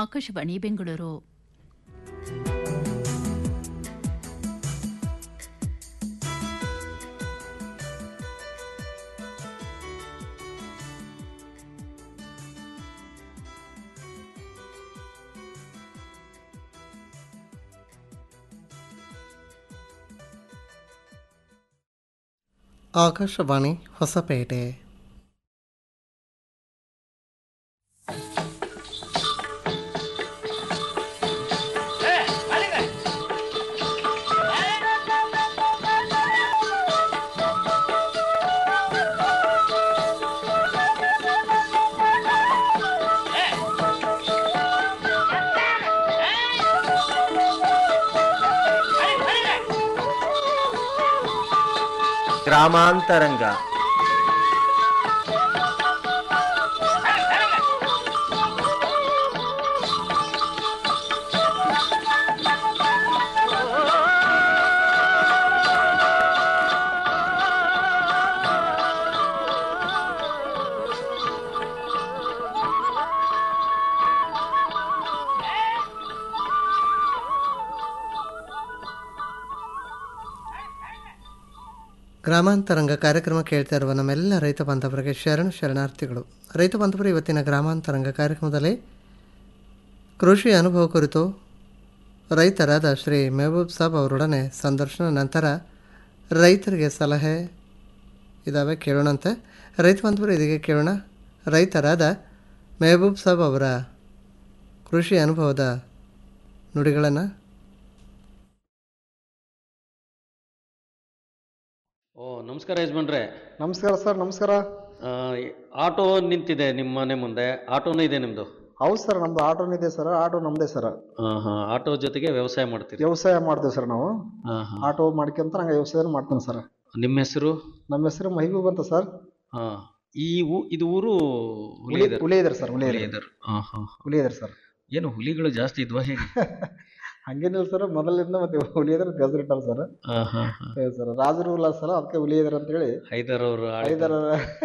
ಆಕಾಶವಾಣಿ ಬೆಂಗಳೂರು ಆಕಾಶವಾಣಿ ಹೊಸಪೇಟೆ ಗ್ರಾಮಾಂತರಂಗ ಗ್ರಾಮಾಂತರಂಗ ಕಾರ್ಯಕ್ರಮ ಕೇಳ್ತಾ ಇರುವ ನಮ್ಮೆಲ್ಲ ರೈತ ಬಾಂಧವರಿಗೆ ಶರಣ ಶರಣಾರ್ಥಿಗಳು ರೈತ ಬಾಂಧವರು ಇವತ್ತಿನ ಗ್ರಾಮಾಂತರಂಗ ಕಾರ್ಯಕ್ರಮದಲ್ಲಿ ಕೃಷಿ ಅನುಭವ ಕುರಿತು ರೈತರಾದ ಶ್ರೀ ಮೆಹಬೂಬ್ ಸಾಬ್ ಅವರೊಡನೆ ಸಂದರ್ಶನ ನಂತರ ರೈತರಿಗೆ ಸಲಹೆ ಇದ್ದಾವೆ ಕೇಳೋಣಂತೆ ರೈತ ಬಾಂಧವರು ಇದೀಗ ಕೇಳೋಣ ರೈತರಾದ ಮೆಹಬೂಬ್ ಸಾಬ್ ಅವರ ಕೃಷಿ ಅನುಭವದ ನುಡಿಗಳನ್ನು ಓ ನಮಸ್ಕಾರ ಯಜಮಾನ್ರೆ ನಮಸ್ಕಾರ ಸರ್ ನಮಸ್ಕಾರ ಆ, ಆಟೋ ನಿಂತಿದೆ ನಿಮ್ಮ ಮನೆ ಮುಂದೆ ಆಟೋನೂ ಇದೆ ನಿಮ್ಮದು ಹೌದು ಸರ್ ನಮ್ದು ಆಟೋನ್ ಇದೆ ಸರ್ ಆಟೋ ನಮ್ದೇ ಸರ್ ಹಾಂ ಹಾಂ ಆಟೋ ಜೊತೆಗೆ ವ್ಯವಸಾಯ ಮಾಡ್ತೀರಿ ವ್ಯವಸಾಯ ಮಾಡ್ತೇವೆ ಸರ್ ನಾವು ಹಾಂ ಹಾಂ ಆಟೋ ಮಾಡ್ಕೊಂತ ನಂಗೆ ವ್ಯವಸಾಯ ಮಾಡ್ತೇನೆ ಸರ್ ನಿಮ್ಮ ಹೆಸರು ನಮ್ಮ ಹೆಸರು ಮಹಿಬೂಬ್ ಅಂತ ಸರ್ ಹಾಂ ಈ ಊ ಇದು ಊರು ಹುಲಿ ಹುಲಿ ಹುಲಿ ಇದಾರೆ ಸರ್ ಹುಲಿ ಇದಾರೆ ಇದ್ದಾರೆ ಹಾಂ ಹಾಂ ಹುಲಿ ಇದಾರೆ ಸರ್ ಏನು ಹುಲಿಗಳು ಜಾಸ್ತಿ ಇದ್ವಾ ಹೇಗೆ ಹಂಗೇನಿಲ್ಲ ಸರ್ ಮೊದಲಿಂದ ಮತ್ತೆ ಹುಲಿ ಇದಾರೆ ಹೆಸರಿಟ್ಟಾರ ಸರ್ ಹಾಂ ಹಾಂ ಹಾಂ ಏ ಸರ್ ರಾಜರು ಇಲ್ಲ ಸರ್ ಅದಕ್ಕೆ ಹುಲಿ ಇದಾರೆ ಅಂತ ಹೇಳಿ ಹೈದರ್ ಅವರು ಐದರ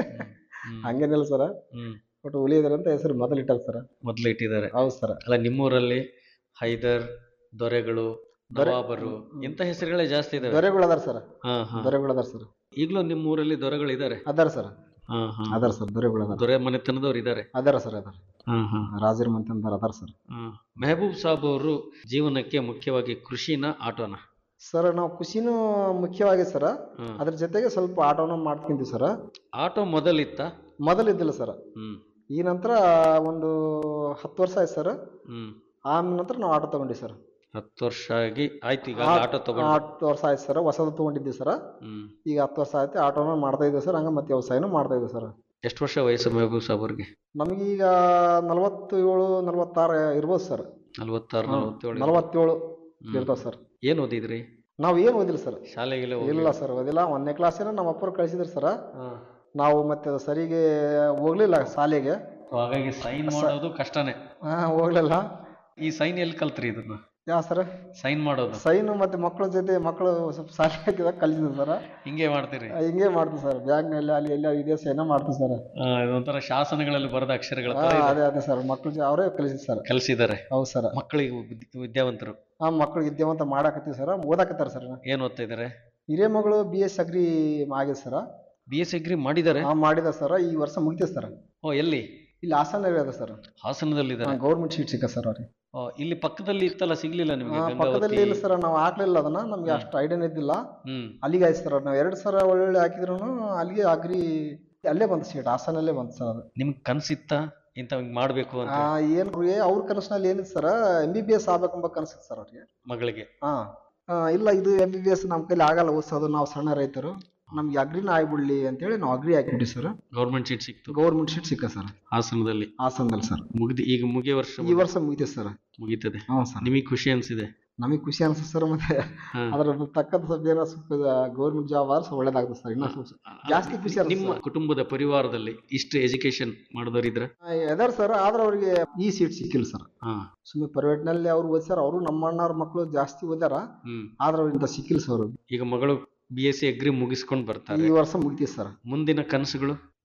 ಹಂಗೇನಿಲ್ಲ ಸರ್ ಹ್ಞೂ ಬಟ್ ಹುಲಿ ಇದಾರೆ ಅಂತ ಹೆಸರು ಮೊದಲು ಇಟ್ಟಾರ ಸರ್ ಮೊದಲು ಇಟ್ಟಿದ್ದಾರೆ ಹೌದು ಸರ್ ಅಲ್ಲ ನಿಮ್ಮೂರಲ್ಲಿ ಹೈದರ್ ದೊರೆಗಳು ದೊರೆ- ನವಾಬರು ಇಂಥ ಹೆಸರುಗಳೇ ಜಾಸ್ತಿ ಇದಾವೆ ದೊರೆಗಳು ಅದಾರ ಸರ್ ಹಾಂ ಹಾಂ ದೊರೆಗಳು ಅದಾರ ಸರ್ ಈಗಲೂ ನಿಮ್ಮ ಊರಲ್ಲಿ ದೊರೆಗಳು ಇದ್ದಾರೆ ಅದಾರ ಸರ್ ಹಾಂ ಹಾಂ ಅದಾರ ಸರ್ ದೊರೆಗಳು ಅದಾರ ದೊರೆ ಮನೆತನದವ್ರು ಇದ್ದಾರೆ ಅದಾರ ಸರ್ ಅದಾರ ಹಾಂ ಹಾಂ ರಾಜರ ಮಂತಂದಾರ ಅದಾರ ಸರ್ ಹ್ಮ್. ಮೆಹಬೂಬ್ ಸಾಬ್ ಅವರು ಜೀವನಕ್ಕೆ ಮುಖ್ಯವಾಗಿ ಕೃಷಿನ ಆಟೋನ ಸರ್ ನಾವು ಖುಷಿನೂ ಮುಖ್ಯವಾಗಿ ಸರ್ ಹ್ಮ್. ಅದ್ರ ಜೊತೆಗೆ ಸ್ವಲ್ಪ ಆಟೋನ ಮಾಡ್ಕೊಂತೀವಿ ಸರ್ ಆಟೋ ಮೊದಲಿತ್ತ ಮೊದಲು ಇದ್ದಿಲ್ಲ ಸರ್ ಹ್ಮ್ ಈ ನಂತರ ಒಂದು ಹತ್ತು ವರ್ಷ ಆಯ್ತು ಸರ್ ಹ್ಮ್ ಆಮೇಲೆ ನಂತರ ನಾವು ಆಟೋ ತಗೊಂಡಿವಿ ಸರ್ ಹತ್ತು ವರ್ಷ ಆಗಿ ಆಯ್ತು ಈಗ ಆ- ಆಟೋ ತಗೊಂಡು ಹತ್ತು ವರ್ಷ ಆಯ್ತು ಸರ್ ಹೊಸದು ತಗೊಂಡಿದ್ದೀವಿ ಸರ್ ಹ್ಮ್ ಈಗ ಹತ್ತು ವರ್ಷ ಆಯ್ತು ಆಟೋನ ಮಾಡ್ತಾ ಇದ್ದೀವಿ ಸರ್ ಹಂಗೆ ಮತ್ತೆ ವ್ಯವಸಾಯನೂ ಮಾಡ್ತಾ ಇದ್ದೀವಿ ಸರ್ ಎಷ್ಟು ವರ್ಷ ವಯಸ್ಸು ಮೆಹಬೂಬ್ ಸಾಬ್ ಅವ್ರಿಗೆ ನಮಗೀಗ ನಲವತ್ತು ಏಳು ನಲವತ್ತಾರು ಇರ್ಬೋದು ಸರ್ ನಲ್ವತ್ತಾರು ನಲವತ್ತೇಳು ನಲವತ್ತೇಳು ಇರ್ತಾವೆ ಸರ್ ಏನ್ ಓದಿದ್ರಿ ನಾವು ಏನು ಓದಿಲ್ಲ ಸರ್ ಶಾಲೆಗೆಲ್ಲ ಇಲ್ಲ ಸರ್ ಓದಿಲ್ಲ ಒಂದನೇ ಕ್ಲಾಸಿನ ನಮ್ಮ ಅಪ್ಪರು ಕಳಿಸಿದ್ರು ಸರ್ ನಾವು ಮತ್ತೆ ಅದು ಸರಿಗೆ ಹೋಗ್ಲಿಲ್ಲ ಶಾಲೆಗೆ ಹಾಗಾಗಿ ಸೈನ್ ಮಾಡೋದು ಕಷ್ಟನೇ ಹಾ ಹೋಗ್ಲಿಲ್ಲ ಈ ಸೈನ್ ಎಲ್ಲಿ ಕಲ್ತ್ರಿ ಇದನ್ನ ಯಾವ ಸರ್ ಸೈನ್ ಮಾಡೋದು ಸೈನು ಮತ್ತೆ ಮಕ್ಕಳ ಜೊತೆ ಮಕ್ಕಳು ಸ್ವಲ್ಪ ಶಾಲೆ ಹಾಕಿದಾಗ ಕಲಿಸಿದ್ರು ಸರ್ ಹಿಂಗೆ ಮಾಡ್ತೀರಿ ಹಿಂಗೆ ಮಾಡ್ತೀವಿ ಸರ್ ಬ್ಯಾಂಕ್ನಲ್ಲಿ ಅಲ್ಲಿ ಎಲ್ಲ ಇದೇ ಸೈನ ಮಾಡ್ತೀವಿ ಸರ್ ಆ, ಇದೊಂಥರ ಶಾಸನಗಳಲ್ಲಿ ಬರೆದ ಅಕ್ಷರಗಳ ಹಾ ತರ ಇದೆ. ಅದೇ ಅದೇ ಸರ್ ಮಕ್ಕಳು ಜೊ- ಅವರೇ ಕಲಿಸಿದ್ರು ಸರ್ ಕಲ್ಸಿದ್ದಾರೆ ಹೌದು ಸರ್ ಮಕ್ಕಳಿಗೆ ವಿದ್- ವಿದ್ಯಾವಂತರು ಆ ಮಕ್ಕಳಿಗೆ ವಿದ್ಯಾವಂತ ಮಾಡಾಕತ್ತೀವಿ ಸರ್ ಓದಾಕತ್ತಾರ ಸರ್ ಏನ್ ಓದ್ತಾ ಇದಾರೆ ಹಿರಿಯ ಮಗಳು ಬಿ ಎಸ್ ಅಗ್ರಿ ಆಗಿದೆ ಸರ್ ಬಿ ಎಸ್ ಅಗ್ರಿ ಮಾಡಿದ್ದಾರೆ ಆ ಮಾಡಿದ ಸರ್ ಈ ವರ್ಷ ಮುಗಿತೀವಿ ಸರ್ ಓ ಎಲ್ಲಿ ಇಲ್ಲಿ ಹಾಸನ ಅದ ಸರ್ ಹಾಸನದಲ್ಲಿದ್ದಾರೆ ಗೌರ್ಮೆಂಟ್ ಸೀಟ್ ಸಿಕ್ಕ ಸರ್ ಅವ್ರಿಗೆ ಓ, ಇಲ್ಲಿ ಪಕ್ಕದಲ್ಲಿ ಇತ್ತಲ್ಲ ಸಿಗ್ಲಿಲ್ಲ ನಿಮಗೆ ಆ, ಗಂಗಾವತಿ ಪಕ್ಕದಲ್ಲಿ ಇಲ್ಲ ಸರ್ ನಾವು ಹಾಕ್ಲಿಲ್ಲ ಅದನ್ನ ನಮ್ಗೆ ಅಷ್ಟು ಐಡಿಯಾ ಇದ್ದಿಲ್ಲ ಹ್ಮ್ ಅಲ್ಲಿಗೆ ಆಯ್ತು ಸರ್ ನಾವು ಎರಡು ಸಲ ಒಳ್ಳೊಳ್ಳೆ ಹಾಕಿದ್ರು ಅಲ್ಲಿಗೆ ಅಗ್ರಿ ಅಲ್ಲೇ ಬಂತು ಸೀಟ್ ಹಾಸನಲ್ಲೇ ಬಂತು ಸರ್ ಅದು ನಿಮ್ಗೆ ಕನ್ಸಿತ್ತ ಇಂಥ ಹಿಂಗ್ ಮಾಡ್ಬೇಕು ಅಂತ ಆ, ಏನ್ ಏ- ಅವ್ರ ಕನಸಿನಲ್ಲಿ ಏನಿತ್ತು sir M B B S ಆಗ್ಬೇಕೆಂಬ ಕನಸಿತ್ತು ಸರ್ ಅವ್ರಿಗೆ ಮಗಳಿಗೆ ಹಾ ಆ, ಇಲ್ಲ ಇದು ಎಂ ಬಿ ಬಿ ಎಸ್ ನಮ್ಮ ಕೈಲಿ ಆಗಲ್ಲ ಓದಿಸೋದು ನಾವು ಸಣ್ಣ ರೈತರು ನಮ್ಗೆ ಅಗ್ರಿನ ಆಗ್ಬಿಡ್ಲಿ ಅಂತೇಳಿ ನಾವು ಅಗ್ರಿ ಹಾಕಿಬಿಟ್ವಿ ಸರ್ ಗೌರ್ಮೆಂಟ್ ಸೀಟ್ ಸಿಕ್ತು ಗೌರ್ಮೆಂಟ್ ಸೀಟ್ ಸಿಕ್ಕ ಸರ್ ಹಾಸನದಲ್ಲಿ ಹಾಸನದಲ್ಲಿ ಸರ್ ಮುಗ್ದಿ ಈಗ ಮುಗಿಯ ವರ್ಷ ಈ ವರ್ಷ ಮುಗಿತೀವಿ ಸರ್ ಮುಗೀತದೆ ಹ್ಞೂ ಸರ್ ನಿಮಗೆ ಖುಷಿ ಅನ್ಸಿದೆ ನಮಗೆ ಖುಷಿ ಅನ್ಸುತ್ತೆ ಸರ್ ಮತ್ತೆ ಹಾ. ಅದ್ರ ತಕ್ಕಂತ ಸ್ವಲ್ಪ ಏನೋ ಸ್ವಲ್ಪ ಗೌರ್ಮೆಂಟ್ ಜಾಬ್ ಆದ್ರೆ ಸ್ವಲ್ಪ ಒಳ್ಳೇದಾಗ್ತದೆ ಸರ್ ಇನ್ನೂ ಸ್ವಲ್ಪ ಜಾಸ್ತಿ ಖುಷಿ ಅನ್ಸುತ್ತೆ ನಿಮ್ಮ ಕುಟುಂಬದ ಪರಿವಾರದಲ್ಲಿ ಇಷ್ಟು ಎಜುಕೇಶನ್ ಮಾಡಿದವರಿದ್ರ ಎದಾರ್ ಸರ್ ಆದ್ರೆ ಅವ್ರಿಗೆ ಈ ಸೀಟ್ ಸಿಕ್ಕಿಲ್ಲ ಸರ್ ಹಾ ಸುಮ್ಮನೆ ಪ್ರೈವೇಟ್ನಲ್ಲಿ ಅವ್ರು ಓದಿಸ್ಯಾರ ಅವರು ನಮ್ಮ ಅಣ್ಣವ್ರ ಮಕ್ಕಳು ಜಾಸ್ತಿ ಓದ್ಯಾರ ಹ್ಮ್ ಆದ್ರೆ ಅವ್ರಿಂದ ಸಿಕ್ಕಿಲ್ಲ ಸರ್ ಈಗ ಮಗಳು ಬಿ ಎಸ್ ಸಿ ಅಗ್ರಿ ಮುಗಿಸ್ಕೊಂಡ್ ಬರ್ತಾರೆ ಈ ವರ್ಷ ಮುಗಿತೀವಿ ಸರ್ ಮುಂದಿನ ಕನಸುಗಳು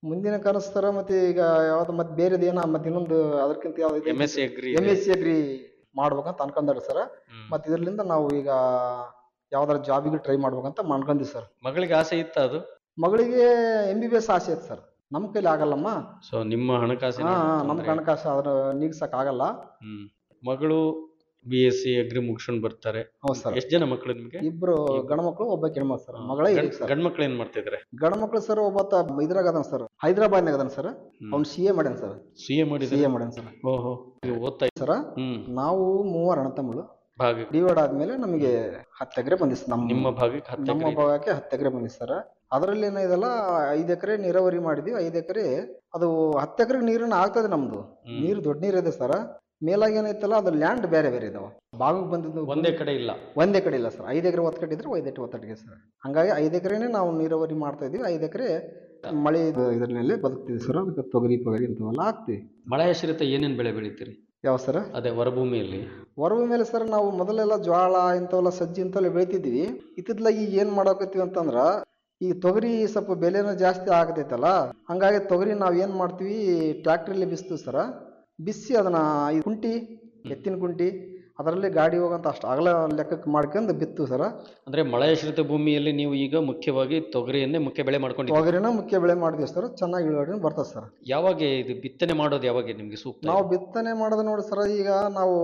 ಮುಂದಿನ ಕನಸು ಸರ ಮತ್ತೆ ಈಗ ಯಾವ್ದು ಮತ್ತೆ ಬೇರೆದು ಏನೋ ಮತ್ತೆ ಇನ್ನೊಂದು ಅದಕ್ಕಿಂತ ಯಾವ್ದು M S C agri M S C agri ಮಾಡ್ಬೇಕಂತ ಅನ್ಕೊಂಡಾರ ಸರ್ ಮತ್ತೆ ಇದರಿಂದ ನಾವು ಈಗ ಯಾವ್ದಾರ ಜಾಬಿಗೆ ಟ್ರೈ ಮಾಡ್ಬೇಕಂತ ಮಾಡ್ಕೊಂಡ್ವಿ ಸರ್ ಮಗಳಿಗೆ ಆಸೆ ಇತ್ತ ಅದು ಮಗಳಿಗೆ ಎಂ ಬಿ ಬಿ ಎಸ್ ಆಸೆ ಐತೆ ಸರ್ ನಮ್ಮ ಕೈಲಿ ಆಗಲ್ಲಮ್ಮ ಸೊ ನಿಮ್ಮ ಹಣಕಾಸಿನ ಹಾ ಹಾ, ನಮ್ ತೊಂದ್ರೆ. ಹಣಕಾಸು ಅದ್ರ ನೀಗ್ಸಕ್ ಆಗಲ್ಲ ಹ್ಮ್ ಮಗಳು ಬಿ ಎಸ್ ಸಿ ಅಗ್ರಿ ಮುಗಿಸ್ಕೊಂಡ್ ಬರ್ತಾರೆ ಹೌದು ಸರ್ ಎಷ್ಟ್ ಜನ ಮಕ್ಕಳು ನಿಮ್ಗೆ ಇಬ್ರು ಗಂಡ್ಮಕ್ಳು ಒಬ್ಬ ಹೆಣ್ಮಕ್ಳು ಸರ್ ಮಗಳೇ ಇದೆ ಸರ್ ಗಂಡ್ ಮಕ್ಳು ಏನ್ ಮಾಡ್ತಿದ್ರೆ ಗಂಡ್ಮಕ್ಳು ಸರ್ ಒಬ್ಬತ್ತ ಇದ್ರಾಗ ಅದಾನ ಸರ್ ಹೈದರಾಬಾದ್ನಾಗ ಅದಾನ ಸರ್ ಅವ್ನು ಸಿ ಎ ಮಾಡ್ಯಾನ ಸರ್ ಸಿ ಎ ಸಿ ಮಾಡಿದ್ರೆ ಎ ಮಾಡ್ಯಾನ ಸರ್ ಓಹೋ ನೀವು ಓದ್ತಾ ಇದ್ದೀರಾ? ಸರ ಹ್ಮ್ ನಾವು ಮೂವರು ಅಣ್ಣ ತಮ್ಮಳು ಭಾಗ ಡಿವೈಡ್ ಆದ್ಮೇಲೆ ನಮಗೆ ಹತ್ತು ಎಕರೆ ಬಂದಿತ್ತು ನಮ್ಮ ನಿಮ್ಮ ಭಾಗಕ್ಕೆ ಹತ್ತು ನಮ್ಮ ಎಕರೆ ಭಾಗಕ್ಕೆ ಹತ್ತು ಎಕರೆ ಬಂದಿತ್ತು ಸರ್ ಅದರಲ್ಲಿ ಏನಿದೆಲ್ಲ ಐದು ಎಕರೆ ನೀರಾವರಿ ಮಾಡಿದ್ವಿ ಐದು ಎಕರೆ ಅದು ಹತ್ತು ಎಕರೆ ನೀರನ್ನ ಆಗ್ತದೆ ನಮ್ದು ಹ್ಮ್. ನೀರು ದೊಡ್ಡ ನೀರಿದೆ ಸರ್ ಮೇಲಾಗಿ ಏನೈತಲ್ಲ ಅದು ಲ್ಯಾಂಡ್ ಬೇರೆ ಬೇರೆ ಇದಾವ ಭಾಗಕ್ಕೆ ಬಂದಿದ್ದು ಒಂದೇ ಕಡೆ ಇಲ್ಲ ಒಂದೇ ಕಡೆ ಇಲ್ಲ ಸರ್ ಐದು ಎಕರೆ ಒತ್ತು ಕಟ್ಟಿದ್ರೆ ಐದು ಎಕರೆ ಒತ್ತಟ್ಟಿಗೆ ಸರ್ ಹಂಗಾಗಿ ಐದು ಎಕರೆನೇ ನಾವು ನೀರಾವರಿ ಮಾಡ್ತಾ ಇದೀವಿ ಐದು ಎಕರೆ ಮಳೆ ಇದರಲ್ಲಿ ಬದುಕ್ತೀವಿ ಸರ್ ಅದಕ್ಕೆ ತೊಗರಿ ಪಗರಿ ಇಂಥವೆಲ್ಲ ಹಾಕ್ತಿವಿ ಮಳೆ ಆಶ್ರಿತ ಏನೇನ್ ಬೆಳೆ ಬೆಳಿತೀರಿ ಯಾವ ಸರ್ ಅದೇ ಹೊರಭೂಮಿಯಲ್ಲಿ ಹೊರವ ಮೇಲೆ ಸರ್ ನಾವು ಮೊದಲೆಲ್ಲ ಜ್ವಾಳ ಇಂಥವೆಲ್ಲ ಸಜ್ಜಿ ಇಂಥವೆಲ್ಲ ಬೆಳಿತಿದ್ವಿ ಇತ್ತಿತ್ಲಾಗಿ ಈಗ ಏನ್ ಮಾಡಾಕತ್ತೀವಿ ಅಂತಂದ್ರ ಈ ತೊಗರಿ ಸ್ವಲ್ಪ ಬೆಲೆನೂ ಜಾಸ್ತಿ ಆಗತೈತಲ್ಲ ಹಂಗಾಗಿ ತೊಗರಿ ನಾವ್ ಏನ್ ಮಾಡ್ತೀವಿ ಟ್ರ್ಯಾಕ್ಟ್ರಲ್ಲಿ ಬಿಸ್ತೀವಿ ಸರ ಬಿಸಿ ಅದನ್ನ ಈ ಕುಂಟಿ ಎತ್ತಿನ ಕುಂಟಿ ಅದರಲ್ಲಿ ಗಾಡಿ ಹೋಗಂತ ಅಷ್ಟು ಅಗಲ ಲೆಕ್ಕಕ್ಕೆ ಮಾಡ್ಕೊಂಡು ಬಿತ್ತು ಸರ ಅಂದ್ರೆ ಮಳೆ ಆಶ್ರಿತ ಭೂಮಿಯಲ್ಲಿ ನೀವು ಈಗ ಮುಖ್ಯವಾಗಿ ತೊಗರಿಯನ್ನೇ ಮುಖ್ಯ ಬೆಳೆ ಮಾಡ್ಕೊಂಡಿದ್ದೀರಿ ತೊಗರಿನ ಮುಖ್ಯ ಬೆಳೆ ಮಾಡಿದ್ವಿ ಸರ್ ಚೆನ್ನಾಗಿ ಇಳುವರಿ ಬರ್ತದೆ ಸರ್ ಯಾವಾಗ ಇದು ಬಿತ್ತನೆ ಮಾಡೋದು ಯಾವಾಗ ನಿಮ್ಗೆ ಸೂಕ್ತ ನಾವು ಬಿತ್ತನೆ ಮಾಡೋದು ನೋಡಿ ಸರ್ ಈಗ ನಾವು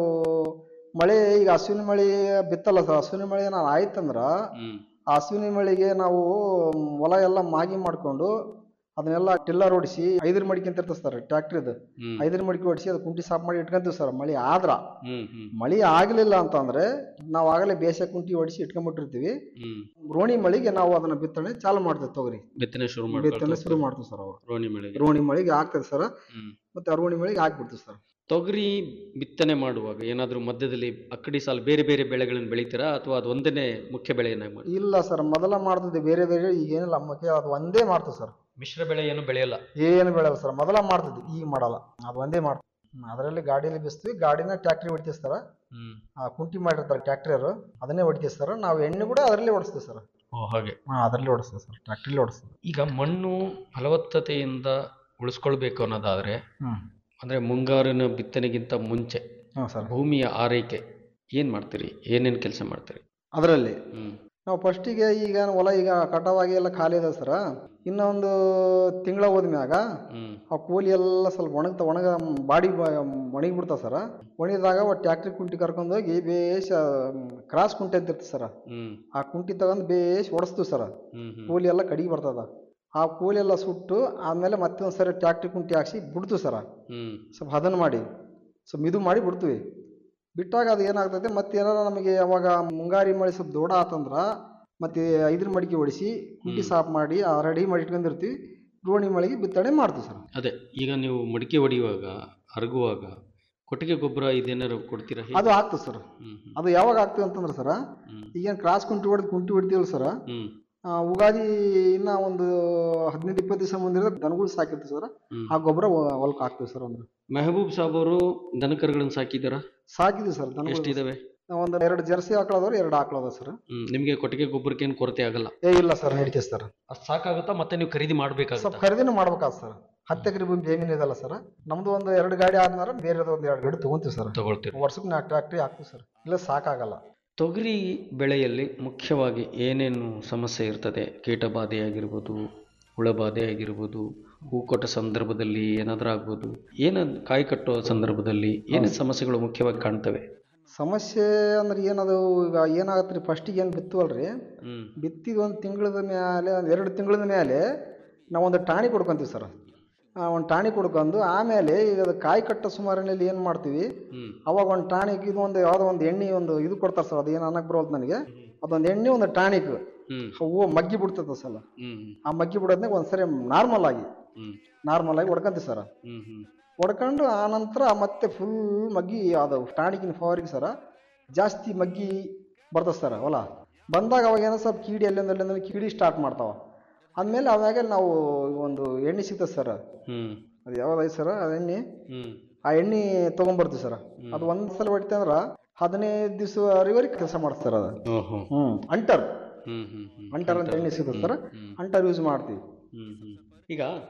ಮಳೆ ಈಗ ಅಶ್ವಿನಿ ಮಳೆ ಬಿತ್ತಲ್ಲ ಸರ್ ಅಶ್ವಿನಿ ಮಳೆ ಏನಾರು ಆಯ್ತಂದ್ರ ಹ್ಮ್ ಆ ಅಶ್ವಿನಿ ಮಳೆಗೆ ನಾವು ಹೊಲ ಎಲ್ಲ ಮಾಗಿ ಮಾಡ್ಕೊಂಡು ಅದನ್ನೆಲ್ಲ ಟಿಲ್ಲರ್ ಹೊಡಿಸಿ ಐದರ ಮಡಿಕೆ ಅಂತ ಇರ್ತದೆ ಸರ್ ಟ್ರ್ಯಾಕ್ಟ್ರಿದು ಹ್ಮ್ ಐದರ ಮಡಿಕೆ ಹೊಡಿಸಿ ಅದು ಕುಂಟಿ ಸಾಫ್ ಮಾಡಿ ಇಟ್ಕೊಂತೀವಿ ಸರ್ ಮಳೆ ಆದ್ರ ಹ್ಮ್ ಹ್ಮ್ ಮಳೆ ಆಗಲಿಲ್ಲ ಅಂತಂದ್ರೆ ನಾವು ಆಗಲೇ ಬೇಸೆ ಕುಂಟಿ ಹೊಡಿಸಿ ಇಟ್ಕೊಂಡ್ಬಿಟ್ಟಿರ್ತೀವಿ ಹ್ಮ್ ರೋಣಿ ಮಳೆಗೆ ನಾವು ಅದನ್ನ ಬಿತ್ತನೆ ಚಾಲು ಮಾಡ್ತೀವಿ ತೊಗರಿ ಬಿತ್ತನೆ ಶುರು ಬಿತ್ತನೆ ಶುರು ಮಾಡ್ಕೊಳ್ತಾರೆ ಮಾಡ್ತೀವಿ ಸರ್ ಅವಾಗ ರೋಣಿ ಬೆಳೆಗೆ ರೋಣಿ ಮಳೆಗೆ ಆಗ್ತದೆ ಸರ್ ಹ್ಮ್ ಮತ್ತೆ ಆ ರೋಣಿ ಮಳೆಗೆ ಹಾಕ್ಬಿಡ್ತೀವಿ ಸರ್ ತೊಗರಿ ಬಿತ್ತನೆ ಮಾಡುವಾಗ ಏನಾದ್ರೂ ಮಧ್ಯದಲ್ಲಿ ಅಕ್ಕಡಿ ಸಾಲು ಬೇರೆ ಬೇರೆ ಬೆಳೆಗಳನ್ನು ಬೆಳಿತೀರಾ ಅಥವಾ ಅದು ಒಂದನೇ ಮುಖ್ಯ ಬೆಳೆಯನ್ನಾಗಿ ಮಾಡಿ ಇಲ್ಲ ಸರ್ ಮೊದಲ ಮಾಡ್ತಿದ್ದೆ ಬೇರೆ ಬೇರೆ ಈಗ ಏನಿಲ್ಲ ಅಮ್ಮಕ್ಕೆ ಅದು ಒಂದೇ ಮಾಡ್ತೀವಿ ಸರ್ ಮಿಶ್ರ ಬೆಳೆ ಏನು ಬೆಳೆಯಲ್ಲ ಏನು ಬೆಳೆಯಲ್ಲ ಸರ್ ಮೊದಲ ಮಾಡ್ತಿದ್ವಿ ಈಗ ಮಾಡಲ್ಲ ಅದು ಒಂದೇ ಮಾಡ್ತೀವಿ ಅದರಲ್ಲಿ ಗಾಡಿಯಲ್ಲಿ ಬಿಸ್ತೀವಿ ಗಾಡಿನ ಟ್ಯಾಕ್ಟ್ರಿ ಹೊಡಿತೀವಿ ಸರ್ ಹ್ಮ್ ಆ ಕುಂಟಿ ಮಾಡಿರ್ತಾರೆ ಟ್ಯಾಕ್ಟ್ರಿಯರು ಅದನ್ನೇ ಹೊಡಿತೀವಿ ಸರ್ ನಾವು ಎಣ್ಣೆ ಕೂಡ ಅದರಲ್ಲೇ ಓಡಿಸ್ತೀವಿ ಸರ್ ಓ ಹಾಗೆ ಹಾಂ ಅದರಲ್ಲೇ ಓಡಿಸ್ತೀವಿ ಸರ್ ಟ್ಯಾಕ್ಟ್ರಿಲಿ ಓಡಿಸ್ತೀವಿ ಈಗ ಮಣ್ಣು ಫಲವತ್ತತೆಯಿಂದ ಉಳಿಸ್ಕೊಳ್ಬೇಕು ಅನ್ನೋದಾದ್ರೆ ಹ್ಞೂ ಅಂದ್ರೆ ಮುಂಗಾರಿನ ಬಿತ್ತನೆಗಿಂತ ಮುಂಚೆ ಹ್ಞೂ ಸರ್ ಭೂಮಿಯ ಆರೈಕೆ ಏನ್ ಮಾಡ್ತೀರಿ ಏನೇನ್ ಕೆಲಸ ಮಾಡ್ತೀರಿ ಅದರಲ್ಲಿ ಹ್ಮ್ ನಾವು ಫಸ್ಟಿಗೆ ಈಗ ಹೊಲ ಈಗ ಕಟಾವಾಗಿ ಎಲ್ಲ ಖಾಲಿ ಇದೆ ಸರ್ ಇನ್ನೊಂದು ತಿಂಗಳ ಹೋದ್ಮ್ಯಾಗ ಹ್ಮ್ ಆ ಕೂಲಿ ಎಲ್ಲ ಸ್ವಲ್ಪ ಒಣಗ್ತಾ ಒಣಗ ಬಾಡಿ ಒಣಗಿ ಬಿಡ್ತಾವ ಸರ್ ಒಣಗಿದಾಗ ಒಟ್ಟು ಟ್ಯಾಕ್ಟ್ರಿ ಕುಂಟಿ ಕರ್ಕೊಂಡು ಹೋಗಿ ಬೇಸ್ ಕ್ರಾಸ್ ಕುಂಟೆ ಅಂತ ಇರ್ತದೆ ಸರ್ ಹ್ಮ್ ಆ ಕುಂಟಿ ತಗೊಂಡು ಬೇಸ್ ಓಡಿಸ್ತೀವಿ ಸರ್ ಹ್ಮ್ ಹ್ಮ್ ಕೂಲಿ ಎಲ್ಲ ಕಡಿಗೆ ಬರ್ತದ ಆ ಕೂಲಿ ಎಲ್ಲ ಸುಟ್ಟು ಆಮೇಲೆ ಮತ್ತೆ ಒಂದು ಸರಿ ಟ್ಯಾಕ್ಟ್ರಿ ಕುಂಟಿ ಹಾಕ್ಸಿ ಬಿಡ್ತೀವಿ ಸರ ಹ್ಮ್ ಸ್ವಲ್ಪ ಹದನ್ ಮಾಡಿ ಸ್ವಲ್ಪ ಮಿದು ಮಾಡಿ ಬಿಡ್ತೀವಿ ಬಿಟ್ಟಾಗ ಅದು ಏನಾಗ್ತೈತೆ ಮತ್ತೆ ಏನಾರ ನಮಗೆ ಅವಾಗ ಮುಂಗಾರಿ ಮಳೆ ಸ್ವಲ್ಪ ದೊಡ್ಡ ಆತಂದ್ರ ಮತ್ತೆ ಐದ್ರ ಮಡಿಕೆ ಹೊಡಿಸಿ ಕುಂಟಿ ಸಾಫ್ ಮಾಡಿ ರೆಡಿ ಮಾಡಿ ಇಟ್ಕೊಂಡಿರ್ತೀವಿ ರೋಣಿ ಮಳೆಗೆ ಬಿತ್ತನೆ ಮಾಡ್ತೀವಿ ಸರ್ ಅದೇ ಈಗ ನೀವು ಮಡಿಕೆ ಹೊಡೆಯುವಾಗ ಹರಗುವಾಗ ಕೊಟ್ಟಿಗೆ ಗೊಬ್ಬರ ಇದೇನಾರು ಕೊಡ್ತೀರಾ ಹೇಗೆ? ಅದು ಆಗ್ತದೆ ಸರ್ ಹ್ಮ್ ಹ್ಮ್ ಅದು ಯಾವಾಗ ಆಗ್ತದೆ ಅಂತಂದ್ರೆ ಸರ್ ಹ್ಮ್ ಈಗೇನು ಕ್ರಾಸ್ ಕುಂಟಿ ಹೊಡೆದು ಕುಂಟಿ ಹೊಡಿತೀವಲ್ಲ ಸರ್ ಹ್ಮ್ ಆ, ಉಗಾದಿ ಇನ್ನ ಒಂದು ಹದಿನೈದು ಇಪ್ಪತ್ತು ದಿವಸ ಮುಂದಿರ ದನಗಳು ಸಾಕಿರ್ತೀವಿ ಸರ್ ಹ್ಮ್. ಆ ಗೊಬ್ಬರ ಹೊಲಕ್ಕೆ ಹಾಕ್ತೀವಿ ಸರ್ ಅಂದ್ರೆ ಮೆಹಬೂಬ್ ಸಾಬ್ ಅವರು ದನಕರುಗಳನ್ನ ಸಾಕಿದಾರ ಸಾಕಿದ್ವಿ ಸರ್ ದನಗಳು ಎಷ್ಟಿದಾವೆ ಒಂದು ಎರಡು ಜರ್ಸಿ ಆಕಳದವ್ರು ಎರಡು ಆಕಳದ ಸರ್ ಹ್ಮ್ ನಿಮ್ಗೆ ಕೊಟ್ಟಿಗೆ ಗೊಬ್ಬರಕ್ಕೆ ಏನು ಕೊರತೆ ಆಗಲ್ಲ ಏ ಇಲ್ಲ ಸರ್ ನಡೀತೀವಿ ಸರ್ ಅಷ್ಟು ಸಾಕಾಗುತ್ತಾ ಮತ್ತೆ ನೀವು ಖರೀದಿ ಸ್ವಲ್ಪ ಮಾಡ್ಬೇಕಾಗುತ್ತಾ ಖರೀದಿನೂ ಮಾಡ್ಬೇಕಾದ್ ಸರ್ ಹತ್ತು ಎಕರೆ ಭೂಮಿ ಜಮೀನು ಇದಲ್ಲ ಸರ್ ನಮ್ದು ಒಂದು ಎರಡು ಗಾಡಿ ಆದ್ಮೇಲೆ ಬೇರೆ ಒಂದು ಎರಡು ಗಾಡಿ ತಗೊಂತೀವಿ ಸರ್ ತಗೊಳ್ತೀರಿ ವರ್ಷಕ್ಕೆ ನಾಲ್ಕು ಟ್ರಾಕ್ಟ್ರಿ ಹಾಕ್ತೀವಿ ಸರ್ ಇಲ್ಲ ಸಾಕಾಗಲ್ಲ ತೊಗರಿ ಬೆಳೆಯಲ್ಲಿ ಮುಖ್ಯವಾಗಿ ಏನೇನು ಸಮಸ್ಯೆ ಇರ್ತದೆ ಕೀಟಬಾಧೆ ಆಗಿರ್ಬೋದು ಹುಳಬಾಧೆ ಆಗಿರ್ಬೋದು ಹೂಕೊಟ್ಟ ಸಂದರ್ಭದಲ್ಲಿ ಏನಾದರೂ ಆಗ್ಬೋದು ಏನು ಕಾಯಿ ಕಟ್ಟೋ ಸಂದರ್ಭದಲ್ಲಿ ಏನೇನು ಸಮಸ್ಯೆಗಳು ಮುಖ್ಯವಾಗಿ ಕಾಣ್ತವೆ ಸಮಸ್ಯೆ ಅಂದ್ರೆ ಏನದು ಈಗ ಏನಾಗತ್ತೆ ರೀ ಫಸ್ಟಿಗೆ ಏನು ಬಿತ್ತುವಲ್ರಿ ಹ್ಮ್ ಬಿತ್ತಿದ ಒಂದು ತಿಂಗಳದ ಮೇಲೆ ಒಂದು ಎರಡು ತಿಂಗಳದ ಮೇಲೆ ನಾವು ಒಂದು ಟಾಣಿ ಕೊಡ್ಕೊಂತೀವಿ ಸರ್ ಒಂದು ಟಾಣಿ ಕೊಡ್ಕೊಂಡು ಆಮೇಲೆ ಈಗ ಅದು ಕಾಯಿ ಕಟ್ಟೋ ಸುಮಾರಿನಲ್ಲಿ ಏನು ಮಾಡ್ತೀವಿ ಹ್ಮ್ ಅವಾಗ ಒಂದು ಟಾಣಿಕ್ ಇದು ಒಂದು ಯಾವುದೋ ಒಂದು ಎಣ್ಣೆ ಒಂದು ಇದು ಕೊಡ್ತಾರೆ ಸರ್ ಅದು ಏನು ಅನ್ನಕ್ಕೆ ಬರೋದು ನನಗೆ ಅದೊಂದು ಎಣ್ಣೆ ಒಂದು ಟಾಣಿಕ್ ಹ್ಮ್ ಹೂವು ಮಗ್ಗಿ ಬಿಡ್ತದೆ ಸಲ ಹ್ಮ್ ಆ ಮಗ್ಗಿ ಬಿಡೋದ್ನಾಗ ಒಂದ್ಸರಿ ನಾರ್ಮಲ್ ಆಗಿ ಹ್ಮ್ ನಾರ್ಮಲ್ ಆಗಿ ಹೊಡ್ಕೊಂತೀವಿ ಸರ್ ಹ್ಮ್ ಹ್ಮ್ ಹೊಡ್ಕೊಂಡು ಆ ನಂತರ ಮತ್ತೆ ಫುಲ್ ಮಗ್ಗಿ ಅದು ಟಾಣಿಕಿನ ಫವರಿಗೆ ಸರ ಜಾಸ್ತಿ ಮಗ್ಗಿ ಬರ್ತದೆ ಸರ್ ಹೊಲ ಬಂದಾಗ ಅವಾಗ ಏನೋ ಸ್ವಲ್ಪ ಕೀಡಿ ಎಲ್ಲಿಂದ ಎಲ್ಲಿಂದ ಕೀಡಿ ಸ್ಟಾರ್ಟ್ ಮಾಡ್ತಾವ ಆದ್ಮೇಲೆ ಅವಾಗ ನಾವು ಒಂದು ಎಣ್ಣೆ ಸಿಗ್ತದೆ ಸರ್ ಹ್ಮ್ ಅದು ಯಾವ್ದೈತೆ ಸರ್ ಅದು ಎಣ್ಣೆ ಹ್ಮ್ ಆ ಎಣ್ಣೆ ತೊಗೊಂಬರ್ತೀವಿ ಸರ್ ಅದು ಒಂದು ಸಲ ಹೊಡಿತೆ ಅಂದ್ರೆ ಹದಿನೈದು ದಿವಸವರೆಗೆ ಕೆಲಸ ಮಾಡ್ತಾರೆ ಅದು ಓಹೋ ಹ್ಞೂ ಅಂಟರ್ ಹ್ಮ್ ಹ್ಮ್ ಹ್ಮ್ ಅಂಟರ್ ಅಂತ ಎಣ್ಣೆ ಸಿಗ್ತದೆ ಸರ್ ಹ್ಮ್ ಅಂಟರ್ ಯೂಸ್ ಮಾಡ್ತೀವಿ ಹ್ಮ್ ಹ್ಮ್ ಈಗ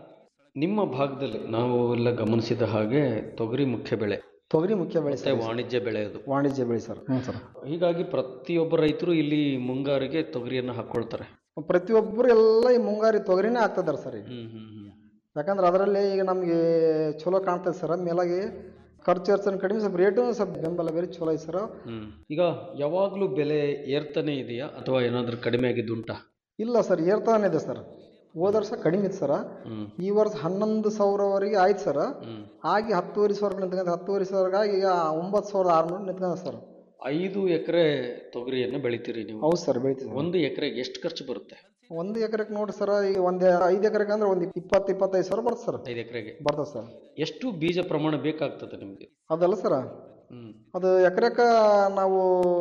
ನಿಮ್ಮ ಭಾಗದಲ್ಲಿ ನಾವು ಎಲ್ಲ ಗಮನಿಸಿದ ಹಾಗೆ ತೊಗರಿ ಮುಖ್ಯ ಬೆಳೆ ತೊಗರಿ ಮುಖ್ಯ ಬೆಳೆ ಮತ್ತೆ ಸರ್ ವಾಣಿಜ್ಯ ಬೆಳೆ ಅದು ವಾಣಿಜ್ಯ ಬೆಳೆ ಸರ್ ಹ್ಞೂ ಸರ್ ಹೀಗಾಗಿ ಪ್ರತಿಯೊಬ್ಬ ರೈತರು ಇಲ್ಲಿ ಮುಂಗಾರಿಗೆ ತೊಗರಿಯನ್ನು ಹಾಕೊಳ್ತಾರೆ ಪ್ರತಿಯೊಬ್ಬರು ಎಲ್ಲ ಈ ಮುಂಗಾರಿ ತೊಗರಿನೇ ಆಗ್ತದಾರೆ ಸರ್ ಈಗ ಹ್ಮ್ ಹ್ಮ್ ಹ್ಮ್ ಯಾಕಂದ್ರೆ ಅದರಲ್ಲಿ ಈಗ ನಮಗೆ ಚಲೋ ಕಾಣ್ತದೆ ಸರ್ ಮೇಲಾಗಿ ಖರ್ಚು ವೆಚ್ಚನ ಕಡಿಮೆ ಸ್ವಲ್ಪ ರೇಟು ಸ್ವಲ್ಪ ಬೆಂಬಲ ಬೇರೆ ಚಲೋ ಐತೆ ಸರ್ ಹ್ಮ್ ಈಗ ಯಾವಾಗಲೂ ಬೆಲೆ ಏರ್ತಾನೆ ಇದೆಯಾ ಅಥವಾ ಏನಾದರೂ ಕಡಿಮೆ ಆಗಿದ್ದುಂಟಾ ಇಲ್ಲ ಸರ್ ಏರ್ತಾನೆ ಇದೆ ಸರ್ ಹೋದ ವರ್ಷ ಕಡಿಮೆ ಇತ್ತು ಸರ್ ಹ್ಮ್ ಈ ವರ್ಷ ಹನ್ನೊಂದು ಸಾವಿರವರೆಗೆ ಆಯ್ತು ಸರ್ ಹ್ಮ್ ಆಗಿ ಹತ್ತುವರೆ ಸಾವಿರ ನಿಂತ್ಕೊಂಡು ಹತ್ತುವರೆ ಸಾವಿರಗಾಗಿ ಈಗ ಒಂಬತ್ತು ಸಾವಿರದ ಆರುನೂರು ನಿಂತ್ಕೊಂಡ ಸರ್ ಐದು ಎಕರೆ ತೊಗರಿಯನ್ನು ಬೆಳಿತೀರಿ ನೀವು ಹೌದು ಸರ್ ಬೆಳಿತೀವಿ ಒಂದು ಎಕರೆಗೆ ಎಷ್ಟು ಖರ್ಚು ಬರುತ್ತೆ ಒಂದು ಎಕರೆಗೆ ನೋಡಿ ಸರ್ ಈಗ ಒಂದು ಐದು ಎಕರೆಗೆ ಅಂದ್ರೆ ಒಂದು ಇಪ್ಪತ್ತು ಇಪ್ಪತ್ತೈದು ಸಾವಿರ ಬರ್ತದೆ ಸರ್ ಐದು ಎಕರೆಗೆ ಬರ್ತದೆ ಸರ್ ಎಷ್ಟು ಬೀಜ ಪ್ರಮಾಣ ಬೇಕಾಗ್ತದೆ ನಿಮಗೆ ಅದಲ್ಲ ಸರ್ ಹ್ಮ್ ಅದು ಎಕರೆಕ ನಾವು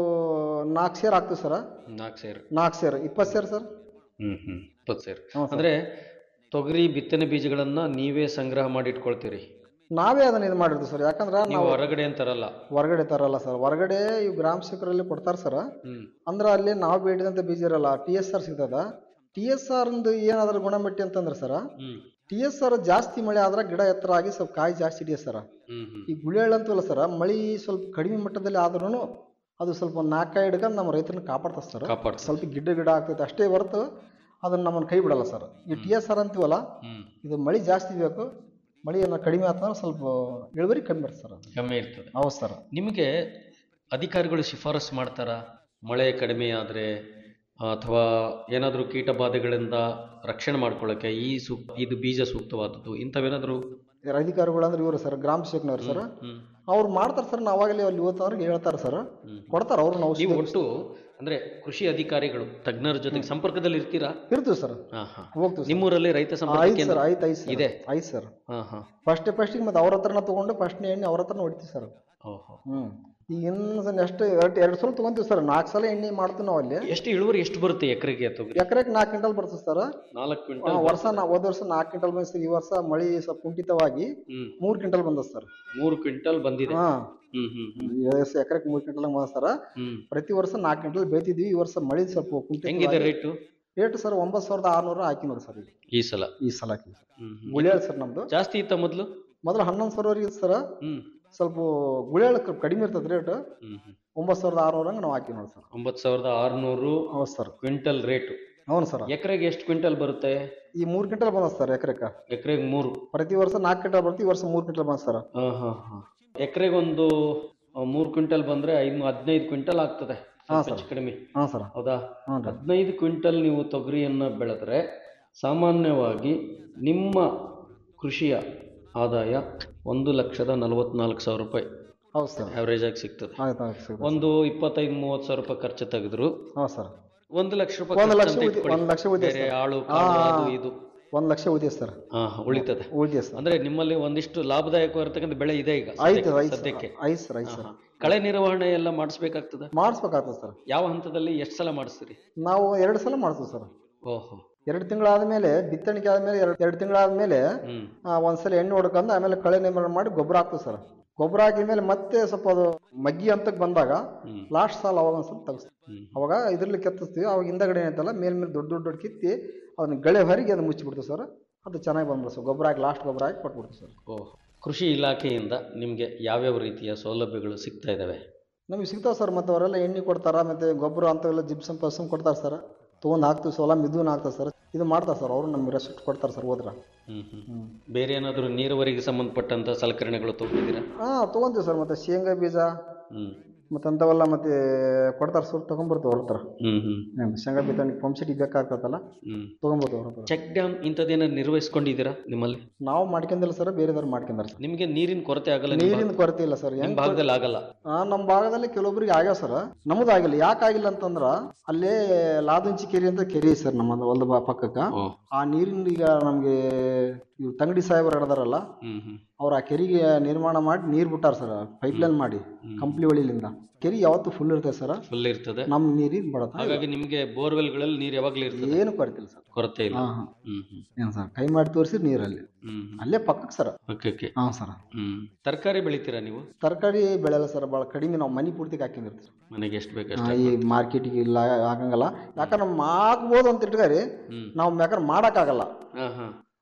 ನಾಲ್ಕು ಸೇರ್ ಹಾಕ್ತೀವಿ ಸರ್ ನಾಲ್ಕು ಸೇರು ನಾಲ್ಕು ಸೇರ್ ಇಪ್ಪತ್ತು ಸೇರ್ ಸರ್ ಹ್ಮ್ ಹ್ಮ್ ಇಪ್ಪತ್ತು ಸೇರು ಹ್ಞೂ ಸರ್ ಅಂದ್ರೆ ತೊಗರಿ ಬಿತ್ತನೆ ಬೀಜಗಳನ್ನ ನೀವೇ ಸಂಗ್ರಹ ಮಾಡಿ ಇಟ್ಕೊಳ್ತೀರಿ ನಾವೇ ಅದನ್ನ ಇದು ಮಾಡಿರ್ತೀವಿ ಸರ್ ಯಾಕಂದ್ರೆ ನೀವು ನಾವು ಹೊರಗಡೆ ಅಂತಾರಲ್ಲ ಹೊರಗಡೆ ತರಲ್ಲ ಸರ್ ಹೊರಗಡೆ ಇವು ಗ್ರಾಮ ಸೇವಕರಲ್ಲಿ ಕೊಡ್ತಾರೆ ಸರ್ ಹ್ಮ್ ಅಂದ್ರೆ ಅಲ್ಲಿ ನಾವು ಬೇಡಿದಂಥ ಬೀಜ ಇರಲ್ಲ ಟಿ ಎಸ್ ಆರ್ ಸಿಗ್ತದ ಟಿ ಎಸ್ ಆರ್ ಏನಾದ್ರ ಗುಣಮಟ್ಟ ಅಂತಂದ್ರೆ ಸರ್ ಹ್ಮ್ ಟಿ ಎಸ್ ಆರ್ ಜಾಸ್ತಿ ಮಳೆ ಆದ್ರೆ ಗಿಡ ಎತ್ತರ ಆಗಿ ಸ್ವಲ್ಪ ಕಾಯಿ ಜಾಸ್ತಿ ಹಿಡಿಯ ಸರ್ ಹ್ಮ್ ಹ್ಮ್ ಈ ಗುಳಿಯಳ್ಳು ಅಂತವಲ್ಲ ಸರ್ ಮಳಿ ಸ್ವಲ್ಪ ಕಡಿಮೆ ಮಟ್ಟದಲ್ಲಿ ಆದ್ರೂ ಅದು ಸ್ವಲ್ಪ ಒಂದು ನಾಲ್ಕಾಯಿ ಹಿಡ್ಕೊಂಡು ನಮ್ಮ ರೈತರನ್ನ ಕಾಪಾಡ್ತದೆ ಸರ್ ಕಾಪಾಡ್ತದೆ ಸ್ವಲ್ಪ ಗಿಡ್ಡ ಗಿಡ ಆಗ್ತೈತೆ ಅಷ್ಟೇ ಹೊರತು ಅದನ್ನ ನಮ್ಮನ್ನ ಕೈ ಬಿಡಲ್ಲ ಸರ್ ಈ ಟಿ ಎಸ್ ಆರ್ ಅಂತೀವಲ್ಲ ಹ್ಮ್ ಇದು ಮಳಿ ಜಾಸ್ತಿ ಬೇಕು ಮಳಿ ಏನೋ ಕಡಿಮೆ ಆತಂದ್ರೆ ಸ್ವಲ್ಪ ಇಳುವರಿ ಕಮ್ಮಿ ಬರ್ತದೆ ಸರ್ ಅದು ಕಮ್ಮಿ ಇರ್ತದೆ ಹೌದು ಸರ್ ನಿಮಗೆ ಅಧಿಕಾರಿಗಳು ಶಿಫಾರಸು ಮಾಡ್ತಾರಾ ಮಳೆ ಕಡಿಮೆ ಆದರೆ ಅಥವಾ ಏನಾದರೂ ಕೀಟ ಬಾಧೆಗಳಿಂದ ರಕ್ಷಣೆ ಮಾಡ್ಕೊಳ್ಳೋಕೆ ಈ ಸೂಕ್ ಇದು ಬೀಜ ಸೂಕ್ತವಾದದ್ದು ಇಂಥವೇನಾದರೂ ಇವ್ರ ಅಧಿಕಾರಿಗಳು ಅಂದ್ರೆ ಇವರು ಸರ್ ಗ್ರಾಮ ಸೇವಕನವ್ರು ಸರ್ ಹ್ಮ್ ಅವ್ರು ಮಾಡ್ತಾರೆ ಸರ್ ನಾವಾಗಲೇ ಅಲ್ಲಿ ಓದ್ತವ್ರಿಗೆ ಹೇಳ್ತಾರೆ ಸರ್ ಹ್ಮ್. ಕೊಡ್ತಾರೆ ಅವ್ರು ನಾವು ನೀವು ಒಟ್ಟು ಅಂದ್ರೆ ಕೃಷಿ ಅಧಿಕಾರಿಗಳು ತಜ್ಞರ ಜೊತೆಗೆ ಸಂಪರ್ಕದಲ್ಲಿ ಇರ್ತೀರಾ ಇರ್ತೀವಿ ಸರ್ ಹಾ ಹಾ ಹೋಗ್ತೀವಿ ಸರ್ ನಿಮ್ಮೂರಲ್ಲಿ ರೈತ ಸಂಪರ್ಕ ಆಯ್ತು ಕೇಂದ್ರ ಸರ್ ಆಯ್ತು ಆಯ್ತು ಸರ್ ಇದೆ. ಆಯ್ತು ಸರ್ ಹಾ ಹಾ ಫಸ್ಟ್ ಫಸ್ಟಿಗೆ ಮತ್ತೆ ಅವ್ರ ಹತ್ರನ ತಗೊಂಡು ಫಸ್ಟ್ನೇ ಎಣ್ಣೆ ಅವ್ರ ಹತ್ರನ ಹೊಡಿತೀವಿ ಸರ್ ಓಹೋ ಹ್ಞೂ ಈಗ ಇನ್ನು ನೆಕ್ಸ್ಟ್ ಎರಡು ಎರಡು ಸಲ ತೊಗೊಂತೀವಿ ಸರ್ ನಾಲ್ಕು ಸಲ ಎಣ್ಣೆ ಮಾಡ್ತೀವಿ ನಾವು ಅಲ್ಲಿ ಎಷ್ಟು ಇಳುವರಿ ಎಷ್ಟು ಬರುತ್ತೆ ಎಕರೆಗೆ ತೊಗರಿ ಎಕರೆಗೆ ನಾಲ್ಕು ಕ್ವಿಂಟಲ್ ಬರ್ತದೆ ಸರ್ ನಾಲ್ಕು ಆ, ಕ್ವಿಂಟಲ್ ವರ್ಷ ನಾ ಹೋದ ವರ್ಷ ನಾಲ್ಕು ಕ್ವಿಂಟಲ್ ಬಂದಿದೆ ಈ ವರ್ಷ ಮಳಿ ಸ್ವಲ್ಪ ಕುಂಠಿತವಾಗಿ ಹ್ಮ್ ಮೂರು ಕ್ವಿಂಟಲ್ ಬಂದದ ಸರ್ ಮೂರು ಕ್ವಿಂಟಲ್ ಬಂದಿದೆ ಹಾಂ ಹ್ಮ್ ಹ್ಮ್ ಹ್ಮ್ ಎಕರೆಗೆ ಮೂರು ಕ್ವಿಂಟಲ್ ಬಂದ ಸರ್ ಹ್ಮ್ ಪ್ರತಿ ವರ್ಷ ನಾಲ್ಕು ಕ್ವಿಂಟಲ್ ಬೆಳಿತಿದ್ವಿ ಈ ವರ್ಷ ಮಳಿ ಸ್ವಲ್ಪ ಹೆಂಗಿದೆ ಕುಂಠಿತ ರೇಟು ರೇಟ್ ಸರ್ ಒಂಬತ್ತು ಸಾವಿರದ ಆರುನೂರು ಹಾಕಿ ನೋಡಿ ಸರ್ ಈಗ ಈ ಸಲ ಈ ಸಲ ಹಾಕಿ ಹ್ಮ್ ಹ್ಮ್. ಗುಳಿಯಾಳ ಸರ್ ನಮ್ದು ಜಾಸ್ತಿ ಇತ್ತ ಮೊದಲು ಮೊದಲು ಹನ್ನೊಂದು ಸಾವಿರವರೆಗೆ ಇತ್ತು ಸರ್ ಹ್ಮ್ ಸ್ವಲ್ಪ ಗುಳಿಯಾಳ ಕಡಿಮೆ ಇರ್ತದೆ ರೇಟ್ ಹ್ಮ್ ಹ್ಮ್ ಒಂಬತ್ತು ಸಾವಿರದ ಆರುನೂರ ಹಂಗೆ ನಾವು ಹಾಕಿ ನೋಡಿ ಸರ್ ಒಂಬತ್ತು ಸಾವಿರದ ಆರುನೂರು ಹೌದು ಸರ್ ಕ್ವಿಂಟಲ್ ರೇಟು ಹೌದು ಸರ್ ಎಕರೆಗೆ ಎಷ್ಟು ಕ್ವಿಂಟಲ್ ಬರುತ್ತೆ ಈ ಮೂರು ಕ್ವಿಂಟಲ್ ಬಂದ ಸರ್ ಎಕರೆಕ ಎಕರೆಗೆ ಮೂರು ಪ್ರತಿ ವರ್ಷ ನಾಲ್ಕು ಕ್ವಿಂಟಲ್ ಬರುತ್ತೆ ಈ ವರ್ಷ ಮೂರು ಕ್ವಿಂಟಲ್ ಬಂದ ಸರ್ ಹಾ ಹಾ ಹಾ ಎಕರೆಗೆ ಒಂದು ಆ, ಮೂರು ಕ್ವಿಂಟಲ್ ಬಂದ್ರೆ ಐದು ಹದಿನೈದು ಕ್ವಿಂಟಲ್ ಆಗ್ತದೆ ಸ್ವಲ್ಪ ಸರ್. ಹೆಚ್ಚು ಕಡಿಮೆ ಹಾಂ ಸರ್ ಹೌದಾ ಹ್ಞೂ ರೀ ಹದಿನೈದು ಕ್ವಿಂಟಲ್ ನೀವು ತೊಗರಿಯನ್ನ ಬೆಳೆದ್ರೆ ಸಾಮಾನ್ಯವಾಗಿ ನಿಮ್ಮ ಕೃಷಿಯ ಆದಾಯ ಒಂದು ಲಕ್ಷದ ನಲವತ್ನಾಲ್ಕು ಸಾವಿರ ರೂಪಾಯಿ ಹೌದು ಸರ್ ಆವ್ರೇಜ್ ಆಗಿ ಸಿಗ್ತದೆ ಆಯ್ತು ಆಯ್ತು ಸರ್ ಒಂದು ಇಪ್ಪತ್ತೈದು ಮೂವತ್ತು ಸಾವಿರ ರೂಪಾಯಿ ಖರ್ಚು ತೆಗೆದ್ರು ಹಾಂ ಸರ್ ಒಂದು ಲಕ್ಷ ರೂಪಾಯಿ ಒಂದು ಖರ್ಚು ಲಕ್ಷ ಅಂತ ಉಳಿ- ಇಟ್ಕೊಳ್ಳಿ. ಒಂದು ಲಕ್ಷ ಉಳಿದಿದೆ ಬೇರೆ ಸರ್. ಆಳು ಹಾ. ಕಾಳು ಅದು ಇದು ಒಂದು ಲಕ್ಷ ಉಳಿದಿದೆ ಸರ್ ಹಾ ಉಳಿತದೆ ಉಳಿದಿದೆ ಸರ್ ಅಂದ್ರೆ ನಿಮ್ಮಲ್ಲಿ ಒಂದಿಷ್ಟು ಲಾಭದಾಯಕವಾಗಿರ್ತಕ್ಕಂಥ ಬೆಳೆ ಇದೆ ಈಗ ಆಯ್ತು ಸದ್ಯಕ್ಕೆ- ಆಯ್ತು ಸರ್ ಸದ್ಯಕ್ಕೆ ಆಯ್ತು ಸರ್ ಆಯ್ತು ಹಾ, ಸರ್ ಹಾ. ಕಳೆ ನಿರ್ವಹಣೆ ಎಲ್ಲ ಮಾಡಿಸ್ಬೇಕಾಗ್ತದೆ ಮಾಡಿಸ್ಬೇಕಾಗ್ತದೆ ಸರ್ ಯಾವ ಹಂತದಲ್ಲಿ ಎಷ್ಟು ಸಲ ಮಾಡಿಸ್ತೀರಿ ನಾವು ಎರಡು ಸಲ ಮಾಡ್ತೀವಿ ಸರ್ ಓಹೋ ಎರಡು ತಿಂಗಳಾದ್ಮೇಲೆ ಬಿತ್ತಣಿಕೆ ಆದ್ಮೇಲೆ ಎರಡು ಎರಡು ತಿಂಗಳಾದ್ಮೇಲೆ ಹ್ಮ್ ಆ, ಒಂದ್ಸಲ ಎಣ್ಣೆ ಹೊಡ್ಕೊಂಡು ಆಮೇಲೆ ಕಳೆ ನಿರ್ಮಾಣ ಮಾಡಿ ಗೊಬ್ಬರ ಹಾಕ್ತೀವಿ ಸರ್ ಗೊಬ್ಬರ ಹಾಕಿದ ಮೇಲೆ ಮತ್ತೆ ಸ್ವಲ್ಪ ಅದು ಮಗ್ಗಿ ಹಂತಕ್ಕೆ ಬಂದಾಗ ಹ್ಮ್ ಲಾಸ್ಟ್ ಸಾಲ ಅವಾಗ ಒಂದು ಸ್ವಲ್ಪ ತೆಗಿಸ್ತೀವಿ ಹ್ಮ್ ಅವಾಗ ಇದ್ರಲ್ಲಿ ಕೆತ್ತಿಸ್ತೀವಿ ಅವಾಗ ಹಿಂದಗಡೆ ಏನೈತಲ್ಲ ಮೇಲ್ ಮೇಲೆ ದೊಡ್ಡ ದೊಡ್ಡ ದೊಡ್ಡ ಕಿತ್ತಿ ಅದನ್ನ ಗಳೆ ಹೊರಗೆ ಅದು ಮುಚ್ಚಿಬಿಡ್ತೀವಿ ಸರ್ ಅದು ಚೆನ್ನಾಗಿ ಬಂದ್ಬಿಡ್ತು ಸರ್ ಗೊಬ್ಬರ ಹಾಕಿ ಲಾಸ್ಟ್ ಗೊಬ್ಬರ ಹಾಕಿ ಕೊಟ್ಬಿಡ್ತೀವಿ ಸರ್ ಓಹ್ ಕೃಷಿ ಇಲಾಖೆಯಿಂದ ನಿಮಗೆ ಯಾವ್ಯಾವ ರೀತಿಯ ಸೌಲಭ್ಯಗಳು ಸಿಗ್ತಾ ಇದ್ದಾವೆ ನಮಗೆ ಸಿಗ್ತಾವೆ ಸರ್ ಮತ್ತು ಅವರೆಲ್ಲ ಎಣ್ಣೆ ಕೊಡ್ತಾರ ಮತ್ತು ಗೊಬ್ಬರ ಅಂಥವೆಲ್ಲ ಜಿಪ್ಸಮ್ ಪಸ್ಸಮ್ ಕೊಡ್ತಾರೆ ಸರ್ ತೊಗೊಂಡು ಹಾಕ್ತೀವಿ ಸೋಲ ಮಿದುನ್ ಹಾಕ್ತಾರೆ ಸರ್ ಇದು ಮಾಡ್ತಾರೆ ಸರ್ ಅವರು ನಮ್ಗೆ ರೆಸಿಪ್ಟ್ ಕೊಡ್ತಾರೆ ಸರ್ ಹೋದ್ರ ಹ್ಮ್ ಹ್ಮ್ ಹ್ಞೂ ಬೇರೆ ಏನಾದರೂ ನೀರಾವರಿಗೆ ಸಂಬಂಧಪಟ್ಟಂತ ಸಲಕರಣೆಗಳು ತಗೊಂಡಿದ್ದೀರಾ ಹಾಂ ತೊಗೊಂತೀವಿ ಸರ್ ಮತ್ತು ಶೇಂಗಾ ಬೀಜ ಹ್ಮ್ ಮತ್ತು ಅಂಥವೆಲ್ಲ ಮತ್ತೆ ಕೊಡ್ತಾರೆ ಸರ್ ತೊಗೊಂಬರ್ತೀವಿ ಅವ್ರ ಹತ್ರ ಹ್ಮ್ ಹ್ಮ್ ಹ್ಮ್, ಶೇಂಗಾ ಬೀಜ ಪಂಪ್ ಸೆಟಿಗೆ ಬೇಕಾಗ್ತದಲ್ಲ ಹ್ಮ್ ತೊಗೊಂಬರ್ತೀವಿ ಅವ್ರ ಹತ್ರ ಚೆಕ್ ಡ್ಯಾಮ್ ಇಂಥದ್ದೇನಾದ್ರು ನಿರ್ವಹಿಸ್ಕೊಂಡಿದ್ದೀರಾ ನಿಮ್ಮಲ್ಲಿ ನಾವು ಮಾಡ್ಕೊಂಡಿಲ್ಲ ಸರ್ ಬೇರೆದವ್ರು ಮಾಡ್ಕೊಂಡಾರೆ ಸರ್ ನಿಮಗೆ ನೀರಿನ ಕೊರತೆ ಆಗಲ್ಲ ನಿಮ್ಮ ನೀರಿನ ಕೊರತೆ ಇಲ್ಲ ಸರ್ ನಿಮ್ಮ ಹೆಂಗ್ ಭಾಗದಲ್ಲಿ ಆಗಲ್ಲ ಆ, ನಮ್ಮ ಭಾಗದಲ್ಲಿ ಕೆಲವೊಬ್ರಿಗೆ ಆಗ್ಯಾವ ಸರ್ ನಮ್ದು ಆಗಿಲ್ಲ ಯಾಕೆ ಆಗಿಲ್ಲ ಅಂತಂದ್ರ ಅಲ್ಲೇ ಲಾದುಂಚಿ ಕೆರೆ ಅಂತ ಕೆರೆ ಐತೆ ಸರ್ ನಮ್ಮ ಹೊಲದ ಬಾ- ಪಕ್ಕಕ್ಕ ಓ ಆ ನೀರಿನ ಈಗ ನಮ್ಗೆ ಇವ್ ತಂಗಡಿ ಸಾಹೇಬರು ಹಿಡ್ದಾರಲ್ಲ ಹ್ಮ್ ಹ್ಮ್ ಅವ್ರು ಆ ಕೆರೆಗೆ ನಿರ್ಮಾಣ ಮಾಡಿ ನೀರ್ ಬಿಟ್ಟಾರ ಸರ್ ಪೈಪ್ಲೈನ್ ಮಾಡಿ ಕಂಪ್ಲಿ ಹೊಳಿಲಿಂದ ಕೆರೆ ಯಾವತ್ತೂ ಫುಲ್ ಇರ್ತದೆ ಸರ್ ಫುಲ್ ಇರ್ತದೆ ನಮ್ ನೀರಿನ ಬಡತ ಹಾಗಾಗಿ ನಿಮ್ಗೆ ಬೋರ್ವೆಲ್ಗಳಲ್ಲಿ ನೀರು ಯಾವಾಗ್ಲೂ ಇರ್ತದೆ ಏನು ಕೊರತಿಲ್ಲ ಸರ್ ಕೊರತೆ ಇಲ್ಲ ಹಾ ಹಾ ಹ್ಮ್ ಹ್ಮ್ ಏನ್ ಸರ್ ಕೈ ಮಾಡಿ ತೋರಿಸಿ ನೀರಲ್ಲಿ ಹ್ಮ್ ಅಲ್ಲೇ ಪಕ್ಕಕ್ಕೆ ಸರ್ ಓಕೆ ಓಕೆ ಹಾ ಸರ್ ಹ್ಮ್ ತರಕಾರಿ ಬೆಳಿತೀರಾ ನೀವು ತರಕಾರಿ ಬೆಳೆಯಲ್ಲ ಸರ್ ಭಾಳ ಕಡಿಮೆ ನಾವು ಮನಿ ಪೂರ್ತಿಗೆ ಹಾಕಿರ್ತೀವಿ ಮನೆಗೆ ಎಷ್ಟು ಆ, ಬೇಕಷ್ಟೇ ಈ ಮಾರ್ಕೆಟಿಗೆ ಇಲ್ಲ ಆಗಂಗಲ್ಲ ಯಾಕಂದ್ರೆ ನಮ್ಮ ಹಾಕ್ಬೋದು ಅಂತ ಇಟ್ಕರಿ ಹ್ಮ್ ನಾವು ಬೇಕಾದ್ರೆ ಮಾಡೋಕ್ಕಾಗಲ್ಲ ಹಾ ಹಾ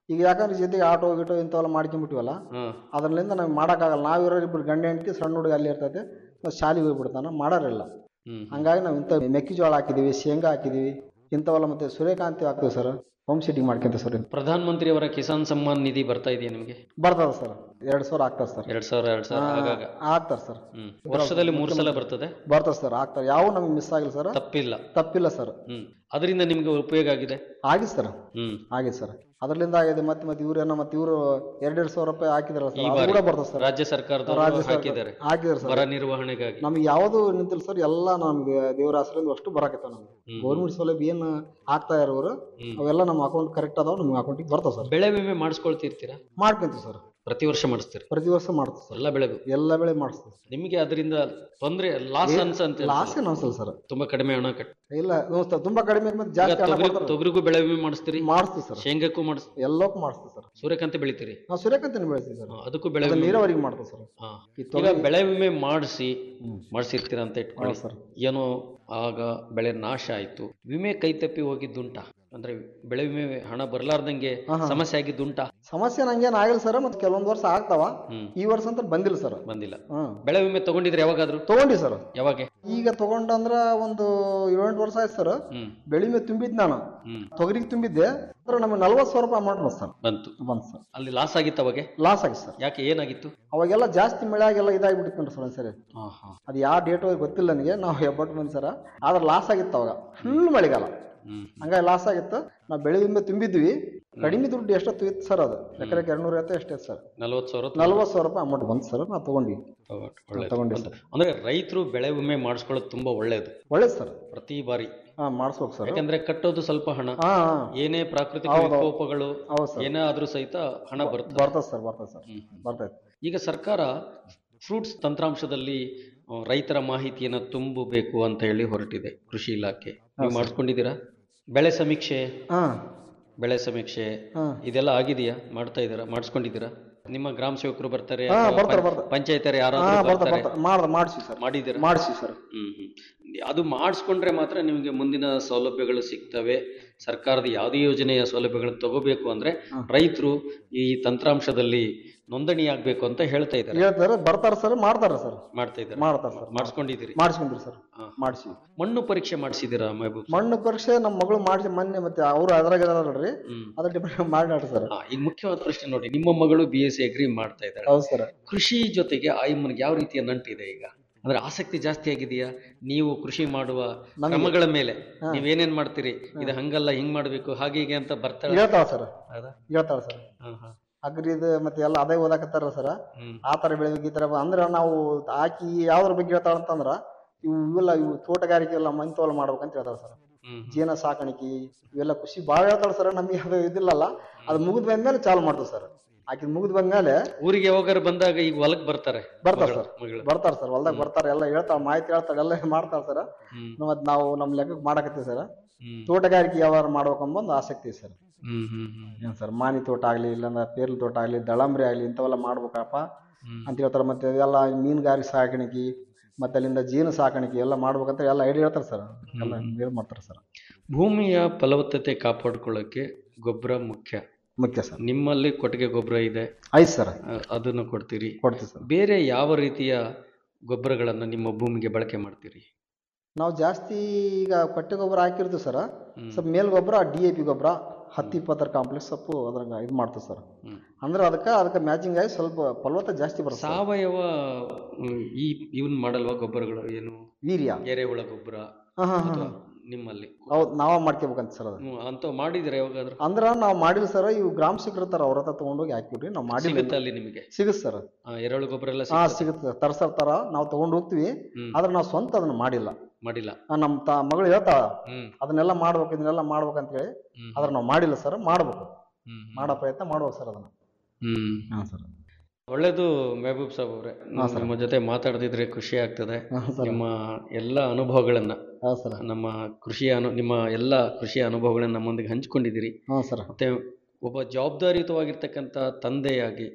ಈಗ ಯಾಕಂದ್ರೆ ಜೊತೆಗೆ ಆಟೋ ಗೀಟೋ ಇಂಥವೆಲ್ಲ ಮಾಡ್ಕೊಂಬಿಟ್ಟಿವಲ್ಲ ಹಾಂ ಅದರಿಂದ ನಮ್ಗೆ ಮಾಡೋಕ್ಕಾಗಲ್ಲ ನಾವಿರೋ ಇಬ್ಬರು ಗಂಡ ಹೆಂಡತಿ ಸಣ್ಣ ಹುಡುಗ ಅಲ್ಲಿ ಇರ್ತೈತೆ ಮತ್ತು ಶಾಲೆಗೆ ಹೋಗ್ಬಿಡ್ತಾನೆ ಮಾಡೋರಿಲ್ಲ ಹ್ಞೂ ಹಂಗಾಗಿ ನಾವು ಇಂಥ ಮೆಕ್ಕೆಜೋಳ ಹಾಕಿದ್ದೀವಿ ಶೇಂಗಾ ಹಾಕಿದ್ದೀವಿ ಇಂಥವೆಲ್ಲ ಮತ್ತು ಸೂರ್ಯಕಾಂತಿ ಹಾಕ್ತೀವಿ ಸರ್ ಹೋಮ್ ಸೀಟಿಂಗ್ ಮಾಡ್ಕೊಂತೀವಿ ಸರ್ ಪ್ರಧಾನ ಮಂತ್ರಿ ಅವರ ಕಿಸಾನ್ ಸಮ್ಮಾನ್ ನಿಧಿ ಬರ್ತಾ ಇದೆಯಾ ನಿಮಗೆ ಬರ್ತದೆ ಸರ್ ಎರಡು ಸಾವಿರ ಆಗ್ತದೆ ಸರ್ ಎರಡ್ ಸಾವಿರ ಎರಡ್ ಸಾವಿರ ಆಗಾಗ ಆಗ್ತಾರೆ ಸರ್ ಹ್ಮ್ ವರ್ಷದಲ್ಲಿ ಮೂರು ಸಲ ಬರ್ತದೆ ಬರ್ತದೆ ಸರ್ ಆಗ್ತಾರೆ ಯಾವ ನಮಗೆ ಮಿಸ್ ಆಗಿಲ್ಲ ಸರ್ ತಪ್ಪಿಲ್ಲ ತಪ್ಪಿಲ್ಲ ಸರ್ ಹ್ಮ್ ಅದರಿಂದ ನಿಮ್ಗೆ ಉಪಯೋಗ ಆಗಿದೆ ಆಗಿದೆ ಸರ್ ಹ್ಮ್ ಆಗಿದೆ ಸರ್ ಅದರಿಂದ ಆಗಿದೆ ಮತ್ತೆ ಮತ್ತೆ ಇವ್ರೇನೋ ಮತ್ತೆ ಇವರು ಎರಡೆರಡು ಸಾವಿರ ರೂಪಾಯಿ ಹಾಕಿದಾರೆ ಈ ಸರ್ ಅದು ಬಾರಿ ಕೂಡ ಬರ್ತದೆ ಸರ್ ರಾಜ್ಯ ಸರ್ಕಾರದವರು ರಾಜ್ಯ ಸರ್ಕಾರ ಹಾಕಿದ್ದಾರೆ ಹಾಕಿದಾರೆ ಸರ್ ಬರ ನಿರ್ವಹಣೆಗಾಗಿ ನಮ್ಗೆ ಯಾವುದು ನಿಂತಿಲ್ಲ ಸರ್ ಎಲ್ಲ ನಮ್ಗೆ ದೇವರ ಆಶ್ರಯದಿಂದ ಅಷ್ಟು ಬರಾಕತ್ತಾವ ನಮ್ಗೆ ಹ್ಮ್. ಗೌರ್ಮೆಂಟ್ ಸೌಲಭ್ಯ ಏನು ಆಗ್ತಾ ಇರೋರು ಹ್ಮ್. ಅವೆಲ್ಲ ನಮ್ಮ ಅಕೌಂಟ್ ಕರೆಕ್ಟ್ ಅದಾವ ನಮ್ಮ ಅಕೌಂಟಿಗೆ ಬರ್ತಾವ ಸರ್ ಬೆಳೆ ವಿಮೆ ಮಾಡಿಸ್ಕೊಳ್ತಿರ್ತೀರಾ ಮಾಡ್ಕೊಂತೀವಿ ಸರ್ ಪ್ರತಿ ವರ್ಷ ಮಾಡಿಸ್ತೀರಿ ಪ್ರತಿ ವರ್ಷ ಮಾಡ್ತೀವಿ ಸರ್ ಎಲ್ಲ ಬೆಳೆಗೂ ಎಲ್ಲ ಬೆಳೆ ಮಾಡಿಸ್ತೀವಿ ನಿಮಗೆ ಅದರಿಂದ ತೊಂದ್ರೆ ಲಾಸ್ ಅನ್ಸಂತ ಲಾಸ್ ಏನು ಅನ್ಸಲ್ಲ ಸರ್ ತುಂಬಾ ಕಡಿಮೆ ಹಣ ಕಟ್ಟಿ ಇಲ್ಲ ದೋಸ್ತ ತುಂಬಾ ಕಡಿಮೆ ಮತ್ತೆ ಈಗ ಜಾಸ್ತಿ ಹಣ ತೊಗರಿ ಕೊಡ್ತಾರೆ ತೊಗರಿಗೂ ಬೆಳೆ ವಿಮೆ ಮಾಡಿಸ್ತೀರಿ ಮಾಡಿಸ್ತೀವಿ ಸರ್ ಶೇಂಗಕ್ಕೂ ಮಾಡಿಸ್ ಎಲ್ಲಕ್ಕೂ ಮಾಡಿಸ್ತೀವಿ ಸರ್ ಸೂರ್ಯಕಾಂತಿ ಬೆಳಿತೀರಿ ನಾವು ಸೂರ್ಯಕಾಂತಿನ ಬೆಳೆಸ್ತೀವಿ ಸರ್ ಹಾ, ಅದಕ್ಕೂ ಬೆಳೆ ಅದು ವಿಮೆ ನೀರಾವರಿಗೆ ಮಾಡ್ತೀವಿ ಸರ್ ಹಾ. ಈ ಈಗ ಬೆಳೆ ವಿಮೆ ಮಾಡಿಸಿ ಹ್ಮ್. ಮಾಡಿಸಿರ್ತೀರ ಅಂತ ಇಟ್ಕೊಳ್ಳಿ ಹೌದು ಸರ್ ಏನೋ ಆಗ ಬೆಳೆ ನಾಶ ಆಯ್ತು ವಿಮೆ ಕೈ ತಪ್ಪಿ ಹೋಗಿದ್ದುಂಟಾ ಅಂದ್ರೆ ಬೆಳೆ ವಿಮೆ ಹಣ ಬರ್ಲಾರ್ದಂಗೆ ಹಾ, ಹಾ. ಸಮಸ್ಯೆ ಆಗಿದ್ದುಂಟಾ ಸಮಸ್ಯೆ ನಂಗೇನು ಆಗಿಲ್ಲ ಸರ್ ಮತ್ತೆ ಕೆಲವೊಂದು ವರ್ಷ ಆಗ್ತಾವ ಹ್ಮ್ ಈ ವರ್ಷ ಅಂತ ಬಂದಿಲ್ಲ ಸರ್ ಬಂದಿಲ್ಲ ಹ್ಮ್ ಬೆಳೆ ವಿಮೆ ತಗೊಂಡಿದ್ರೆ ಯಾವಾಗಾದ್ರೂ ತಗೊಂಡಿ ಸರ್ ಯಾವಾಗ ಈಗ ತಗೊಂಡಂದ್ರ ಒಂದು ಏಳೆಂಟು ವರ್ಷ ಆಯ್ತು ಸರ್ ಹ್ಮ್ ಬೆಳಿ ಮೇಲೆ ತುಂಬಿದ್ ನಾನು ಹ್ಮ್ ತೊಗರಿಗೆ ತುಂಬಿದ್ದೆ ಸರ್ ನಮಗೆ ನಲ್ವತ್ತು ಸಾವಿರ ರೂಪಾಯಿ ಅಮೌಂಟ್ ಬಂತು ಸರ್ ಬಂತು ಬಂತು ಸರ್ ಅಲ್ಲಿ ಲಾಸ್ ಆಗಿತ್ತು ಅವಾಗೆ ಲಾಸ್ ಆಗಿ ಸರ್ ಯಾಕೆ ಏನಾಗಿತ್ತು ಅವಾಗೆಲ್ಲ ಜಾಸ್ತಿ ಮಳೆಯಾಗೆಲ್ಲ ಇದಾಗಿಬಿಟ್ಟಿತ್ತು ಸರ್ ಒಂದ್ಸರಿ ಹಾ ಹಾ ಅದು ಯಾವ ಡೇಟ್ ಗೊತ್ತಿಲ್ಲ ನನಗೆ ನಾವು ಹೆಬ್ಬಟ್ಟು ಬಂದು ಸರ ಆದ್ರೆ ಲಾಸ್ ಆಗಿತ್ತು ಅವಾಗ ಫುಲ್ ಮಳೆಗಾಲ ಹ್ಮ್ ಹಂಗಾಗಿ ಲಾಸ್ ಆಗಿತ್ತು ನಾವು ಬೆಳೆ ವಿಮೆ ತುಂಬಿದ್ವಿ ಕಡಿಮೆ ದುಡ್ಡು ಎಷ್ಟೊತ್ತು ಇತ್ತು ಸರ್ ಅದು ಎಕರೆಗೆ ಎರಡ್ನೂರ ಐವತ್ತು ಎಷ್ಟೇ ಸರ್ ನಲ್ವತ್ತು ಸಾವಿರ ನಲ್ವತ್ತು ಸಾವಿರ ರೂಪಾಯಿ ಅಮೌಂಟ್ ಬಂತು ಸರ್ ನಾವು ತಗೊಂಡ್ವಿ ತಗೊಂಡ್- ಒಳ್ಳೇದು. ತಗೊಂಡಿ ಅಂತ- ಅಂದ್ರೆ ರೈತರು ಬೆಳೆ ವಿಮೆ ಮಾಡಿಸ್ಕೊಳ್ಳೋದು ತುಂಬಾ ಒಳ್ಳೇದು ಒಳ್ಳೇದು ಸರ್ ಪ್ರತಿ ಬಾರಿ ಹಾಂ ಮಾಡಿಸ್ಬೇಕು ಸರ್ ಯಾಕಂದ್ರೆ ಕಟ್ಟೋದು ಸ್ವಲ್ಪ ಹಣ ಹಾಂ ಹಾಂ ಏನೇ ಪ್ರಾಕೃತಿಕ ಹೌದು. ವಿಕೋಪಗಳು ಹೌದು ಸರ್ ಏನೇ ಆದ್ರೂ ಸಹಿತ ಹಣ ಬರ್ತದೆ ಬರ್ತದೆ ಸರ್ ಬರ್ತದೆ ಸರ್ ಹ್ಮ್. ಬರ್ತೈತೆ ಈಗ ಸರ್ಕಾರ ಫ್ರೂಟ್ಸ್ ತಂತ್ರಾಂಶದಲ್ಲಿ ಆ, ರೈತರ ಮಾಹಿತಿಯನ್ನು ತುಂಬಬೇಕು ಅಂತ ಹೇಳಿ ಹೊರಟಿದೆ ಕೃಷಿ ಇಲಾಖೆ ನೀವು ಮಾಡಿಸ್ಕೊಂಡಿದ್ದೀರಾ ಬೆಳೆ ಸಮೀಕ್ಷೆ ಹಾಂ ಬೆಳೆ ಸಮೀಕ್ಷೆ ಹಾಂ ಇದೆಲ್ಲ ಆಗಿದೆಯಾ ಮಾಡ್ತಾ ಇದ್ದೀರಾ ಮಾಡಿಸ್ಕೊಂಡಿದ್ದೀರಾ ನಿಮ್ಮ ಗ್ರಾಮ ಸೇವಕರು ಬರ್ತಾರೆ ಹಾ, ಅಥವಾ ಬರ್ತಾರೆ, ಪಂ- ಬರ್ತಾರೆ. ಪಂಚಾಯತರು ಹಾಂ ಯಾರಾದ್ರೂ ಬರ್ತಾರೆ ಬರ್ತಾರೆ ಬರ್ತಾರೆ ಮಾಡ್ದ ಮಾಡಿಸಿ ಸರ್ ಮಾಡಿದ್ದೀರಾ ಮಾಡಿಸಿ ಸರ್ ಹ್ಮ್ ಹ್ಮ್ ಅದು ಮಾಡಿಸ್ಕೊಂಡ್ರೆ ಮಾತ್ರ ನಿಮಗೆ ಮುಂದಿನ ಸೌಲಭ್ಯಗಳು ಸಿಗ್ತವೆ ಸರ್ಕಾರದ ಯಾವುದೇ ಯೋಜನೆಯ ಸೌಲಭ್ಯಗಳನ್ನು ತಗೋಬೇಕು ಅಂದ್ರೆ ಹ್ಮ್. ರೈತರು ಈ ತಂತ್ರಾಂಶದಲ್ಲಿ ನೋಂದಣಿ ಆಗ್ಬೇಕು ಅಂತ ಹೇಳ್ತಾ ಇದ್ದಾರೆ ಹೇಳ್ತಾರೆ ಬರ್ತಾರೆ ಸರ್ ಮಾಡ್ತಾರೆ ಸರ್ ಮಾಡ್ತಾ ಇದ್ದಾರೆ ಮಾಡ್ತಾರೆ ಸರ್ ಮಾಡಿಸ್ಕೊಂಡಿದ್ದೀರಿ ಮಾಡಿಸ್ಕೊಂಡ್ರಿ ಸರ್ ಹಾ. ಮಾಡಿಸಿ ಮಣ್ಣು ಪರೀಕ್ಷೆ ಮಾಡಿಸಿದ್ದೀರಾ ಮೆಹಬೂಬ್ ಮಣ್ಣು ಪರೀಕ್ಷೆ ನಮ್ಮ ಮಗಳು ಮಾಡಿಸಿ ಮೊನ್ನೆ ಮತ್ತೆ ಅವರು ಅದ್ರಾಗ ಇದಾರಲ್ರಿ ಹ್ಮ್ ಅದ್ರ ಡಿಪೆಂಡ್ ಮಾಡಿ ಸರ್ ಹಾ, ಈಗ ಮುಖ್ಯವಾದ ಪ್ರಶ್ನೆ ನೋಡಿ ನಿಮ್ಮ ಮಗಳು ಬಿ ಎಸ್ ಸಿ ಅಗ್ರಿ ಮಾಡ್ತಾ ಇದ್ದಾಳೆ ಹೌದು ಸರ್ ಕೃಷಿ ಜೊತೆಗೆ ಆ ಅಮ್ಮನಿಗೆ ಯಾವ ರೀತಿಯ ನಂಟಿದೆ ಈಗ ಅಂದ್ರೆ ಆಸಕ್ತಿ ಜಾಸ್ತಿ ಆಗಿದೆಯಾ ನೀವು ಕೃಷಿ ಮಾಡುವ ನಮ್ಗೆ- ಕ್ರಮಗಳ ಮೇಲೆ ಹಾ. ನೀವೇನೇನ್ ಮಾಡ್ತೀರಿ ಇದು ಹಂಗಲ್ಲ ಹಿಂಗ್ ಮಾಡ್ಬೇಕು ಹಾಗೆ ಹೀಗೆ ಅಂತ ಬರ್ತಾಳೆ ಹೇಳ್ತಾಳ ಸರ್ ಹೌದಾ ಹೇಳ್ತಾಳ ಸರ್ ಹಾ, ಹಾ. ಅಗ್ರಿದು ಮತ್ತೆ ಎಲ್ಲ ಅದೇ ಓದಾಕತ್ತಾರ ಸರ್ ಹ್ಮ್ ಆ ಥರ ಬೆಳಿಬೇಕು ಈ ಥರ ಬ- ಅಂದ್ರೆ ನಾವು ಹಾಕಿ ಯಾವ್ದ್ರ ಬಗ್ಗೆ ಹೇಳ್ತಾಳ ಅಂತಂದ್ರ ಇವು ಇವೆಲ್ಲ ಇವು ತೋಟಗಾರಿಕೆ ಎಲ್ಲ ಮಂತವಲ್ಲ ಮಾಡ್ಬೇಕಂತ ಹೇಳ್ತಾರ ಸರ್ ಹ್ಮ್ ಜೇನ ಸಾಕಾಣಿಕೆ ಇವೆಲ್ಲ ಖುಷಿ ಭಾಳ ಹೇಳ್ತಾಳ ಸರ್ ನಮಗೆ ಅದು ಇದಿಲ್ಲಲ್ಲ ಅದು ಮುಗಿದ್ ಬಂದ್ಮೇಲೆ ಚಾಲು ಮಾಡ್ತೀವಿ ಸರ್ ಆಕಿದ್ ಮುಗಿದ್ ಬಂದ್ಮೇಲೆ ಊರಿಗೆ ಯಾವಾಗಾರ ಬಂದಾಗ ಈಗ ಹೊಲಕ್ ಬರ್ತಾರೆ ಬರ್ತಾರ ಮಗಳು- ಸರ್ ಮಗಳು ಬರ್ತಾರ ಸರ್ ಹೊಲ್ದಾಗ ಬರ್ತಾರ ಎಲ್ಲ ಹೇಳ್ತಾಳ ಮಾಹಿತಿ ಹೇಳ್ತಾಳ ಎಲ್ಲ ಮಾಡ್ತಾಳ ಸರ್ ಹ್ಮ್ ಮತ್ ನಾವು ನಮ್ಮ ಲೆಕ್ಕಕ್ಕೆ ಮಾಡಕತ್ತೀವಿ ಸರ್ ಹ್ಮ್ ತೋಟಗಾರಿಕೆ ವ್ಯವಹಾರ ಮಾಡ್ಬೇಕಂಬಂದು ಆಸಕ್ತಿ ಸರ್ ಹ್ಮ್ ಹ್ಮ್ ಹ್ಮ್ ಏನ್ ಸರ್ ಮಾನಿ ತೋಟ ಆಗ್ಲಿ ಇಲ್ಲಾಂದ್ರೆ ಪೇರ್ಲ ತೋಟ ಆಗ್ಲಿ ದಳಂಬ್ರಿ ಆಗ್ಲಿ ಇಂಥವೆಲ್ಲ ಮಾಡ್ಬೇಕಪ್ಪ ಹ್ಮ್ ಅಂತ ಹೇಳ್ತಾರೆ ಮತ್ತೆ ಎಲ್ಲ ಮೀನುಗಾರಿಕೆ ಸಾಕಾಣಿಕೆ ಮತ್ತೆ ಅಲ್ಲಿಂದ ಜೇನು ಸಾಕಾಣಿಕೆ ಎಲ್ಲ ಮಾಡ್ಬೇಕಂತ ಎಲ್ಲ ಐಡಿಯಾ ಹೇಳ್ತಾರೆ ಸರ್ ಎಲ್ಲ ಹೇಳಿ ಮಾಡ್ತಾರೆ ಸರ್ ಭೂಮಿಯ ಫಲವತ್ತತೆ ಕಾಪಾಡ್ಕೊಳ್ಳೋಕೆ ಗೊಬ್ಬರ ಮುಖ್ಯ ಮುಖ್ಯ ಸರ್ ನಿಮ್ಮಲ್ಲಿ ಕೊಟ್ಟಿಗೆ ಗೊಬ್ಬರ ಇದೆ ಆಯ್ತು ಸರ್ ಅ- ಅದನ್ನು ಕೊಡ್ತೀರಿ ಕೊಡ್ತೀವಿ ಸರ್ ಬೇರೆ ಯಾವ ರೀತಿಯ ಗೊಬ್ಬರಗಳನ್ನ ನಿಮ್ಮ ಭೂಮಿಗೆ ಬಳಕೆ ಮಾಡ್ತೀರಿ ನಾವು ಜಾಸ್ತಿ ಈಗ ಕೊಟ್ಟೆ ಗೊಬ್ಬರ ಹಾಕಿರ್ತೀವಿ ಸರ್ ಹ್ಮ್. ಸ್ವಲ್ಪ ಮೇಲ್ ಗೊಬ್ಬರ ಡಿ ಎ ಪಿ ಗೊಬ್ಬರ ಹತ್ತು ಇಪ್ಪತ್ತರ ಕಾಂಪ್ಲೆಕ್ಸ್ ಸೊಪ್ಪು ಅದ್ರಂಗ ಇದು ಮಾಡ್ತೀವಿ ಸರ್ ಹ್ಮ್. ಅಂದ್ರೆ ಅದಕ್ಕೆ ಅದಕ್ಕೆ ಮ್ಯಾಚಿಂಗ್ ಆಗಿ ಸ್ವಲ್ಪ ಫಲವತ್ತ ಜಾಸ್ತಿ ಬರುತ್ತೆ ಸರ್. ಸಾವಯವ ಹ್ಮ್, ಈ ಇವನ್ ಮಾಡಲ್ವಾ ಗೊಬ್ಬರಗಳು ಏನು ವೀರ್ಯ ಎರೆಹುಳ ಗೊಬ್ಬರ ಹಾಂ ಹಾಂ ಅಥವಾ ಹಾಂ ನಿಮ್ಮಲ್ಲಿ ಹೌದು ನಾವೇ ಮಾಡ್ಕೋಬೇಕಂತ ಸರ್ ಅದು ಹ್ಮ್, ಅಂಥವು ಮಾಡಿದ್ರೆ ಯಾವಾಗಾದ್ರೂ ಅಂದ್ರೆ ನಾವು ಮಾಡಿಲ್ಲ ಸರ್ ಇವು ಗ್ರಾಮ ಇರ್ತಾರ ಅವ್ರ ಹತ್ರ ತಗೊಂಡೋಗಿ ಹಾಕ್ಬಿಟ್ರಿ ನಾವು ಮಾಡಿಲ್ಲ ಸಿಗುತ್ತೆ ಅಲ್ಲಿ ನಿಮಗೆ ಸಿಗುತ್ತೆ ಸರ್ ಆ, ಎರೆಹುಳ ಗೊಬ್ಬರ ಎಲ್ಲ ಹಾ ಸಿಗುತ್ತೆ? ಸಿಗುತ್ತೆ ತರ್ಸರ್ತಾರ ನಾವು ತಗೊಂಡು ಹೋಗ್ತೀವಿ ಹ್ಮ್ ಆದ್ರೆ ನಾವು ಸ್ವಂತ ಅದನ್ನ ಮಾಡಿಲ್ಲ ಮಾಡಿಲ್ಲ ಆ, ನಮ್ಮ ತ ಮಗಳು ಹೇಳ್ತಾಳ ಹ್ಮ್ ಅದನ್ನೆಲ್ಲ ಮಾಡ್ಬೇಕು ಇದನ್ನೆಲ್ಲ ಮಾಡ್ಬೇಕಂತ ಹೇಳಿ ಹ್ಮ್ ಆದ್ರೆ ನಾವು ಮಾಡಿಲ್ಲ ಸರ್ ಮಾಡ್ಬೇಕು ಹ್ಮ್ ಮಾಡೋ ಪ್ರಯತ್ನ ಮಾಡ್ಬೇಕು ಸರ್ ಅದನ್ನ ಹ್ಮ್ ಹಾಂ ಸರ್ ಒಳ್ಳೇದು ಮೆಹಬೂಬ್ ಸಾಬ್ ಅವರೇ ಹಾಂ ಸರ್ ನಿಮ್ಮ ಜೊತೆ ಮಾತಾಡ್ತಿದ್ರೆ ಖುಷಿ ಆಗ್ತದೆ ಹಾಂ ಸರ್ ನಿಮ್ಮ ಎಲ್ಲ ಅನುಭವಗಳನ್ನ ಹಾಂ ಸರ್ ನಮ್ಮ ಕೃಷಿಯ ಅನು ನಿಮ್ಮ ಎಲ್ಲ ಕೃಷಿಯ ಅನುಭವಗಳನ್ನ ನಮ್ಮೊಂದಿಗೆ ಹಂಚಿಕೊಂಡಿದ್ದೀರಿ ಹಾಂ ಸರ್ ಮತ್ತೆ ಒಬ್ಬ ಜವಾಬ್ದಾರಿಯುತವಾಗಿರ್ತಕ್ಕಂಥ ತಂದೆಯಾಗಿ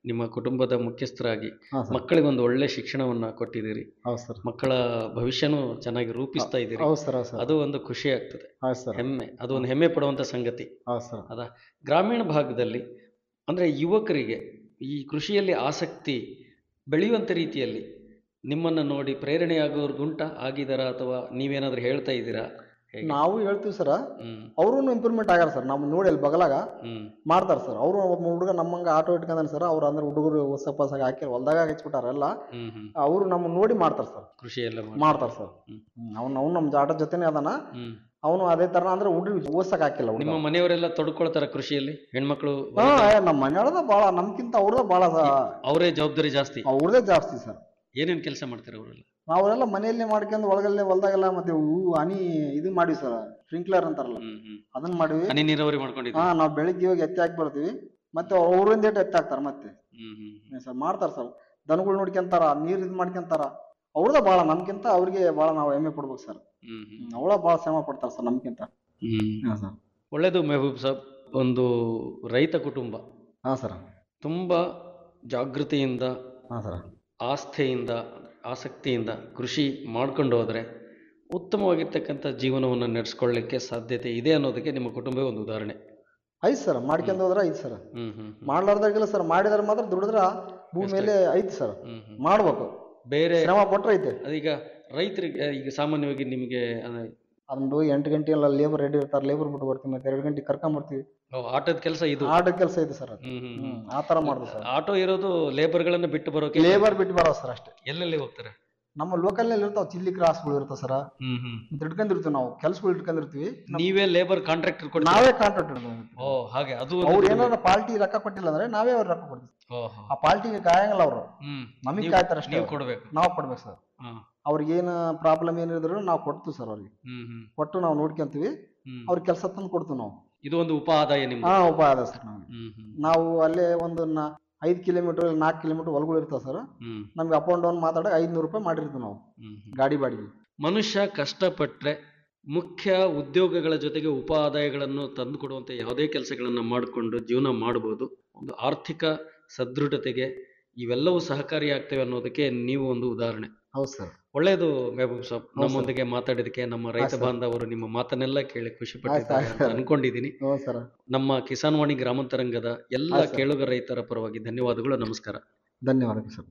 ನಿಮ್ಮ ಕುಟುಂಬದ ಮುಖ್ಯಸ್ಥರಾಗಿ ಹಾಂ ಸರ್ ಮಕ್ಕಳಿಗೆ ಒಂದು ಒಳ್ಳೆ ಶಿಕ್ಷಣವನ್ನ ಕೊಟ್ಟಿದ್ದೀರಿ ಹೌದು ಸರ್ ಮಕ್ಕಳ ಭವಿಷ್ಯನೂ ಚೆನ್ನಾಗಿ ರೂಪಿಸ್ತಾ ಇದ್ದೀರಿ ಹೌದು ಸರ್ ಹೌದು ಸರ್ ಅದು ಒಂದು ಖುಷಿ ಆಗ್ತದೆ ಹೌದು ಸರ್ ಹೆಮ್ಮೆ ಅದು ಒಂದು ಹೆಮ್ಮೆ ಪಡುವಂತ ಸಂಗತಿ ಹೌದು ಸರ್ ಅದ ಗ್ರಾಮೀಣ ಭಾಗದಲ್ಲಿ ಅಂದ್ರೆ ಯುವಕರಿಗೆ ಈ ಕೃಷಿಯಲ್ಲಿ ಆಸಕ್ತಿ ಬೆಳೆಯುವಂತ ರೀತಿಯಲ್ಲಿ ನಿಮ್ಮನ್ನ ನೋಡಿ ಪ್ರೇರಣೆಯಾಗೋರ್ಗುಂಟ ಆಗಿದಾರ ಅಥವಾ ನೀವೇನಾದ್ರೂ ಹೇಳ್ತಾ ಇದ್ದೀರಾ ಹೇಗೆ? ನಾವು ಹೇಳ್ತೀವಿ ಸರ್ ಹ್ಮ್ ಅವ್ರೂ ಇಂಪ್ರೂವ್ಮೆಂಟ್ ಆಗ್ಯಾರ ಸರ್ ನಮ್ಮ ನೋಡಿ ಅಲ್ಲಿ ಬಗಲಾಗ ಹ್ಮ್ ಮಾಡ್ತಾರೆ ಸರ್ ಅವರು ಒಬ್ಬ ಹುಡುಗ ನಮ್ಮಂಗ ಆಟೋ ಇಟ್ಕೊಂಡಾನೆ ಸರ್ ಅವ್ರು ಅಂದ್ರೆ ಹುಡುಗರು ಹೊಸ ಪಸಾಗ ಹಾಕಿ ಹೊಲ್ದಾಗ ಹಚ್ಬಿಟ್ಟಾರ ಎಲ್ಲ ಹ್ಮ್ ಹ್ಮ್ ಅವರು ನಮ್ಮ ನೋಡಿ ಮಾಡ್ತಾರೆ ಸರ್ ಕೃಷಿ ಎಲ್ಲ ಮಾಡಿ ಮಾಡ್ತಾರೆ ಸರ್ ಹ್ಮ್. ಅವ್ನು ಅವ್ನು ನಮ್ಮ ಆಟೋ ಜೊತೆನೇ ಅದಾನ ಹ್ಮ್ ಅವನು ಅದೇ ತರ ಅಂದ್ರೆ ಹುಡುಗ ಓದ್ಸಕ್ ಹಾಕಿಲ್ಲ ಹುಡುಗ ನಿಮ್ಮ ಮನೆಯವರೆಲ್ಲ ತೊಡ್ಕೊಳ್ತಾರ ಕೃಷಿಯಲ್ಲಿ ಹೆಣ್ಮಕ್ಳು ಹಾ ಏ, ನಮ್ಮ ಮನೆಯೊಳದ ಬಾಳ ನಮ್ಕಿಂತ ಅವ್ರದ ಬಾಳ ಅವರೇ ಜವಾಬ್ದಾರಿ ಜಾಸ್ತಿ ಅವ್ರದೇ ಜಾಸ್ತಿ ಸರ್ ಏನೇನ್ ಕೆಲಸ ಮಾಡ್ತಾರೆ ಅವರೆಲ್ಲ ನಾವೆಲ್ಲ ಮನೆಯಲ್ಲೇ ಮಾಡ್ಕೊಂಡು ಒಳಗಲ್ಲೇ ಹೊಲ್ದಾಗೆಲ್ಲ ಮತ್ತೆ ಹೂ ಹನಿ ಇದು ಮಾಡಿವಿ ಸರ್ ಸ್ಪ್ರಿಂಕ್ಲರ್ ಅಂತಾರಲ್ಲ ಹ್ಮ್ ಹ್ಮ್ ಅದನ್ನ ಮಾಡಿವಿ ಹನಿ ನೀರಾವರಿ ಮಾಡ್ಕೊಂಡಿದ್ದೀವಿ ಹಾ ನಾವು ಬೆಳಿಗ್ಗೆ ಹೋಗಿ ಎತ್ತಿ ಹಾಕಿ ಬರ್ತೀವಿ ಮತ್ತೆ ಅವ್ರಿಂದ ಏಟ್ ಎತ್ತಿ ಹಾಕ್ತಾರ ಮತ್ತೆ ಹ್ಮ್ ಹ್ಮ್ ಸರ್ ಮಾಡ್ತಾರ ಸರ್ ದನಗಳು ನೋಡ್ಕೊಂತಾರ ನೀರ್ ಇದು ಮಾಡ್ಕೊಂತಾರ ಅವ್ರದ ಬಾಳ ನಮ್ಗಿಂತ ಅವ್ರಿಗೆ ಬಾಳ ನಾವು ಹೆಮ್ಮೆ ಪಡ್ಬೇಕು ಸರ್ ಹ್ಮ್ ಹ್ಮ್ ಅವಳ ಬಾಳ ಶ್ರಮ ಪಡ್ತಾರ ಸರ್ ನಮ್ಗಿಂತ ಹ್ಮ್ ಹಾ ಸರ್ ಒಳ್ಳೇದು ಮೆಹಬೂಬ್ ಸಾಬ್ ಒಂದು ರೈತ ಕುಟುಂಬ ಹಾ ಸರ್ ತುಂಬಾ ಜಾಗೃತಿಯಿಂದ ಹಾ ಸರ್ ಆಸ್ಥೆಯಿಂದ ಆಸಕ್ತಿಯಿಂದ ಕೃಷಿ ಮಾಡ್ಕೊಂಡು ಹೋದರೆ ಉತ್ತಮವಾಗಿರ್ತಕ್ಕಂಥ ಜೀವನವನ್ನು ನಡೆಸ್ಕೊಳ್ಳಿಕ್ಕೆ ಸಾಧ್ಯತೆ ಇದೆ ಅನ್ನೋದಕ್ಕೆ ನಿಮ್ಮ ಕುಟುಂಬವೇ ಒಂದು ಉದಾಹರಣೆ ಐತ್ ಸರ್ ಮಾಡ್ಕೊಂಡ್ ಹೋದ್ರ ಐತ್ ಸರ್ ಹ್ಮ್ ಹ್ಮ್ ಹ್ಮ್. ಮಾಡ್ಲಾರ್ದಾಗಿಲ್ಲ ಸರ್ ಮಾಡಿದ್ರೆ ಮಾತ್ರ ದುಡಿದ್ರ ಭೂಮಿ ಮೇಲೆ ಐತಿ ಸರ್ ಹ್ಮ್ ಹ್ಮ್. ಮಾಡ್ಬೇಕು ಬೇರೆ ಶ್ರಮ ಪಟ್ರೆ ಐತೆ ಅದೀಗ ರೈತರಿಗೆ ಈಗ ಸಾಮಾನ್ಯವಾಗಿ ನಿಮಗೆ ಅಹ್, ಅದೊಂದು ಎಂಟು ಗಂಟೆ ಎಲ್ಲ ಲೇಬರ್ ರೆಡಿ ಇರ್ತಾರೆ ಲೇಬರ್ ಬಿಟ್ಟು ಬರ್ತೀವಿ ಮತ್ತೆ ಎರಡು ಗಂಟೆ ಕರ್ಕೊಂಬರ್ತೀವಿ ಆಟೋದ ಕೆಲಸ ಇದು ಆಟದ ಕೆಲಸ ಇದೆ ಸರ್ ಅದು ಹ್ಮ್ ಹ್ಮ್ ಹ್ಮ್ ಹ್ಮ್. ಆ ತರ ಮಾಡುದು ಸರ್ ಆಟೋ ಇರೋದು ಲೇಬರ್ಗಳನ್ನ ಬಿಟ್ಟು ಬರೋಕೆ ಲೇಬರ್ ಬಿಟ್ಟು ಬರೋ ಸರ್ ಅಷ್ಟೇ ಎಲ್ಲೆಲ್ಲಿ ಹೋಗ್ತಾರೆ ನಮ್ಮ ಲೋಕಲ್ ನಲ್ಲಿ ಇರ್ತಾವ ಚಿಲ್ಲಿ ಕ್ರಾಸ್ಗಳು ಇರ್ತಾವ ಸರ್ ಹ್ಮ್ ಹ್ಮ್ ಮತ್ತೆ ಇಟ್ಕೊಂಡಿರ್ತೀವಿ ನಾವು ಕೆಲ್ಸಗಳು ಇಟ್ಕೊಂಡಿರ್ತೀವಿ ನೀವೇ ಲೇಬರ್ ಕಾಂಟ್ರಾಕ್ಟರ್ ಕೊಡ್ತೀರಾ ನಾವೇ ಕಾಂಟ್ರಾಕ್ಟ್ ಇಡ್ತೀವಿ ಓ ಹಾಗೆ ಅದು ಅವ್ರು ಒಂದು- ಏನಾರ ಪಾರ್ಟಿ ರೊಕ್ಕ ಕೊಟ್ಟಿಲ್ಲ ಅಂದ್ರೆ ನಾವೇ ಅವ್ರ ರೊಕ್ಕ ಕೊಡ್ತೀವಿ ಓಹೋ. ಆ ಪಾರ್ಟಿಗೆ ಕಾಯಂಗಿಲ್ಲ ಅವರು ಹ್ಮ್ ನಮಗೆ ನೀವು- ಕಾಯ್ತಾರ ಅಷ್ಟೇ ನೀವು ಅವ್ರು. ಕೊಡ್ಬೇಕು ನಾವು ಕೊಡ್ಬೇಕು ಸರ್ ಹಾ. ಅವ್ರಿಗೆ ಏನು ಪ್ರಾಬ್ಲಮ್ ಏನಿದ್ರು ನಾವು ಕೊಡ್ತೀವಿ ಸರ್ ಅವ್ರಿಗೆ ಹ್ಮ್ ಹ್ಮ್ ಕೊಟ್ಟು ನಾವು ನೋಡ್ಕೊಂತೀವಿ ಹ್ಮ್ ಅವ್ರ ಕೆಲಸ ತಂದು ಕೊಡ್ತೀವಿ ನಾವು ಇದು ಒಂದು ಉಪ ಆದಾಯ ನಿಮ್ದು ಹಾ ಉಪಾಯ ಅದ ಸರ್ ನಮ್ಗೆ ಹ್ಮ್ ಹ್ಮ್ ನಾವು ಅಲ್ಲೇ ಒಂದು ನಾ- ಐದ್ ಕಿಲೋಮೀಟರ್ ನಾಲ್ಕು ಕಿಲೋಮೀಟರ್ ಹೊಲಗಳು ಇರ್ತಾವ ಸರ್ ಹ್ಮ್ ನಮ್ಗೆ ಅಪ್ ಅಂಡ್ ಡೌನ್ ಮಾತಾಡೋ ಐದ್ನೂರು ರೂಪಾಯಿ ಮಾಡಿರ್ತೀವಿ ನಾವು ಹ್ಮ್ ಹ್ಮ್. ಗಾಡಿ ಬಾಡಿಗೆ ಮನುಷ್ಯ ಕಷ್ಟಪಟ್ರೆ ಮುಖ್ಯ ಉದ್ಯೋಗಗಳ ಜೊತೆಗೆ ಉಪ ಆದಾಯಗಳನ್ನು ತಂದು ಕೊಡುವಂತ ಯಾವುದೇ ಕೆಲಸಗಳನ್ನ ಮಾಡಿಕೊಂಡು ಜೀವನ ಮಾಡಬಹುದು ಒಂದು ಆರ್ಥಿಕ ಸದೃಢತೆಗೆ ಇವೆಲ್ಲವೂ ಸಹಕಾರಿಯಾಗ್ತವೆ ಅನ್ನೋದಕ್ಕೆ ನೀವು ಒಂದು ಉದಾಹರಣೆ ಹೌದು ಸರ್ ಒಳ್ಳೆಯದು ಮೆಹಬೂಬ್ ಸಾಬ್ ಸರ್. ನಮ್ಮೊಂದಿಗೆ ಮಾತಾಡಿದಕ್ಕೆ ನಮ್ಮ ರೈತ ಸರ್. ಬಾಂಧವರು ನಿಮ್ಮ ಮಾತನ್ನೆಲ್ಲ ಕೇಳಿ ಖುಷಿ ಪಟ್ಟಿದ್ದಾರೆ ಅಂತ ಆಯ್ತು. ಅನ್ಕೊಂಡಿದ್ದೀನಿ ಹೌದು ಸರ್ ನಮ್ಮ ಕಿಸಾನ್ ವಾಣಿ ಗ್ರಾಮಾಂತರಂಗದ ಎಲ್ಲ ಆಯ್ತು ಸರ್. ಕೇಳುಗ ರೈತರ ಪರವಾಗಿ ಧನ್ಯವಾದಗಳು ನಮಸ್ಕಾರ ಧನ್ಯವಾದಗಳು ಸರ್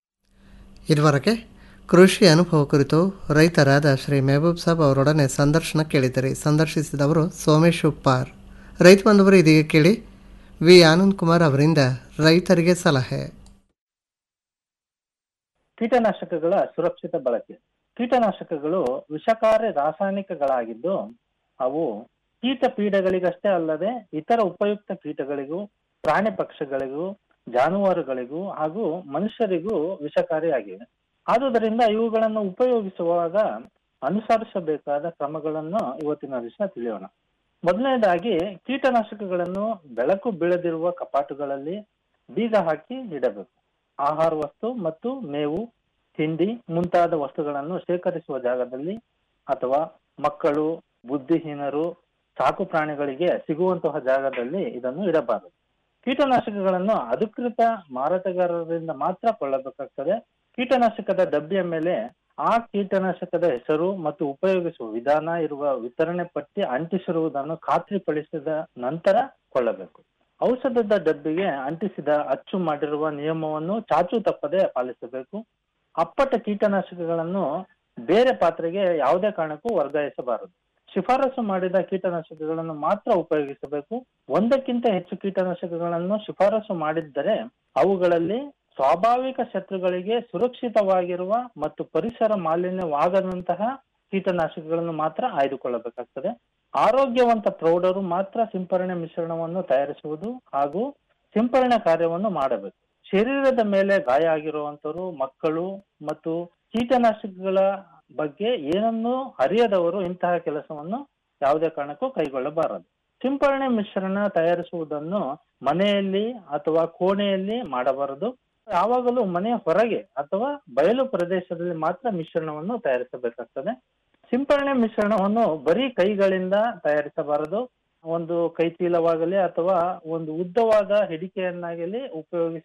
ಇದುವರೆಗೆ ಕೃಷಿ ಅನುಭವ ಕುರಿತು ರೈತರಾದ ಶ್ರೀ ಮೆಹಬೂಬ್ ಸಾಬ್ ಅವರೊಡನೆ ಸಂದರ್ಶನ ಕೇಳಿದರೆ ಸಂದರ್ಶಿಸಿದವರು ಸೋಮೇಶ್ ಉಪ್ಪಾರ್ ರೈತ ಬಂಧುವರು ಇದೀಗ ಕೇಳಿ ವಿ ಆನಂದ್ ಕುಮಾರ್ ಅವರಿಂದ ರೈತರಿಗೆ ಸಲಹೆ ಕೀಟನಾಶಕಗಳ ಸುರಕ್ಷಿತ ಬಳಕೆ ಕೀಟನಾಶಕಗಳು ವಿಷಕಾರಿ ರಾಸಾಯನಿಕಗಳಾಗಿದ್ದು ಅವು ಕೀಟ ಪೀಡೆಗಳಿಗಷ್ಟೇ ಅಲ್ಲದೆ ಇತರ ಉಪಯುಕ್ತ ಕೀಟಗಳಿಗೂ ಪ್ರಾಣಿ ಪಕ್ಷಿಗಳಿಗೂ ಜಾನುವಾರುಗಳಿಗೂ ಹಾಗೂ ಮನುಷ್ಯರಿಗೂ ವಿಷಕಾರಿಯಾಗಿವೆ ಆದುದರಿಂದ ಇವುಗಳನ್ನು ಉಪಯೋಗಿಸುವಾಗ ಅನುಸರಿಸಬೇಕಾದ ಕ್ರಮಗಳನ್ನು ಇವತ್ತಿನ ದಿವಸ ತಿಳಿಯೋಣ ಮೊದಲನೇದಾಗಿ ಕೀಟನಾಶಕಗಳನ್ನು ಬೆಳಕು ಬೀಳದಿರುವ ಕಪಾಟುಗಳಲ್ಲಿ ಬೀಗ ಹಾಕಿ ಇಡಬೇಕು ಆಹಾರ ವಸ್ತು ಮತ್ತು ಮೇವು ತಿಂಡಿ ಮುಂತಾದ ವಸ್ತುಗಳನ್ನು ಶೇಖರಿಸುವ ಜಾಗದಲ್ಲಿ ಅಥವಾ ಮಕ್ಕಳು ಬುದ್ಧಿಹೀನರು ಸಾಕು ಪ್ರಾಣಿಗಳಿಗೆ ಸಿಗುವಂತಹ ಜಾಗದಲ್ಲಿ ಇದನ್ನು ಇಡಬಾರದು ಕೀಟನಾಶಕಗಳನ್ನು ಅಧಿಕೃತ ಮಾರಾಟಗಾರರಿಂದ ಮಾತ್ರ ಕೊಳ್ಳಬೇಕಾಗ್ತದೆ ಕೀಟನಾಶಕದ ಡಬ್ಬಿಯ ಮೇಲೆ ಆ ಕೀಟನಾಶಕದ ಹೆಸರು ಮತ್ತು ಉಪಯೋಗಿಸುವ ವಿಧಾನ ಇರುವ ವಿತರಣೆ ಪಟ್ಟಿ ಅಂಟಿಸಿರುವುದನ್ನು ಖಾತ್ರಿಪಡಿಸಿದ ನಂತರ ಕೊಳ್ಳಬೇಕು ಔಷಧದ ಡಬ್ಬಿಗೆ ಅಂಟಿಸಿದ ಅಚ್ಚು ಮಾಡಿರುವ ನಿಯಮವನ್ನು ಚಾಚು ತಪ್ಪದೆ ಪಾಲಿಸಬೇಕು ಅಪ್ಪಟ ಕೀಟನಾಶಕಗಳನ್ನು ಬೇರೆ ಪಾತ್ರೆಗೆ ಯಾವುದೇ ಕಾರಣಕ್ಕೂ ವರ್ಗಾಯಿಸಬಾರದು ಶಿಫಾರಸು ಮಾಡಿದ ಕೀಟನಾಶಕಗಳನ್ನು ಮಾತ್ರ ಉಪಯೋಗಿಸಬೇಕು ಒಂದಕ್ಕಿಂತ ಹೆಚ್ಚು ಕೀಟನಾಶಕಗಳನ್ನು ಶಿಫಾರಸು ಮಾಡಿದ್ದರೆ ಅವುಗಳಲ್ಲಿ ಸ್ವಾಭಾವಿಕ ಶತ್ರುಗಳಿಗೆ ಸುರಕ್ಷಿತವಾಗಿರುವ ಮತ್ತು ಪರಿಸರ ಮಾಲಿನ್ಯವಾಗದಂತಹ ಕೀಟನಾಶಕಗಳನ್ನು ಮಾತ್ರ ಆಯ್ದುಕೊಳ್ಳಬೇಕಾಗ್ತದೆ ಆರೋಗ್ಯವಂತ ಪ್ರೌಢರು ಮಾತ್ರ ಸಿಂಪರಣೆ ಮಿಶ್ರಣವನ್ನು ತಯಾರಿಸುವುದು ಹಾಗೂ ಸಿಂಪರಣೆ ಕಾರ್ಯವನ್ನು ಮಾಡಬೇಕು ಶರೀರದ ಮೇಲೆ ಗಾಯ ಆಗಿರುವಂತವರು ಮಕ್ಕಳು ಮತ್ತು ಕೀಟನಾಶಕಗಳ ಬಗ್ಗೆ ಏನನ್ನೂ ಅರಿಯದವರು ಇಂತಹ ಕೆಲಸವನ್ನು ಯಾವುದೇ ಕಾರಣಕ್ಕೂ ಕೈಗೊಳ್ಳಬಾರದು ಸಿಂಪರಣೆ ಮಿಶ್ರಣ ತಯಾರಿಸುವುದನ್ನು ಮನೆಯಲ್ಲಿ ಅಥವಾ ಕೋಣೆಯಲ್ಲಿ ಮಾಡಬಾರದು ಯಾವಾಗಲೂ ಮನೆಯ ಹೊರಗೆ ಅಥವಾ ಬಯಲು ಪ್ರದೇಶದಲ್ಲಿ ಮಾತ್ರ ಮಿಶ್ರಣವನ್ನು ತಯಾರಿಸಬೇಕಾಗ್ತದೆ ಸಿಂಪರಣೆ ಮಿಶ್ರಣವನ್ನು ಬರೀ ಕೈಗಳಿಂದ ತಯಾರಿಸಬಾರದು ಒಂದು ಕೈ ಚೀಲವಾಗಲಿ ಅಥವಾ ಒಂದು ಉದ್ದವಾದ ಹಿಡಿಕೆಯನ್ನಾಗಲಿ ಉಪಯೋಗಿಸಿ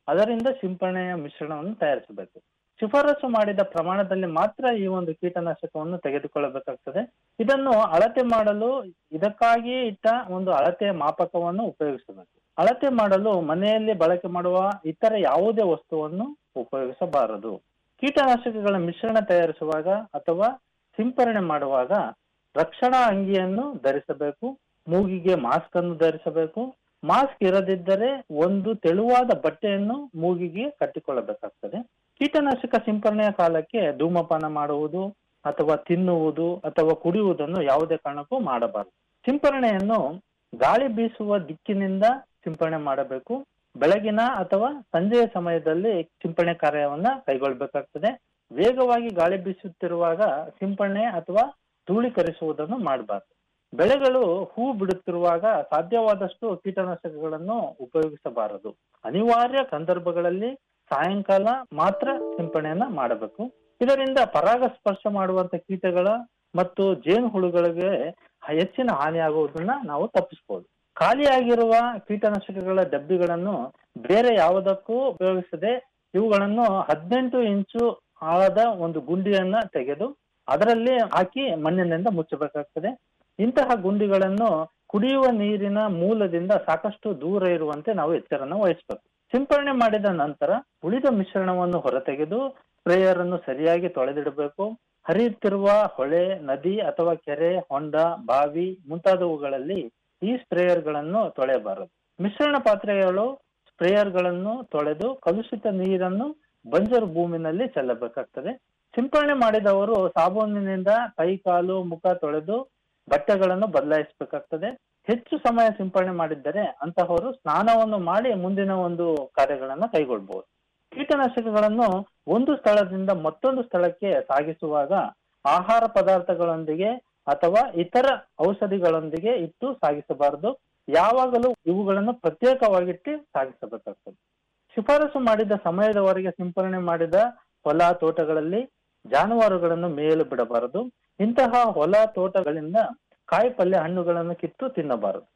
ಅದರಿಂದ ಸಿಂಪರಣೆಯ ಮಿಶ್ರಣವನ್ನು ತಯಾರಿಸಬೇಕು ಶಿಫಾರಸು ಮಾಡಿದ ಪ್ರಮಾಣದಲ್ಲಿ ಮಾತ್ರ ಈ ಒಂದು ಕೀಟನಾಶಕವನ್ನು ತೆಗೆದುಕೊಳ್ಳಬೇಕಾಗ್ತದೆ ಇದನ್ನು ಅಳತೆ ಮಾಡಲು ಇದಕ್ಕಾಗಿಯೇ ಇಟ್ಟ ಒಂದು ಅಳತೆಯ ಮಾಪಕವನ್ನು ಉಪಯೋಗಿಸಬೇಕು ಅಳತೆ ಮಾಡಲು ಮನೆಯಲ್ಲಿ ಬಳಕೆ ಮಾಡುವ ಇತರ ಯಾವುದೇ ವಸ್ತುವನ್ನು ಉಪಯೋಗಿಸಬಾರದು ಕೀಟನಾಶಕಗಳ ಮಿಶ್ರಣ ತಯಾರಿಸುವಾಗ ಅಥವಾ ಸಿಂಪರಣೆ ಮಾಡುವಾಗ ರಕ್ಷಣಾ ಅಂಗಿಯನ್ನು ಧರಿಸಬೇಕು ಮೂಗಿಗೆ ಮಾಸ್ಕ್ ಅನ್ನು ಧರಿಸಬೇಕು ಮಾಸ್ಕ್ ಇರದಿದ್ದರೆ ಒಂದು ತೆಳುವಾದ ಬಟ್ಟೆಯನ್ನು ಮೂಗಿಗೆ ಕಟ್ಟಿಕೊಳ್ಳಬೇಕಾಗ್ತದೆ ಕೀಟನಾಶಕ ಸಿಂಪರಣೆಯ ಕಾಲಕ್ಕೆ ಧೂಮಪಾನ ಮಾಡುವುದು ಅಥವಾ ತಿನ್ನುವುದು ಅಥವಾ ಕುಡಿಯುವುದನ್ನು ಯಾವುದೇ ಕಾರಣಕ್ಕೂ ಮಾಡಬಾರದು ಸಿಂಪರಣೆಯನ್ನು ಗಾಳಿ ಬೀಸುವ ದಿಕ್ಕಿನಿಂದ ಸಿಂಪರಣೆ ಮಾಡಬೇಕು ಬೆಳಗಿನ ಅಥವಾ ಸಂಜೆಯ ಸಮಯದಲ್ಲಿ ಸಿಂಪರಣೆ ಕಾರ್ಯವನ್ನ ಕೈಗೊಳ್ಳಬೇಕಾಗ್ತದೆ ವೇಗವಾಗಿ ಗಾಳಿ ಬೀಸುತ್ತಿರುವಾಗ ಸಿಂಪರಣೆ ಅಥವಾ ಧೂಳೀಕರಿಸುವುದನ್ನು ಮಾಡಬಾರದು ಬೆಳೆಗಳು ಹೂ ಬಿಡುತ್ತಿರುವಾಗ ಸಾಧ್ಯವಾದಷ್ಟು ಕೀಟನಾಶಕಗಳನ್ನು ಉಪಯೋಗಿಸಬಾರದು ಅನಿವಾರ್ಯ ಸಂದರ್ಭಗಳಲ್ಲಿ ಸಾಯಂಕಾಲ ಮಾತ್ರ ಸಿಂಪರಣೆಯನ್ನ ಮಾಡಬೇಕು ಇದರಿಂದ ಪರಾಗಸ್ಪರ್ಶ ಮಾಡುವಂತ ಕೀಟಗಳ ಮತ್ತು ಜೇನುಹುಳುಗಳಿಗೆ ಹೆಚ್ಚಿನ ಹಾನಿಯಾಗುವುದನ್ನ ನಾವು ತಪ್ಪಿಸಬಹುದು ಖಾಲಿಯಾಗಿರುವ ಕೀಟನಾಶಕಗಳ ಡಬ್ಬಿಗಳನ್ನು ಬೇರೆ ಯಾವುದಕ್ಕೂ ಉಪಯೋಗಿಸದೆ ಇವುಗಳನ್ನು ಹದಿನೆಂಟು ಇಂಚು ಆಳದ ಒಂದು ಗುಂಡಿಯನ್ನ ತೆಗೆದು ಅದರಲ್ಲಿ ಹಾಕಿ ಮಣ್ಣಿನಿಂದ ಮುಚ್ಚಬೇಕಾಗ್ತದೆ ಇಂತಹ ಗುಂಡಿಗಳನ್ನು ಕುಡಿಯುವ ನೀರಿನ ಮೂಲದಿಂದ ಸಾಕಷ್ಟು ದೂರ ಇರುವಂತೆ ನಾವು ಎಚ್ಚರನ ವಹಿಸಬೇಕು ಸಿಂಪರಣೆ ಮಾಡಿದ ನಂತರ ಉಳಿದ ಮಿಶ್ರಣವನ್ನು ಹೊರತೆಗೆದು ಸ್ಪ್ರೇಯರ್ ಅನ್ನು ಸರಿಯಾಗಿ ತೊಳೆದಿಡಬೇಕು ಹರಿಯುತ್ತಿರುವ ಹೊಳೆ ನದಿ ಅಥವಾ ಕೆರೆ ಹೊಂಡ ಬಾವಿ ಮುಂತಾದವುಗಳಲ್ಲಿ ಈ ಸ್ಪ್ರೇಯರ್ ಗಳನ್ನು ತೊಳೆಯಬಾರದು ಮಿಶ್ರಣ ಪಾತ್ರೆಗಳು ಸ್ಪ್ರೇಯರ್ ಗಳನ್ನು ತೊಳೆದು ಕಲುಷಿತ ನೀರನ್ನು ಬಂಜರು ಭೂಮಿನಲ್ಲಿ ಚೆಲ್ಲಬೇಕಾಗ್ತದೆ ಸಿಂಪರಣೆ ಮಾಡಿದವರು ಸಾಬೂನಿನಿಂದ ಕೈ ಕಾಲು ಮುಖ ತೊಳೆದು ಬಟ್ಟೆಗಳನ್ನು ಬದಲಾಯಿಸಬೇಕಾಗ್ತದೆ ಹೆಚ್ಚು ಸಮಯ ಸಿಂಪರಣೆ ಮಾಡಿದ್ದರೆ ಅಂತಹವರು ಸ್ನಾನವನ್ನು ಮಾಡಿ ಮುಂದಿನ ಒಂದು ಕಾರ್ಯಗಳನ್ನ ಕೈಗೊಳ್ಬಹುದು ಕೀಟನಾಶಕಗಳನ್ನು ಒಂದು ಸ್ಥಳದಿಂದ ಮತ್ತೊಂದು ಸ್ಥಳಕ್ಕೆ ಸಾಗಿಸುವಾಗ ಆಹಾರ ಪದಾರ್ಥಗಳೊಂದಿಗೆ ಅಥವಾ ಇತರ ಔಷಧಿಗಳೊಂದಿಗೆ ಇಟ್ಟು ಸಾಗಿಸಬಾರದು ಯಾವಾಗಲೂ ಇವುಗಳನ್ನು ಪ್ರತ್ಯೇಕವಾಗಿಟ್ಟು ಸಾಗಿಸಬೇಕಾಗ್ತದೆ ಶಿಫಾರಸು ಮಾಡಿದ ಸಮಯದವರೆಗೆ ಸಿಂಪರಣೆ ಮಾಡಿದ ಹೊಲ ತೋಟಗಳಲ್ಲಿ ಜಾನುವಾರುಗಳನ್ನು ಮೇಯಲು ಬಿಡಬಾರದು ಇಂತಹ ಹೊಲ ತೋಟಗಳಿಂದ ಕಾಯಿ ಪಲ್ಯ ಹಣ್ಣುಗಳನ್ನು ಕಿತ್ತು ತಿನ್ನಬಾರದು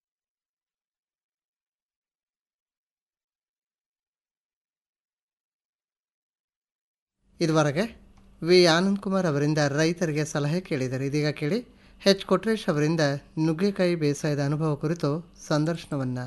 ಇದುವರೆಗೆ ವಿ ಆನಂದ್ ಕುಮಾರ್ ಅವರಿಂದ ರೈತರಿಗೆ ಸಲಹೆ ಕೇಳಿದರು ಇದೀಗ ಕೇಳಿ ಎಚ್ ಕೊಟ್ರೇಶ್ ಅವರಿಂದ ನುಗ್ಗೆಕಾಯಿ ಬೇಸಾಯದ ಅನುಭವ ಕುರಿತು ಸಂದರ್ಶನವನ್ನು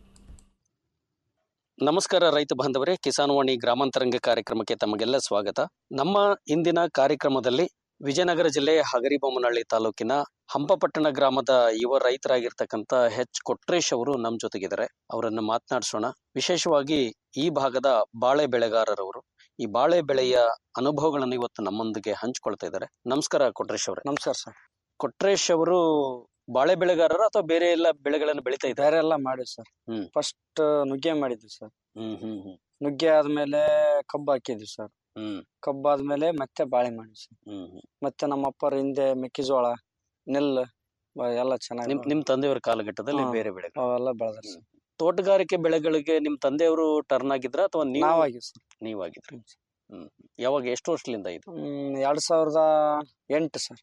ನಮಸ್ಕಾರ ರೈತ ಬಾಂಧವರೇ ಕಿಸಾನ್ ವಾಣಿ ಗ್ರಾಮಾಂತರಂಗ ಕಾರ್ಯಕ್ರಮಕ್ಕೆ ತಮಗೆಲ್ಲ ಸ್ವಾಗತ ನಮ್ಮ ಇಂದಿನ ಕಾರ್ಯಕ್ರಮದಲ್ಲಿ ವಿಜಯನಗರ ಜಿಲ್ಲೆ ಹಗರಿಬೊಮ್ಮನಹಳ್ಳಿ ತಾಲೂಕಿನ ಹಂಪಪಟ್ಟಣ ಗ್ರಾಮದ ಯುವ ರೈತರಾಗಿರ್ತಕ್ಕಂಥ ಎಚ್ ಕೊಟ್ರೇಶ್ ಅವರು ನಮ್ಮ ಜೊತೆಗಿದ್ದಾರೆ ಅವರನ್ನು ಮಾತನಾಡಿಸೋಣ ವಿಶೇಷವಾಗಿ ಈ ಭಾಗದ ಬಾಳೆ ಬೆಳೆಗಾರರವರು ಈ ಬಾಳೆ ಬೆಳೆಯ ಅನುಭವಗಳನ್ನು ಇವತ್ತು ನಮ್ಮೊಂದಿಗೆ ಹಂಚ್ಕೊಳ್ತಾ ಇದ್ದಾರೆ ನಮಸ್ಕಾರ ಕೊಟ್ರೇಶ್ ಅವರೇ ನಮಸ್ಕಾರ ಸರ್ ಕೊಟ್ರೇಶ್ ಅವರು ಬಾಳೆ ಬೆಳೆಗಾರರ ಅಥವಾ ಬೇರೆ ಎಲ್ಲ ಬೆಳೆಗಳನ್ನು ಬೆಳಿತಾ ಇದ್ದಾರೆ ಬೇರೆ ಎಲ್ಲ ಮಾಡಿವಿ ಸರ್ ಹ್ಮ್. ಫಸ್ಟ್ ನುಗ್ಗೆ ಮಾಡಿದ್ವಿ ಸರ್ ಹ್ಮ್ ಹ್ಮ್ ಹ್ಮ್ ನುಗ್ಗೆ ಆದ್ಮೇಲೆ ಕಬ್ಬು ಹಾಕಿದ್ವಿ ಸರ್ ಹ್ಮ್ ಕಬ್ಬು ಆದ್ಮೇಲೆ ಮತ್ತೆ ಬಾಳೆ ಮಾಡಿವಿ ಸರ್ ಹ್ಮ್ ಹ್ಮ್ ಮತ್ತೆ ನಮ್ಮ ಅಪ್ಪರ ಹಿಂದೆ ಮೆಕ್ಕೆಜೋಳ ನೆಲ್ಲು ಬ- ಎಲ್ಲ ಚೆನ್ನಾಗಿ ನಿಮ್ ನಿಮ್ ತಂದೆಯವರ ಕಾಲಘಟ್ಟದಲ್ಲಿ ಹಾ. ಬೇರೆ ಬೆಳೆಗಳು ಅವೆಲ್ಲ ಬೆಳೆದ್ರಿ ಸರ್ ತೋಟಗಾರಿಕೆ ಬೆಳೆಗಳಿಗೆ ನಿಮ್ ತಂದೆಯವರು ಟರ್ನ್ ಆಗಿದ್ರ ಅಥವಾ ನೀವು ನಾವಾಗಿವಿ ಸರ್ ನೀವಾಗಿದ್ರಿ ಹ್ಮ್ ಯಾವಾಗ ಎಷ್ಟು ವರ್ಷದಿಂದ ಇದು ಹ್ಮ್ ಎರಡ್ ಸಾವಿರದ ಎಂಟು ಸರ್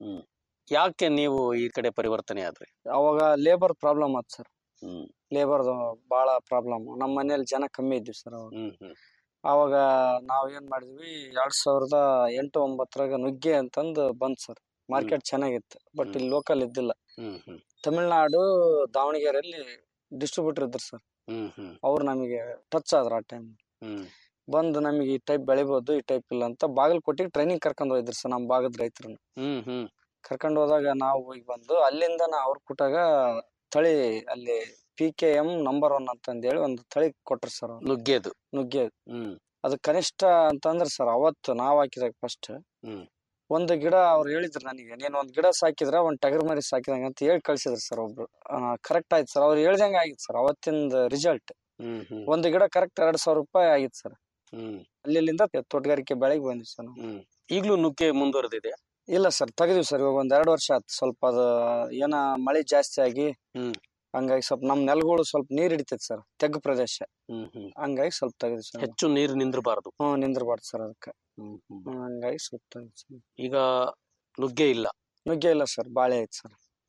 ಯಾಕೆ ನೀವು ಈ ಕಡೆ ಪರಿವರ್ತನೆ ಆದ್ರಿ ಅವಾಗ ಲೇಬರ್ ಪ್ರಾಬ್ಲಮ್ ಆತ್ ಸರ್ ಹ್ಮ್ ಲೇಬರ್ ಬಹಳ ಪ್ರಾಬ್ಲಮ್ ನಮ್ಮ ಮನೇಲಿ ಜನ ಕಮ್ಮಿ ಇದ್ವಿ ಸರ್ ಅವಾಗ ಹ್ಮ್ ಹ್ಮ್ ಅವಾಗ ನಾವ್ ಏನ್ ಮಾಡಿದ್ವಿ ಎರಡ್ ಸಾವಿರದ ಎಂಟು ಒಂಬತ್ತರಾಗ ನುಗ್ಗೆ ಅಂತಂದು ಬಂತ್ ಸರ್ ಮಾರ್ಕೆಟ್ ಚೆನ್ನಾಗಿತ್ತು ಬಟ್ ಹ್ಮ್. ಇಲ್ಲಿ ಲೋಕಲ್ ಇದ್ದಿಲ್ಲ ಹ್ಮ್ ಹ್ಮ್ ತಮಿಳ್ನಾಡು ದಾವಣಗೆರೆಯಲ್ಲಿ ಡಿಸ್ಟ್ರಿಬ್ಯೂಟರ್ ಇದ್ರು ಸರ್ ಹ್ಮ್ ಹ್ಮ್ ಅವ್ರು ನಮಗೆ ಟಚ್ ಆದ್ರು ಆ ಟೈಮ್ ಹ್ಮ್ ಬಂದು ನಮಗೆ ಈ ಟೈಪ್ ಬೆಳಿಬೋದು ಈ ಟೈಪ್ ಇಲ್ಲ ಅಂತ ಬಾಗಲಕೋಟೆಗೆ ಟ್ರೈನಿಂಗ್ ಕರ್ಕೊಂಡು ಹೋಗಿದ್ರು ಸರ್ ನಮ್ಮ ಭಾಗದ ರೈತರನ್ನ ಹ್ಮ್ ಹ್ಮ್ ಕರ್ಕೊಂಡು ಹೋದಾಗ ನಾವು ಹೋಗಿ ಬಂದು ಅಲ್ಲಿಂದ ನಾ ಅವ್ರ ಕೂಟಾಗ ತಳಿ ಅಲ್ಲಿ P K M number one ಅಂತಂದೇಳಿ ಒಂದು ತಳಿ ಕೊಟ್ರು ಸರ್ ಅವ್ರು ನುಗ್ಗೆದು ನುಗ್ಗೆ ಹ್ಮ್ ಅದು ಕನಿಷ್ಠ ಅಂತಂದ್ರೆ ಸರ್ ಅವತ್ತು ನಾವ್ ಹಾಕಿದಾಗ ಫಸ್ಟ್ ಹ್ಮ್. ಒಂದು ಗಿಡ ಅವ್ರು ಹೇಳಿದ್ರು ನನಗೆ ನೀನ್ ಒಂದ್ ಗಿಡ ಸಾಕಿದ್ರ ಒಂದ್ ಟಗರ್ ಮರಿ ಸಾಕಿದಂಗ ಅಂತ ಹೇಳಿ ಕಳ್ಸಿದ್ರು ಸರ್ ಒಬ್ರು ಕರೆಕ್ಟ್ ಆಯ್ತು ಸರ್ ಅವ್ರು ಹೇಳ್ದಂಗ ಆಗಿತ್ತು ಸರ್ ಅವತ್ತಿಂದ ರಿಸಲ್ಟ್ ಹ್ಮ್ ಹ್ಮ್ ಒಂದು ಗಿಡ ಕರೆಕ್ಟ್ ಎರಡ್ ಸಾವಿರ ರೂಪಾಯಿ ಆಗಿತ್ತು ಸರ್ ಹ್ಮ್ ಅಲ್ಲಿಂದ ತೋಟಗಾರಿಕೆ ಬೆಳೆಗೆ ಬಂದ್ವಿ ಸರ್ ನಾವು ಹ್ಮ್ ಈಗ್ಲೂ ನುಗ್ಗೆ ಮುಂದುವರೆದಿದೆ ಇಲ್ಲ ಸರ್ ತೆಗೆದಿವಿ ಸರ್ ಇವಾಗ ಒಂದ್ ಎರಡು ವರ್ಷ ಆಯ್ತು ಸ್ವಲ್ಪ ಅದು ಏನ ಮಳೆ ಜಾಸ್ತಿ ಆಗಿ ಹ್ಮ್. ಹಂಗಾಗಿ ಸ್ವಲ್ಪ ನಮ್ ನೆಲಗಳು ಸ್ವಲ್ಪ ನೀರ್ ಹಿಡಿತೈತಿ ಸರ್ ತೆಗ್ಗು ಪ್ರದೇಶ ಹ್ಮ್ ಹ್ಮ್ ಹಂಗಾಗಿ ಸ್ವಲ್ಪ ತೆಗೆದ್ವಿ ಸರ್ ಹೆಚ್ಚು ನೀರು ನಿಂದ್ರಬಾರದು ಹ್ಮ್ ನಿಂದ್ರಬಾರ್ದು ಸರ್ ಅದಕ್ಕೆ ಹ್ಮ್ ಹ್ಮ್ ಹ್ಮ್, ಹಂಗಾಗಿ ಸ್ವಲ್ಪ ತೆಗ್ದ್ವಿ ಸರ್ ಈಗ ನುಗ್ಗೆ ಇಲ್ಲ ನುಗ್ಗೆ ಇಲ್ಲ ಸರ್ ಬಾಳೆ ಐತಿ ಸರ್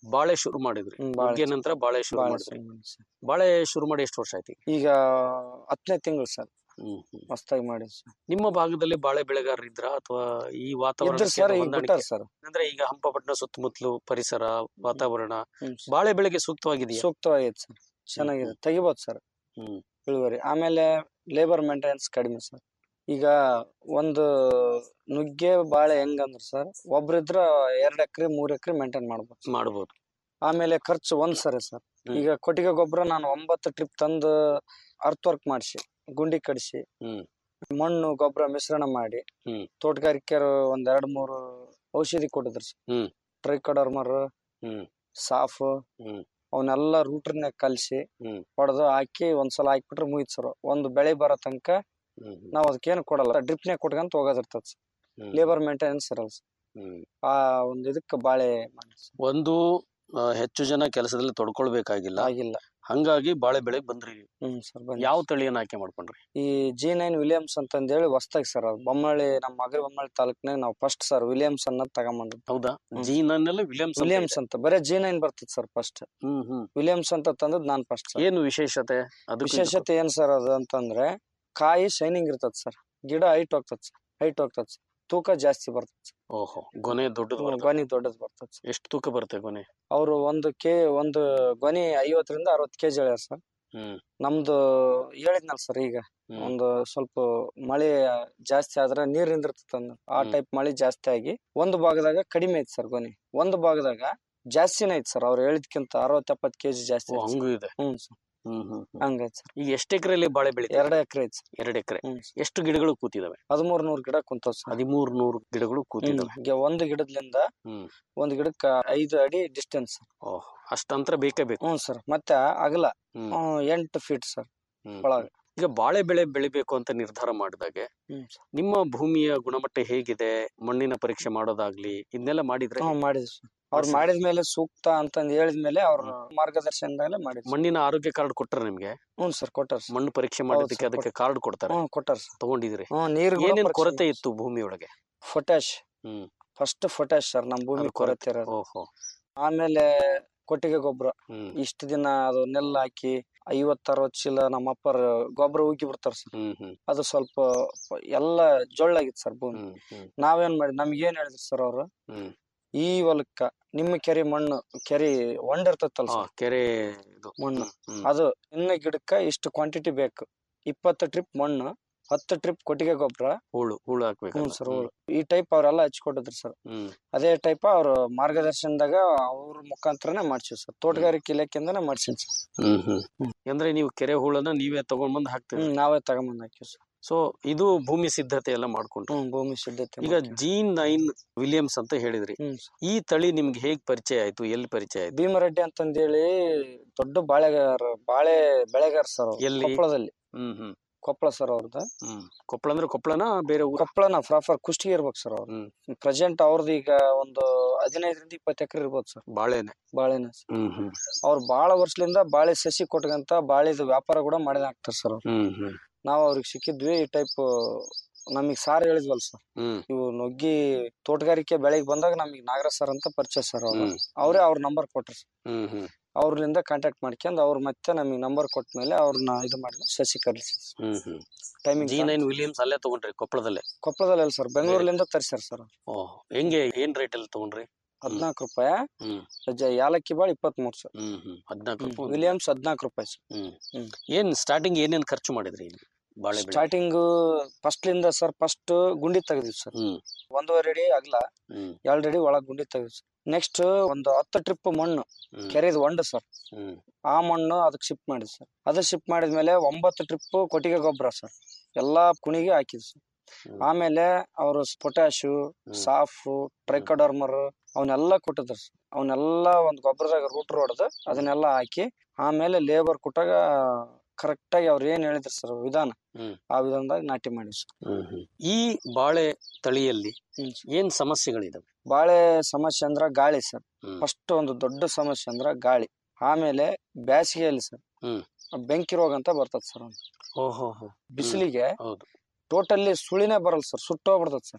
ಬಾಳೆ ಶುರು ಮಾಡಿದ್ರಿ ಹ್ಮ್, ಬಾಳೆ ನುಗ್ಗೆ ನಂತರ ಬಾಳೆ ಶುರು ಬಾಳೆ ಮಾಡಿದ್ರಿ ಶುರು ಮಾಡಿ ಸರ್. ಬಾಳೆ ಶುರು ಮಾಡಿ ಎಷ್ಟು ವರ್ಷ ಆಯ್ತು ಈಗ? ಈಗ ಹತ್ತನೇ ತಿಂಗಳು ಸರ್ ಹ್ಮ್ ಹ್ಮ್. ಮಸ್ತಾಗಿ ಮಾಡಿ ಸರ್ ನಿಮ್ಮ ಭಾಗದಲ್ಲಿ ಬಾಳೆ ಬೆಳೆಗಾರರು ಇದ್ರ ಅಥವಾ ಈ ವಾತಾವರಣ ಇದ್ರು ಸರ್ ಈಗ ಬಿಟ್ಟಾರ ಸರ್ ಅಂದ್ರೆ ಈಗ ಹಂಪಪಟ್ಟಣ ಸುತ್ತಮುತ್ತಲು ಪರಿಸರ ವಾತಾವರಣ ಹ್ಮ್. ಬಾಳೆ ಬೆಳೆಗೆ ಸೂಕ್ತವಾಗಿದೆಯಾ ಸೂಕ್ತವಾಗೈತೆ ಸರ್ ಚೆನ್ನಾಗಿದೆ ತೆಗಿಬೋದು ಸರ್ ಹ್ಮ್ ಇಳುವರಿ ಆಮೇಲೆ ಲೇಬರ್ ಮೇಂಟೆನೆನ್ಸ್ ಕಡಿಮೆ ಸರ್ ಈಗ ಒಂದು ನುಗ್ಗೆ ಬಾಳೆ ಹೆಂಗಂದ್ರ ಸರ್ ಒಬ್ರಿದ್ರ ಎರಡ್ ಎಕರೆ ಮೂರ್ ಎಕರೆ ಮೇಂಟೈನ್ ಮಾಡ್ಬೋದು ಮಾಡ್ಬೋದು ಆಮೇಲೆ ಖರ್ಚು ಒಂದ್ ಸರಿ ಸರ್ ಹ್ಮ್. ಈಗ ಕೊಟ್ಟಿಗೆ ಗೊಬ್ಬರ ನಾನು ಒಂಬತ್ತು ಟ್ರಿಪ್ ತಂದು ಅರ್ತ್ ವರ್ಕ್ ಮಾಡಿಸಿ ಗುಂಡಿ ಕಡಿಸಿ ಹ್ಮ್ ಮಣ್ಣು ಗೊಬ್ಬರ ಮಿಶ್ರಣ ಮಾಡಿ ಹ್ಮ್. ತೋಟಗಾರಿಕೆಯರು ಒಂದ್ ಎರಡ್ ಮೂರು ಔಷಧಿ ಕೊಟ್ಟಿದ್ರು ಸರ್ ಹ್ಮ್. ಟ್ರೈಕೋಡರ್ಮರ್ ಹ್ಮ್ ಸಾಫ್ ಹ್ಮ್ ಅವನ್ನೆಲ್ಲ ರೂಟ್ರನ್ಯಾಗ ಕಲ್ಸಿ ಹ್ಮ್. ಹೊಡೆದು ಹಾಕಿ ಒಂದ್ಸಲ ಹಾಕ್ಬಿಟ್ರೆ ಮುಗಿತ್ ಸರ್ ಒಂದು ಬೆಳೆ ಬರೋ ತನಕ ಹ್ಮ್ ನಾವ್ ಅದಕ್ಕೇನು ಕೊಡಲ್ಲ ಡ್ರಿಪ್ನ್ಯಾಗ ಕೊಟ್ಕೊಂತ ಹೋಗೋದಿರ್ತದ ಸರ್ ಹ್ಮ್. ಲೇಬರ್ ಮೇಂಟೆನೆನ್ಸ್ ಇರಲ್ಲ ಸರ್ ಹ್ಮ್. ಆ ಒಂದು ಇದಕ್ಕೆ ಬಾಳೆ ಮಾಡಿ sir. ಒಂದು ಆ, ಹೆಚ್ಚು ಜನ ಕೆಲಸದಲ್ಲಿ ತೊಡ್ಕೊಳ್ಬೇಕಾಗಿಲ್ಲ ಆಗಿಲ್ಲ ಹಂಗಾಗಿ ಬಾಳೆ ಬೆಳೆಗೆ ಬಂದ್ರಿ ನೀವು. ಹ್ಮ್ ಸರ್ ಬನ್ನಿ ಯಾವ ತಳಿಯನ್ನ ಆಯ್ಕೆ ಮಾಡ್ಕೊಂಡ್ರಿ ಈ ಜಿ ನೈನ್ ವಿಲಿಯಮ್ಸ್ ಅಂತಂದೇಳಿ ಹೊಸ್ದಾಗಿ ಸರ್ ಅದು ಬೊಮ್ಮಳ್ಳಿ ನಮ್ಮ ಅಗ್ರಿ ಬೊಮ್ಮಳ್ಳಿ ತಾಲೂಕ್ನಾಗ ನಾವು ಫಸ್ಟ್ ಸರ್ ವಿಲಿಯಮ್ಸ್ ಅನ್ನೋದ್ ತಗೊಂಬಂದ್ ಹೌದಾ ಹ್ಮ್. ಜಿ ನನ್ನೆಲ್ಲ ವಿಲಿಯಮ್ಸ್ ಅಂತ ವಿಲಿಯಮ್ಸ್ ಅಂತ ಬರೇ ಜಿ ನೈನ್ ಬರ್ತದ ಸರ್ ಫಸ್ಟ್ ಇದೆ. ಹ್ಮ್ ಹ್ಮ್ ವಿಲಿಯಮ್ಸ್ ಅಂತ ತಂದದ್ ನಾನ್ ಫಸ್ಟ್ ಸರ್ ಏನು ವಿಶೇಷತೆ ಅದು ವಿಶೇಷತೆ ಏನ್ ಸರ್ ಅದು ಅಂತಂದ್ರೆ ಕಾಯಿ ಶೈನಿಂಗ್ ಇರ್ತದ ಸರ್ ಗಿಡ ಹೈಟ್ ಹೋಗ್ತದ ಸರ್ ಹೈಟ್ ಹೋಗ್ತದ ಸರ್ ತೂಕ ಜಾಸ್ತಿ ಬರ್ತದ ಸರ್ ಓಹೋ ಗೊನೆ ದೊಡ್ಡದು ಬರ್ತದೆ. ಗೊನಿ ದೊಡ್ಡದ್ ಬರ್ತದ ಸರ್ ಎಷ್ಟು ತೂಕ ಬರುತ್ತೆ ಗೊನೆ ಅವರು ಒಂದು ಕೆ ಒಂದು ಗೊನಿ ಐವತ್ತರಿಂದ ಅರವತ್ತು ಕೆಜಿ ಹೇಳ್ಯಾರ ಸರ್ ಹ್ಮ್ ನಮ್ದು ಹೇಳಿದ್ನಲ್ಲ ಸರ್ ಈಗ ಹ್ಮ್. ಒಂದು ಸ್ವಲ್ಪ ಮಳೆ ಜಾಸ್ತಿ ಆದ್ರೆ ನೀರ್ ನಿಂದಿರ್ತದ ಆ ಹ್ಮ್. ಟೈಪ್ ಮಳೆ ಜಾಸ್ತಿ ಆಗಿ ಒಂದು ಭಾಗದಾಗ ಕಡಿಮೆ ಐತಿ ಸರ್ ಗೊನಿ ಒಂದು ಭಾಗದಾಗ ಜಾಸ್ತಿನೇ ಐತಿ ಸರ್ ಅವ್ರು ಹೇಳಿದ್ಕಿಂತ ಅರವತ್ ಎಪ್ಪತ್ ಕೆಜಿ ಜಾಸ್ತಿ ಓ ಐತಿ sir. ಹಂಗೂ ಇದೆ ಹ್ಮ್ ಸರ್ ಹ್ಮ್ ಹ್ಮ್ ಹ್ಮ್. ಹಂಗೈತಿ ಸರ್ ಈಗ ಎಷ್ಟು ಎಕರೆಯಲ್ಲಿ ಬಾಳೆ ಬೆಳಿತಾರೆ ಎರಡ್ ಎಕರೆ ಐತಿ ಸರ್ ಎರಡು ಎಕರೆ ಹ್ಮ್ ಎಷ್ಟು ಗಿಡಗಳು ಕೂತಿದಾವೆ ಹದಿಮೂರ್ ನೂರ್ ಗಿಡ ಕುಂತಾವ್ ಸರ್ ಹದಿಮೂರ್ ನೂರು ಗಿಡಗಳು ಹ್ಮ್. ಕೂತಿದಾವೆ ಈಗ ಒಂದು ಗಿಡದ್ಲಿಂದ ಹ್ಮ್ ಒಂದ್ ಗಿಡಕ್ಕ ಐದು ಅಡಿ ಡಿಸ್ಟೆನ್ಸ್ ಓಹ್ ಅಷ್ಟ ಅಂತರ ಬೇಕೇ ಬೇಕು ಹ್ಮ್ ಸರ್ ಮತ್ತೆ ಅಗಲ ಹ್ಮ್ ಹ್ಮ್, ಎಂಟು ಫೀಟ್ ಸರ್ ಹ್ಮ್. ಒಳಗ ಈಗ ಬಾಳೆ ಬೆಳೆ ಬೆಳಿಬೇಕು ಅಂತ ನಿರ್ಧಾರ ಮಾಡಿದಾಗೆ ಹ್ಮ್ ಸರ್ ನಿಮ್ಮ ಭೂಮಿಯ ಗುಣಮಟ್ಟ ಹೇಗಿದೆ ಮಣ್ಣಿನ ಪರೀಕ್ಷೆ ಮಾಡೋದಾಗ್ಲಿ ಇದನ್ನೆಲ್ಲ ಮಾಡಿದ್ರೆ ಹ್ಮ್ ಮಾಡಿದ್ವಿ ಸರ್ ಅವ್ರು ಮಾಡ್ಸಿದ್ರಿ? ಮಾಡಿದ್ಮೇಲೆ ಸೂಕ್ತ ಅಂತಂದ್ ಹೇಳಿದ್ಮೇಲೆ ಅವ್ರ ಮಾರ್ಗದರ್ಶನದಾಗಲೇ ಮಾಡಿದ್ವಿ ಮಣ್ಣಿನ ಆರೋಗ್ಯ ಕಾರ್ಡ್ ಕೊಟ್ಟರೆ ನಿಮ್ಗೆ ಹ್ಞೂ ಸರ್ ಕೊಟ್ಟಾರ ಸರ್ ಮಣ್ಣು ಪರೀಕ್ಷೆ ಮಾಡೋದಕ್ಕೆ sir, ಅದಕ್ಕೆ ಕಾರ್ಡ್ ಕೊಡ್ತಾರೆ ಹ್ಞೂ ಕೊಟ್ಟಾರ ಸರ್ ತಗೊಂಡಿದ್ರಿ ಹ್ಞೂ ನೀರು ಏನೇನ್ ಕೊರತೆ ಇತ್ತು ಭೂಮಿಯೊಳಗೆ ಪೊಟ್ಯಾಶ್ ಹ್ಮ್ ಫಸ್ಟ್ ಪೊಟ್ಯಾಶ್ ಸರ್ ನಮ್ ಭೂಮಿ ಅದು ಕೊರತೆ. ಕೊರತೆ ಇರೋದು ಓಹೋ ಆಮೇಲೆ ಕೊಟ್ಟಿಗೆ ಗೊಬ್ಬರ ಹ್ಮ್ ಇಷ್ಟು ದಿನ ಅದು ನೆಲ್ಲು ಹಾಕಿ ಐವತ್ತ ಅರವತ್ತು ಚೀಲ ನಮ್ಮ ಅಪ್ಪರ್ ಗೊಬ್ಬರ ಉಗ್ಗಿ ಬಿಡ್ತಾರ ಸರ್ ಹ್ಮ್ ಹ್ಮ್ ಅದು ಸ್ವಲ್ಪ ಪ- ಎಲ್ಲ ಜೊಳ್ಳಾಗಿತ್ತು ಸರ್ ಭೂಮಿ ಹ್ಮ್ ಹ್ಮ್ ನಾವೇನ್ ಮಾಡಿ ನಮ್ಗೆ ಏನ್ ಹೇಳಿದ್ರು ಸರ್ ಅವ್ರು ಹ್ಮ್ ಈ ಹೊಲಕ್ಕ ನಿಮ್ಮ ಕೆರೆ ಮಣ್ಣು ಕೆರೆ ಒಂಡ್ ಇರ್ತೈತಲ್ಲ ಆ, ಸರ್ ಕೆರೆ ಇದು ಮಣ್ಣು ಹ್ಮ್ ಅದು ಇನ್ನ ಗಿಡಕ್ಕ ಇಷ್ಟು ಕ್ವಾಂಟಿಟಿ ಬೇಕು ಇಪ್ಪತ್ತು ಟ್ರಿಪ್ ಮಣ್ಣು ಹತ್ತು ಟ್ರಿಪ್ ಕೊಟ್ಟಿಗೆ ಗೊಬ್ಬರ ಹೂಳು ಹೂಳು ಹಾಕ್ಬೇಕು ಹ್ಞೂ ಸರ್ ಈ ಟೈಪ್ ಅವರೆಲ್ಲ ಹಚ್ಕೊಟ್ಟಿದ್ರು ಸರ್ ಹ್ಮ್ ಅದೇ ಟೈಪ್ ಅವ್ರ ಮಾರ್ಗದರ್ಶನದಾಗ ಅವ್ರ ಮುಖಾಂತರನೇ ಮಾಡ್ಸಿವಿ ಸರ್ ತೋಟಗಾರಿಕೆ ಇಲಾಖೆಯಿಂದನೇ ಮಾಡ್ಸಿವಿ ಸರ್ ಹ್ಮ್ ಹ್ಮ್ ಅಂದ್ರೆ ನೀವು ಕೆರೆ ಹೂಳನ್ನ ನೀವೇ ತಗೊಂಡ್ ಬಂದ್ ಹಾಕ್ತೀರಿ ಹ್ಮ್ ನಾವೇ ತಗೊಂಬಂದ್ ಹಾಕಿವಿ ಸರ್ ಸೊ ಇದು ಭೂಮಿ ಸಿದ್ಧತೆ ಎಲ್ಲ ಮಾಡ್ಕೊಂಡ್ರಿ ಹ್ಮ್ ಭೂಮಿ ಸಿದ್ಧತೆ ಈಗ ಮಾಡ್ತೀವಿ. ಜಿ ನೈನ್ ವಿಲಿಯಮ್ಸ್ ಅಂತ ಹೇಳಿದ್ರಿ ಹ್ಮ್ ಸರ್. ಈ ತಳಿ ನಿಮ್ಗೆ ಹೇಗ್ ಪರಿಚಯ ಆಯ್ತು ಎಲ್ಲಿ ಪರಿಚಯ ಆಯ್ತು ಭೀಮರೆಡ್ಡಿ ಅಂತಂದೇಳಿ ದೊಡ್ಡ ಬಾಳೆಗಾರ ಬಾಳೆ ಬೆಳೆಗಾರ ಸರ್ ಅವ್ರು. ಎಲ್ಲಿ? ಕೊಪ್ಪಳದಲ್ಲಿ ಹ್ಮ್ ಹ್ಮ್ ಕೊಪ್ಪಳ ಸರ್ ಅವ್ರದ್ದು ಹ್ಮ್ ಕೊಪ್ಪಳ ಅಂದ್ರೆ ಕೊಪ್ಪಳನ ಬೇರೆ ಊರ ಕೊಪ್ಪಳನ ಪ್ರಾಪರ್ ಕುಷ್ಟಗಿ ಇರ್ಬೇಕು ಸರ್ ಅವ್ರು ಹ್ಮ್ ಪ್ರೆಸೆಂಟ್ ಅವ್ರದ್ದು ಈಗ ಒಂದು ಹದಿನೈದರಿಂದ ಇಪ್ಪತ್ತು ಎಕರೆ ಇರ್ಬೋದು ಸರ್ ಬಾಳೆನೆ ಬಾಳೆನ ಹ್ಮ್ ಹ್ಮ್ ಅವ್ರು ಬಾಳ ವರ್ಷದಿಂದ ಬಾಳೆ ಸಸಿ ಕೊಟ್ಕಂತ ಬಾಳೆದು ವ್ಯಾಪಾರ ಕೂಡ ಮಾಡಿದ ಹಾಕ್ತಾರ ಸರ್ ಅವ್ರು ಹ್ಮ್ ಹ್ಮ್ ನಾವ್ ಅವ್ರಿಗೆ ಸಿಕ್ಕಿದ್ವಿ ಈ ಟೈಪ್ ನಮಗ್ ಸಾರ್ ಹೇಳಿದ್ವಲ್ ಸರ್ ಹ್ಮ್ ಇವು ನುಗ್ಗಿ ತೋಟಗಾರಿಕೆ ಬೆಳೆಗೆ ಬಂದಾಗ ನಮಗೆ ನಾಗರಾಜ್ ಸರ್ ಅಂತ ಪರಿಚಯ ಸರ್ ಅವ್ರು ಹ್ಮ್ ಅವರೇ ಅವ್ರ ನಂಬರ್ ಕೊಟ್ರು ಸರ್ ಹ್ಮ್ ಹ್ಮ್ ಅವ್ರಲಿಂದ ಕಾಂಟ್ಯಾಕ್ಟ್ ಮಾಡ್ಕೊಂಡ್ ಅವ್ರು ಮತ್ತೆ ನಮಗೆ ನಂಬರ್ ಕೊಟ್ಟ ಮೇಲೆ ಅವ್ರನ್ನ ಇದು ಮಾಡಿ ಸಸಿ ಕರ್ಲಿಸಿ ಹ್ಮ್ ಹ್ಮ್ ಟೈಮಿಂಗ್ ಜಿ ನೈನ್ ವಿಲಿಯಮ್ಸ್ ಅಲ್ಲೇ ತಗೊಂಡ್ರಿ ಕೊಪ್ಪಳದಲ್ಲೇ ಕೊಪ್ಪಳದಲ್ಲಿ ಅಲ್ಲ ಸರ್ ಬೆಂಗಳೂರಿನಿಂದ ತರಿಸ್ಯಾರ ಸರ್ ಓ ಹೆಂಗೆ ಏನ್ ರೇಟ್ ಅಲ್ಲಿ ತಗೊಂಡ್ರಿ ಹದಿನಾಲ್ಕು ರೂಪಾಯಿ ಹ್ಮ್ ಜ- ಯಾಲಕ್ಕಿ ಬಾಳ್ ಇಪ್ಪತ್ತ್ ಮೂರು ಸರ್ ಹ್ಮ್ ಹ್ಮ್ ಹದಿನಾಲ್ಕು ರೂಪಾಯಿ ಒಂದು. ವಿಲಿಯಮ್ಸ್ ಹದಿನಾಲ್ಕು ರೂಪಾಯಿ ಸರ್ ಹ್ಮ್ ಹ್ಮ್. ಏನ್ ಸ್ಟಾರ್ಟಿಂಗ್ ಏನೇನ್ ಖರ್ಚು ಮಾಡಿದ್ರಿ ಇಲ್ಲಿ ಬಾಳೆ ಬೆಳೆ ಸ್ಟಾರ್ಟಿಂಗ್ ಫಸ್ಟ್ಲಿಂದ ಸರ್ ಫಸ್ಟ್ ಗುಂಡಿ ತೆಗ್ದಿವಿ ಸರ್ ಹ್ಮ್ ಒಂದೂವರೆ ಅಡಿ ಅಗಲ ಹ್ಮ್ ಎರಡು ಅಡಿ ಒಳಗ್ ಗುಂಡಿ ತೆಗ್ದಿವಿ ಸರ್ ನೆಕ್ಸ್ಟ್ ಒಂದು ಹತ್ತು ಟ್ರಿಪ್ ಮಣ್ಣು ಹ್ಮ್ ಕೆರೆದು ಒಂಡು ಸರ್ ಹ್ಮ್ ಆ ಮಣ್ಣು ಅದಕ್ಕೆ ಶಿಫ್ಟ್ ಮಾಡಿದ್ವಿ ಸರ್ ಅದು ಶಿಫ್ಟ್ ಮಾಡಿದ್ಮೇಲೆ ಒಂಬತ್ತು ಟ್ರಿಪ್ ಕೊಟ್ಟಿಗೆ ಗೊಬ್ಬರ ಸರ್ ಎಲ್ಲಾ ಕುಣಿಗೆ ಹಾಕಿದ್ವಿ ಸರ್ ಹ್ಮ್. ಆಮೇಲೆ ಅವರು ಪೊಟ್ಯಾಶು ಹ್ಮ್. ಸಾಫು ಟ್ರೈಕೋಡರ್ಮರ್ ಅವನ್ನೆಲ್ಲ ಕೊಟ್ಟಿದ್ರು ಸರ್ ಅವನ್ನೆಲ್ಲ ಒಂದು ಗೊಬ್ಬರದಾಗ ರೂಟ್ರ್ ಹೊಡೆದು ಅದನ್ನೆಲ್ಲ ಹಾಕಿ ಆಮೇಲೆ ಲೇಬರ್ ಕೊಟ್ಟಾಗ ಕರೆಕ್ಟ್ ಆಗಿ ಅವ್ರು ಏನ್ ಹೇಳಿದ್ರು ಸರ್ ವಿಧಾನ ಹ್ಮ್. ಆ ವಿಧಾನದಾಗ ನಾಟಿ ಮಾಡಿ ಸರ್ ಹ್ಮ್ ಹ್ಮ್. ಈ ಬಾಳೆ ತಳಿಯಲ್ಲಿ ಹ್ಮ್. ಏನ್ ಸಮಸ್ಯೆಗಳಿದಾವೆ ಬಾಳೆ ಸಮಸ್ಯೆ ಅಂದ್ರ ಗಾಳಿ ಸರ್ ಹ್ಮ್. ಫಸ್ಟ್ ಒಂದು ದೊಡ್ಡ ಸಮಸ್ಯೆ ಅಂದ್ರ ಗಾಳಿ ಆಮೇಲೆ ಬ್ಯಾಸಿಗೆಯಲ್ಲಿ ಸರ್ ಹ್ಮ್. ಬೆಂಕಿ ರೋಗ ಅಂತ ಬರ್ತದ ಸರ್ ಒಂದು ಓಹೋ ಹೋ ಬಿಸಿಲಿಗೆ ಹೌದು ಟೋಟಲಿ ಸುಳಿನೇ ಬರಲ್ಲ ಸರ್ ಸುಟ್ಟೋಗ್ಬಿಡ್ತದ ಸರ್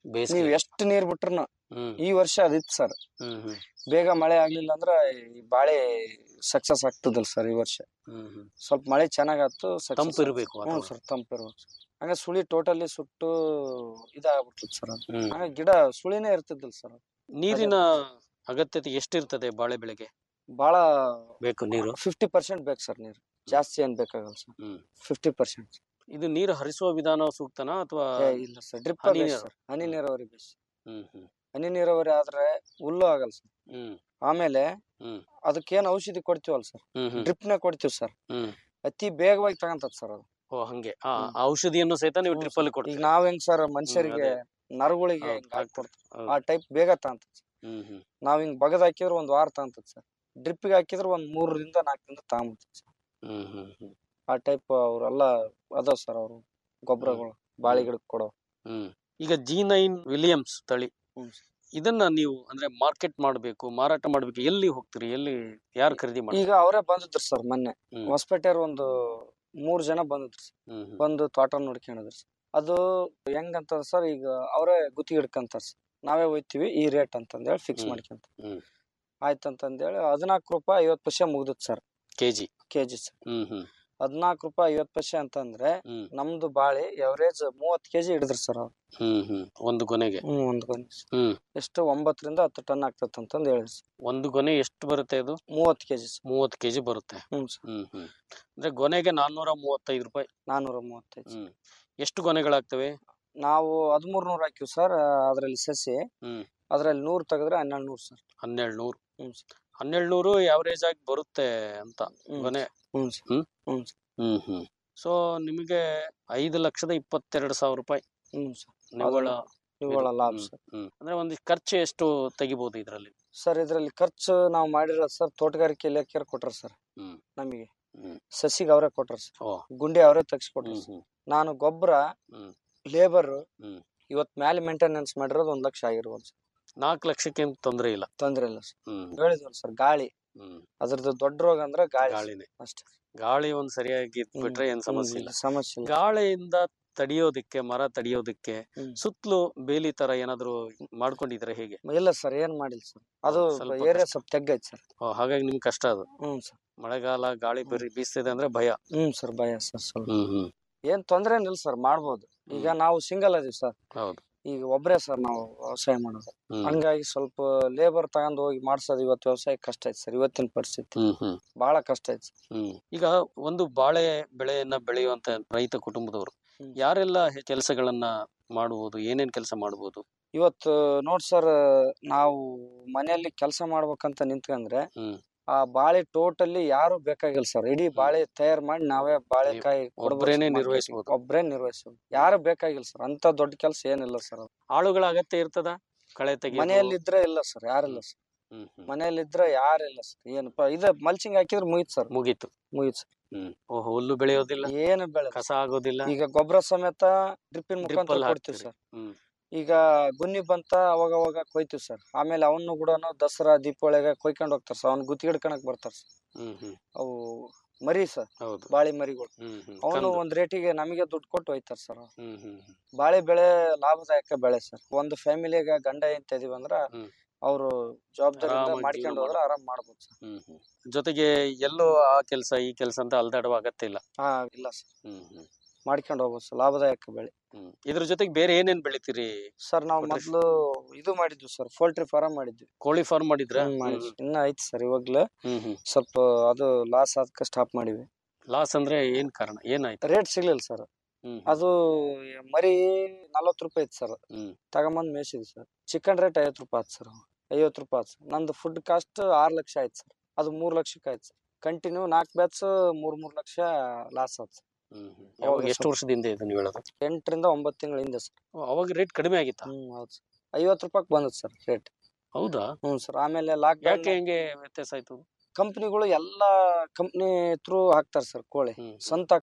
ಬೇಸಿಗೆ ನೀವ್ ಎಷ್ಟು ನೀರ್ ಬಿಟ್ರು ಹ್ಮ್ ಈ ವರ್ಷ ಅದಿತ್ತು ಸರ್ ಹ್ಮ್ ಹ್ಮ್ ಬೇಗ ಮಳೆ ಆಗ್ಲಿಲ್ಲ ಅಂದ್ರ ಈ ಬಾಳೆ ಸಕ್ಸಸ್ ಆಗ್ತದಲ್ ಸರ್ ಈ ವರ್ಷ ಹ್ಮ್ ಹ್ಮ್ ಸ್ವಲ್ಪ ಮಳೆ ಚೆನ್ನಾಗಾತು ತಂಪು ಇರ್ಬೇಕು ಹ್ಞೂ ವಾತಾವರಣ. ಸರ್ ತಂಪು ಇರ್ಬೇಕು ಹಂಗ ಸುಳಿ ಟೋಟಲಿ ಸುಟ್ಟು ಇದಾಗ್ಬಿಡ್ತದ ಸರ್ ಅದು ಹ್ಮ್ ಹಂಗ ಗಿಡ ಸುಳಿನೇ ಇರ್ತಿದ್ದಲ್ ಸರ್ ನೀರಿನ ಅಗತ್ಯತೆ ಎಷ್ಟಿರ್ತದೆ ಬಾಳೆ ಬೆಳೆಗೆ ಬಾಳ ಬೇಕು ನೀರು ಫಿಫ್ಟಿ ಪರ್ಸೆಂಟ್ ಬೇಕು ಸರ್ ನೀರು ಜಾಸ್ತಿ ಏನ್ ಬೇಕಾಗಲ್ಲ ಸರ್ ಹ್ಮ್ ಫಿಫ್ಟಿ ಪರ್ಸೆಂಟ್ ಇದು ನೀರು ಹರಿಸುವ ವಿಧಾನ ಸೂಕ್ತನಾ ಅಥವಾ ಇಲ್ಲ ಸರ್ ಡ್ರಿಪ್ ಹನಿ ನೀರು. ಸರ್ ಹನಿ ನೀರಾವರಿ ಬೇಸ್ ಹ್ಮ್ ಹ್ಮ್ ಹನಿ ನೀರಾವರಿ ಆದ್ರೆ ಹುಲ್ಲು ಆಗಲ್ಲ ಸರ್ ಹ್ಮ್ ಆಮೇಲೆ ಹ್ಮ್ ಅದಕ್ಕೇನ್ ಔಷಧಿ ಕೊಡ್ತೀವಲ್ಲ ಸರ್ ಹ್ಮ್ ಹ್ಮ್ ಡ್ರಿಪ್ ನೇ ಕೊಡ್ತೀವಿ ಸರ್ ಹ್ಮ್ ಅತಿ ಬೇಗವಾಗಿ ತಗಂತದ ಸರ್ ಅದು ಓ ಹಂಗೆ ಆ ಹ್ಮ್. ಆ ಔಷಧಿಯನ್ನು ಸಹಿತ ನೀವು ಹ್ಞೂ ಡ್ರಿಪ್ sir. ಅಲ್ಲಿ ಈಗ ಕೊಡ್ತೀರಿ ನಾವ್ ಹೆಂಗ್ ಸರ್ ಮನುಷ್ಯರಿಗೆ ನರಗಳಿಗೆ ಹೌದು, ಹಿಂಗ್ ಹಾಕ್ಕೊಡ್ತೀವಿ ಹೌದು. ಆ ಟೈಪ್ ಬೇಗ ತಗಂತದ ಹ್ಮ್ ಹ್ಮ್ ನಾವ್ ಹಿಂಗ್ ಬಗದ್ ಹಾಕಿದ್ರೆ ಒಂದ್ ವಾರ ತಗಂತದ ಸರ್ ಡ್ರಿಪ್ಗೆ ಹಾಕಿದ್ರೆ ಒಂದ್ ಮೂರರಿಂದ ನಾಲ್ಕು ದಿನ ತಗೊಂಬರ್ತದ ಸರ್ ಹ್ಮ್ ಹ್ಮ್ ಹ್ಮ್ ಆ ಟೈಪ್ ಅವ್ರೆಲ್ಲ ಅದಾವ ಸರ್ ಅವರು ಗೊಬ್ಬರಗಳು ಬಾಳಿ ಗಿಡಕ್ಕೆ ಕೊಡೋ ಹ್ಮ್ ಈಗ ಜಿ ನೈನ್ ವಿಲಿಯಮ್ಸ್ ತಳಿ ಹ್ಮ್ sir. ಇದನ್ನ ನೀವು ಅಂದ್ರೆ ಮಾರ್ಕೆಟ್ ಮಾಡಬೇಕು ಮಾರಾಟ ಮಾಡ್ಬೇಕು ಎಲ್ಲಿ ಹೋಗ್ತೀರಿ ಎಲ್ಲಿ ಯಾರು ಖರೀದಿ ಮಾಡಿ ಈಗ ಅವರೇ ಬಂದಿದ್ರು ಸರ್ ಮೊನ್ನೆ ಹ್ಮ್. ಹೊಸಪೇಟೆಯವ್ರು ಒಂದು ಮೂರ್ ಜನ ಬಂದಿದ್ರು sir. ಹ್ಮ್ ಹ್ಮ್. ಬಂದು ತೋಟ ನೋಡ್ಕೊಂಡಿದ್ರು sir. ಅದು ಹೆಂಗಂತ ಸರ್ ಈಗ ಅವರೇ ಗುತ್ತಿ ಹಿಡ್ಕಂತಾರ ಸರ್ ನಾವೇ ಹೋಯ್ತಿವಿ ಈ ರೇಟ್ ಅಂತಂದೇಳಿ ಫಿಕ್ಸ್ ಹ್ಮ್. ಮಾಡ್ಕೊಂತ ಹ್ಮ್. ಆಯ್ತಂತಂದೇಳಿ ಹದಿನಾಲ್ಕು ರೂಪಾಯಿ ಐವತ್ತು ಪೈಸೆ ಮುಗ್ದತ್ ಸರ್ ಕೆಜಿ ಕೆಜಿ ಸರ್ ಹ್ಮ್ ಹ್ಮ್ ಹದಿನಾಲ್ಕು ರೂಪಾಯಿ ಐವತ್ತು ಪೈಸೆ ಅಂತಂದ್ರೆ ಹ್ಮ್ ನಮ್ದು ಬಾಳಿ ಎವರೇಜ್ ಮೂವತ್ ಕೆಜಿ ಹಿಡಿದ್ರಿ ಸರ್ ಅವ್ರು ಹ್ಮ್ ಹ್ಮ್ ಒಂದು ಗೊನೆಗೆ ಹ್ಮ್ ಒಂದ್ ಗೊನೆ ಹ್ಮ್ ಎಷ್ಟು ಒಂಬತ್ತರಿಂದ ಹತ್ತು ಟನ್ ಆಗ್ತತ್ ಅಂತಂದ್ ಹೇಳಿದ್ರು ಸರ್ ಒಂದು ಗೊನೆ ಎಷ್ಟು ಬರುತ್ತೆ ಇದು ಮೂವತ್ ಕೆಜಿ ಸರ್ ಮೂವತ್ತು ಕೆಜಿ ಬರುತ್ತೆ ಹ್ಮ್ ಸರ್ ಹ್ಮ್ ಹ್ಮ್ ಅಂದ್ರೆ ಗೊನೆಗೆ ನಾನ್ನೂರ ಮೂವತ್ತೈದು ರೂಪಾಯಿ ನಾನೂರ ಮೂವತ್ತೈದು ಹ್ಮ್ ಎಷ್ಟು ಗೊನೆಗಳಾಗ್ತವೆ ನಾವು ಹದಿಮೂರ್ ನೂರ್ ಹಾಕಿವಿ ಸರ್ ಅದ್ರಲ್ಲಿ ಸಸಿ ಹ್ಮ್. ಅದ್ರಲ್ಲಿ ನೂರ್ ತೆಗೆದ್ರೆ ಹನ್ನೆರಡು ನೂರ್ ಸರ್ ಹನ್ನೆರಡು ನೂರು ಹ್ಮ್ ಸರ್ ಹನ್ನೆರಡು ನೂರು ಯಾವರೇಜ್ ಆಗಿ ಬರುತ್ತೆ ಅಂತ ಹ್ಮ್ ಗೊನೆ ಹ್ಮ್ ಸರ್ ಹ್ಮ್? ಹ್ಮ್ ಸರ್ ಹ್ಮ್ ಹ್ಮ್ ಸೊ ನಿಮಗೆ ಐದು ಲಕ್ಷದ ಇಪ್ಪತ್ತೆರಡು ಸಾವಿರ ರೂಪಾಯಿ ಹ್ಮ್ ಸರ್ ನಿವ್ವಳ ನಿವ್ವಳ ಇದು. ಲಾಭ ಹ್ಮ್, ಸರ್ ಹ್ಮ್. ಅಂದ್ರೆ ಒಂದು ಖರ್ಚು ಎಷ್ಟು ತೆಗಿಬಹುದು ಇದರಲ್ಲಿ ಸರ್ ಇದ್ರಲ್ಲಿ ಖರ್ಚು ನಾವು ಮಾಡಿರೋದು ಸರ್ ತೋಟಗಾರಿಕೆ ಇಲಾಖೆಯವ್ರು ಕೊಟ್ರ ಸರ್ ಹ್ಮ್. ನಮಗೆ ಹ್ಮ್. ಸಸಿಗೆ ಅವರೇ ಕೊಟ್ರ ಸರ್ ಓ. ಗುಂಡಿ ಅವರೇ ತೆಗ್ಸ್ಕೊಟ್ರು ಹ್ಮ್ ಸರ್ ಹ್ಮ್ ನಾನು ಗೊಬ್ಬರ ಹ್ಮ್. ಲೇಬರ್ ಹ್ಮ್. ಇವತ್ ಮ್ಯಾಲೆ ಮೇಂಟೆನೆನ್ಸ್ ಮಾಡಿರೋದು ಒಂದ್ ಲಕ್ಷ ಆಗಿರ್ಬೋದು ಸರ್ ನಾಲ್ಕು ಲಕ್ಷಕ್ಕೆ ತೊಂದರೆ ಇಲ್ಲ ತೊಂದ್ರೆ ಇಲ್ಲ ಸರ್ ಹ್ಮ್ ಹೇಳಿದ್ವಲ್ಲ ಸರ್ ಗಾಳಿ ಹ್ಮ್ ಅದ್ರದ್ದು ದೊಡ್ಡ ರೋಗ ಅಂದ್ರೆ ಗಾಳಿ ಸರ್. ಗಾಳಿನೇ ಅಷ್ಟೇ ಗಾಳಿ ಒಂದ್ ಸರಿಯಾಗಿ ಹ್ಮ್. ಬಿಟ್ರೆ ಏನ್ ಸಮಸ್ಯೆ ಹ್ಮ್, ಇಲ್ಲ ಸಮಸ್ಯೆ ಇಲ್ಲ ಗಾಳಿಯಿಂದ ತಡಿಯೋದಕ್ಕೆ ಮರ ತಡಿಯೋದಕ್ಕೆ ಹ್ಮ್. ಸುತ್ತಲೂ ಬೇಲಿ ತರ ಏನಾದ್ರು ಮಾಡ್ಕೊಂಡಿದ್ರೆ ಹೇಗೆ ಇಲ್ಲ ಸರ್ ಏನ್ ಮಾಡಿಲ್ಲ ಸರ್ ಅದು ಸ್ವಲ್ಪ ಏರಿಯಾ ಕಷ್ಟ. ಸ್ವಲ್ಪ ತೆಗ್ಗೈತೆ ಸರ್ ಓ, ಹಾಗಾಗಿ ನಿಮ್ಗೆ ಕಷ್ಟ ಅದು ಹ್ಮ್ ಸರ್ ಮಳೆಗಾಲ ಗಾಳಿ ಬೇರೆ ಬೀಸ್ತಿದೆ ಅಂದ್ರೆ ಭಯ ಹ್ಮ್ ಸರ್ ಭಯ ಸರ್ ಸ್ವಲ್ಪ ಹ್ಮ್ ಹ್ಮ್ ಏನ್ ತೊಂದ್ರೆ ಏನಿಲ್ಲ ಸರ್ ಮಾಡ್ಬೋದು ಈಗ ನಾವು ಸಿಂಗಲ್ ಅದೀವಿ ಸರ್ ಹೌದು ಈಗ ಒಬ್ರೇ ಸರ್ ನಾವು ವ್ಯವಸಾಯ ಮಾಡೋದು ಹ್ಮ್ ಹಂಗಾಗಿ ಸ್ವಲ್ಪ ಲೇಬರ್ ತಗೊಂಡ್ ಹೋಗಿ ಮಾಡ್ಸೋದು ಇವತ್ತು ವ್ಯವಸಾಯ ಕಷ್ಟ ಐತೆ ಸರ್ ಇವತ್ತಿನ ಪರಿಸ್ಥಿತಿ ಹ್ಮ್ ಹ್ಮ್ ಬಹಳ ಕಷ್ಟ ಐತೆ ಸರ್ ಹ್ಮ್ ಈಗ ಒಂದು ಬಾಳೆ ಬೆಳೆಯನ್ನ ಬೆಳೆಯುವಂತ ರೈತ ಕುಟುಂಬದವರು ಹ್ಮ್. ಯಾರೆಲ್ಲ ಕೆಲಸಗಳನ್ನ ಮಾಡಬಹುದು ಏನೇನ್ ಕೆಲಸ ಮಾಡಬಹುದು ಇವತ್ತು ನೋಡ್ ಸರ್ ನಾವು ಮನೆಯಲ್ಲಿ ಕೆಲಸ ಮಾಡ್ಬೇಕಂತ ನಿಂತ್ಕಂದ್ರೆ ಹ್ಮ್. ಆ ಬಾಳೆ ಟೋಟಲಿ ಯಾರು ಬೇಕಾಗಿಲ್ಲ ಸರ್ ಇಡೀ ಬಾಳೆ ತಯಾರು ಮಾಡಿ ನಾವೇ ಬಾಳೆಕಾಯಿ ಒಬ್ರೇನೆ ನಿರ್ವಹಿಸ್ಬೋದು. ಒಬ್ರೇ ನಿರ್ವಹಿಸ್ಬೋದು ಯಾರು ಬೇಕಾಗಿಲ್ಲ ಸರ್ ಅಂತ ದೊಡ್ಡ ಕೆಲಸ ಏನಿಲ್ಲ ಸರ್ ಆಳುಗಳ ಅಗತ್ಯ ಇರ್ತದ ಕಳೆ ತೆಗೆಯೋದು? ಮನೆಯಲ್ಲಿ ಇದ್ರೆ ಇಲ್ಲ ಸರ್ ಯಾರಿಲ್ಲ ಸರ್ ಹ್ಮ್ ಹ್ಮ್. ಮನೆಯಲ್ಲಿ ಇದ್ರೆ ಯಾರಿಲ್ಲ ಸರ್ ಏನಪ್ಪಾ ಇದ ಮಲ್ಚಿಂಗ್ ಹಾಕಿದ್ರೆ ಮುಗಿತ್ ಸರ್ ಮುಗೀತು ಮುಗಿತ್ ಸರ್ ಹ್ಮ್ ಓ ಹುಲ್ಲು ಬೆಳೆಯೋದಿಲ್ಲ ಏನು ಬೆಳೆ ಕಸ ಆಗೋದಿಲ್ಲ ಈಗ ಗೊಬ್ಬರ ಸಮೇತ ಡ್ರಿಪ್ಪಿನ Drip ಮುಖಾಂತರ ಅಲ್ಲಿ ಕೊಡ್ತೀವಿ ಹಾಕ್ತೀರಿ. ಸರ್ ಹ್ಮ್ ಈಗ ಗುನ್ನಿ ಬಂತ ಅವಾಗ ಅವಾಗ ಕೊಯ್ತೀವಿ ಸರ್ ಆಮೇಲೆ ಅವನು ಕೂಡ ದಸರಾ ದೀಪಾವಳಿಗೆ ಕೊಯ್ಕೊಂಡ್ ಹೋಗ್ತಾರ ಸರ್ ಅವ್ನ ಗುತ್ತಿ ಹಿಡ್ಕಣಕ್ ಬರ್ತಾರ ಸರ್ ಹ್ಮ್ ಹ್ಮ್ ಅವು ಮರಿ ಸರ್ ಹೌದು ಬಾಳಿ ಮರಿಗಳು ಹ್ಮ್ ಹ್ಮ್ ಅವನು ಕಂದು. ಒಂದ್ ರೇಟಿಗೆ ನಮಗೆ ದುಡ್ಡು ಕೊಟ್ಟು ಹೋಯ್ತಾರ ಸರ್ ಅವ್ರು. ಹ್ಮ್ ಹ್ಮ್ ಹ್ಮ್. ಬಾಳೆ ಬೆಳೆ ಲಾಭದಾಯಕ ಬೆಳೆ ಸರ್ ಒಂದು ಫ್ಯಾಮಿಲಿಗೆ ಗಂಡ ಎಂತ ಇದೀವಿ ಅಂದ್ರ ಹ್ಮ್. ಅವರು ಜವಾಬ್ದಾರಿಯಿಂದ ಆರಾಮಾಗಿ ಮಾಡ್ಕೊಂಡು ಜೀವನ ಹೋದ್ರೆ ಆರಾಮ್ ಮಾಡ್ಬೋದು ಸರ್ ಹ್ಮ್ ಹ್ಮ್ ಜೊತೆಗೆ ಎಲ್ಲೋ ಆ ಕೆಲಸ ಈ ಕೆಲಸ ಅಂತ ಅಲ್ದಾಡುವ ಅಗತ್ಯ ಇಲ್ಲ ಹಾ ಇಲ್ಲ ಸರ್ ಹ್ಮ್ ಹ್ಮ್ ಮಾಡ್ಕೊಂಡು ಹೋಗ್ಬೋದು ಸರ್ ಲಾಭದಾಯಕ ಬೆಳೆ ಹ್ಮ್ ಇದ್ರ ಜೊತೆಗೆ ಬೇರೆ ಏನೇನ್ ಬೆಳಿತೀರಿ ಸರ್ ನಾವು ಕೊಟ್ರೆ ಮೊದ್ಲು ಇದು ಮಾಡಿದ್ವಿ ಸರ್ ಪೋಲ್ಟ್ರಿ ಫಾರಂ ಮಾಡಿದ್ವಿ ಕೋಳಿ ಫಾರ್ಮ್ ಮಾಡಿದ್ರ ಹ್ಮ್, ಮಾಡಿದ್ವಿ ಇನ್ನ ಐತಿ ಸರ್ ಇವಾಗ್ಲೂ ಹ್ಮ್ ಹ್ಮ್ ಸ್ವಲ್ಪ ಅದು ಲಾಸ್ ಆದಕ್ಕೆ ಸ್ಟಾಪ್ ಮಾಡಿವಿ ಲಾಸ್ ಅಂದ್ರೆ ಏನ್ ಕಾರಣ ಏನಾಯ್ತು ರೇಟ್ ಸಿಗ್ಲಿಲ್ಲ ಸರ್ ಹ್ಮ್ ಅದು ಮರಿ ನಲ್ವತ್ತು ರೂಪಾಯಿ ಇತ್ತು ಸರ್ ಹ್ಮ್ ತಗೊಂಬಂದ್ ಮೇಸಿದ್ವಿ ಸರ್ ಚಿಕನ್ ರೇಟ್ ಐವತ್ತು ರೂಪಾಯಿ ಆಯ್ತು ಸರ್ ಐವತ್ತು ರೂಪಾಯಿ ಆಯ್ತು ಸರ್ ನಂದು ಫುಡ್ ಕಾಸ್ಟ್ ಆರು ಲಕ್ಷ ಆಯ್ತು ಸರ್ ಅದು ಮೂರ್ ಲಕ್ಷಕ್ಕೆ ಆಯ್ತು ಸರ್ ಕಂಟಿನ್ಯೂ ನಾಲ್ಕು ಬ್ಯಾಚ್ ಮೂರ್ ಮೂರ್ ಲಕ್ಷ ಲಾಸ್ ಆಯ್ತು ಸರ್ ಹ್ಮ್ ಹ್ಮ್ ಅವಾಗ ಯಾವಾಗ ಎಷ್ಟು ಸ್ವಲ್ಪ- ವರ್ಷದಿಂದ ಇದು ನೀವು ಹೇಳೋದು ಎಂಟರಿಂದ ಒಂಬತ್ತು ತಿಂಗಳ ಹಿಂದೆ ಸರ್ ಓ, ಅವಾಗ ರೇಟ್ ಕಡಿಮೆ ಆಗಿತ್ತಾ ಹ್ಮ್ ಹೌದು ಸರ್ ಐವತ್ತು ರೂಪಾಯಿ ಬಂದದ್ ಸರ್ ರೇಟ್ ಹೌದಾ ಹ್ಞೂ ಸರ್ ಆಮೇಲೆ ಲಾಕ್ ಯಾಕೆ ಹೆಂಗೆ ವ್ಯತ್ಯಾಸ ಆಯ್ತು ಕಂಪ್ನಿಗಳು ಎಲ್ಲಾ ಕಂಪ್ನಿ ಥ್ರೂ ಹಾಕ್ತಾರ ಸರ್ ಕೋಳಿ ಹ್ಮ್ ಸ್ವಂತ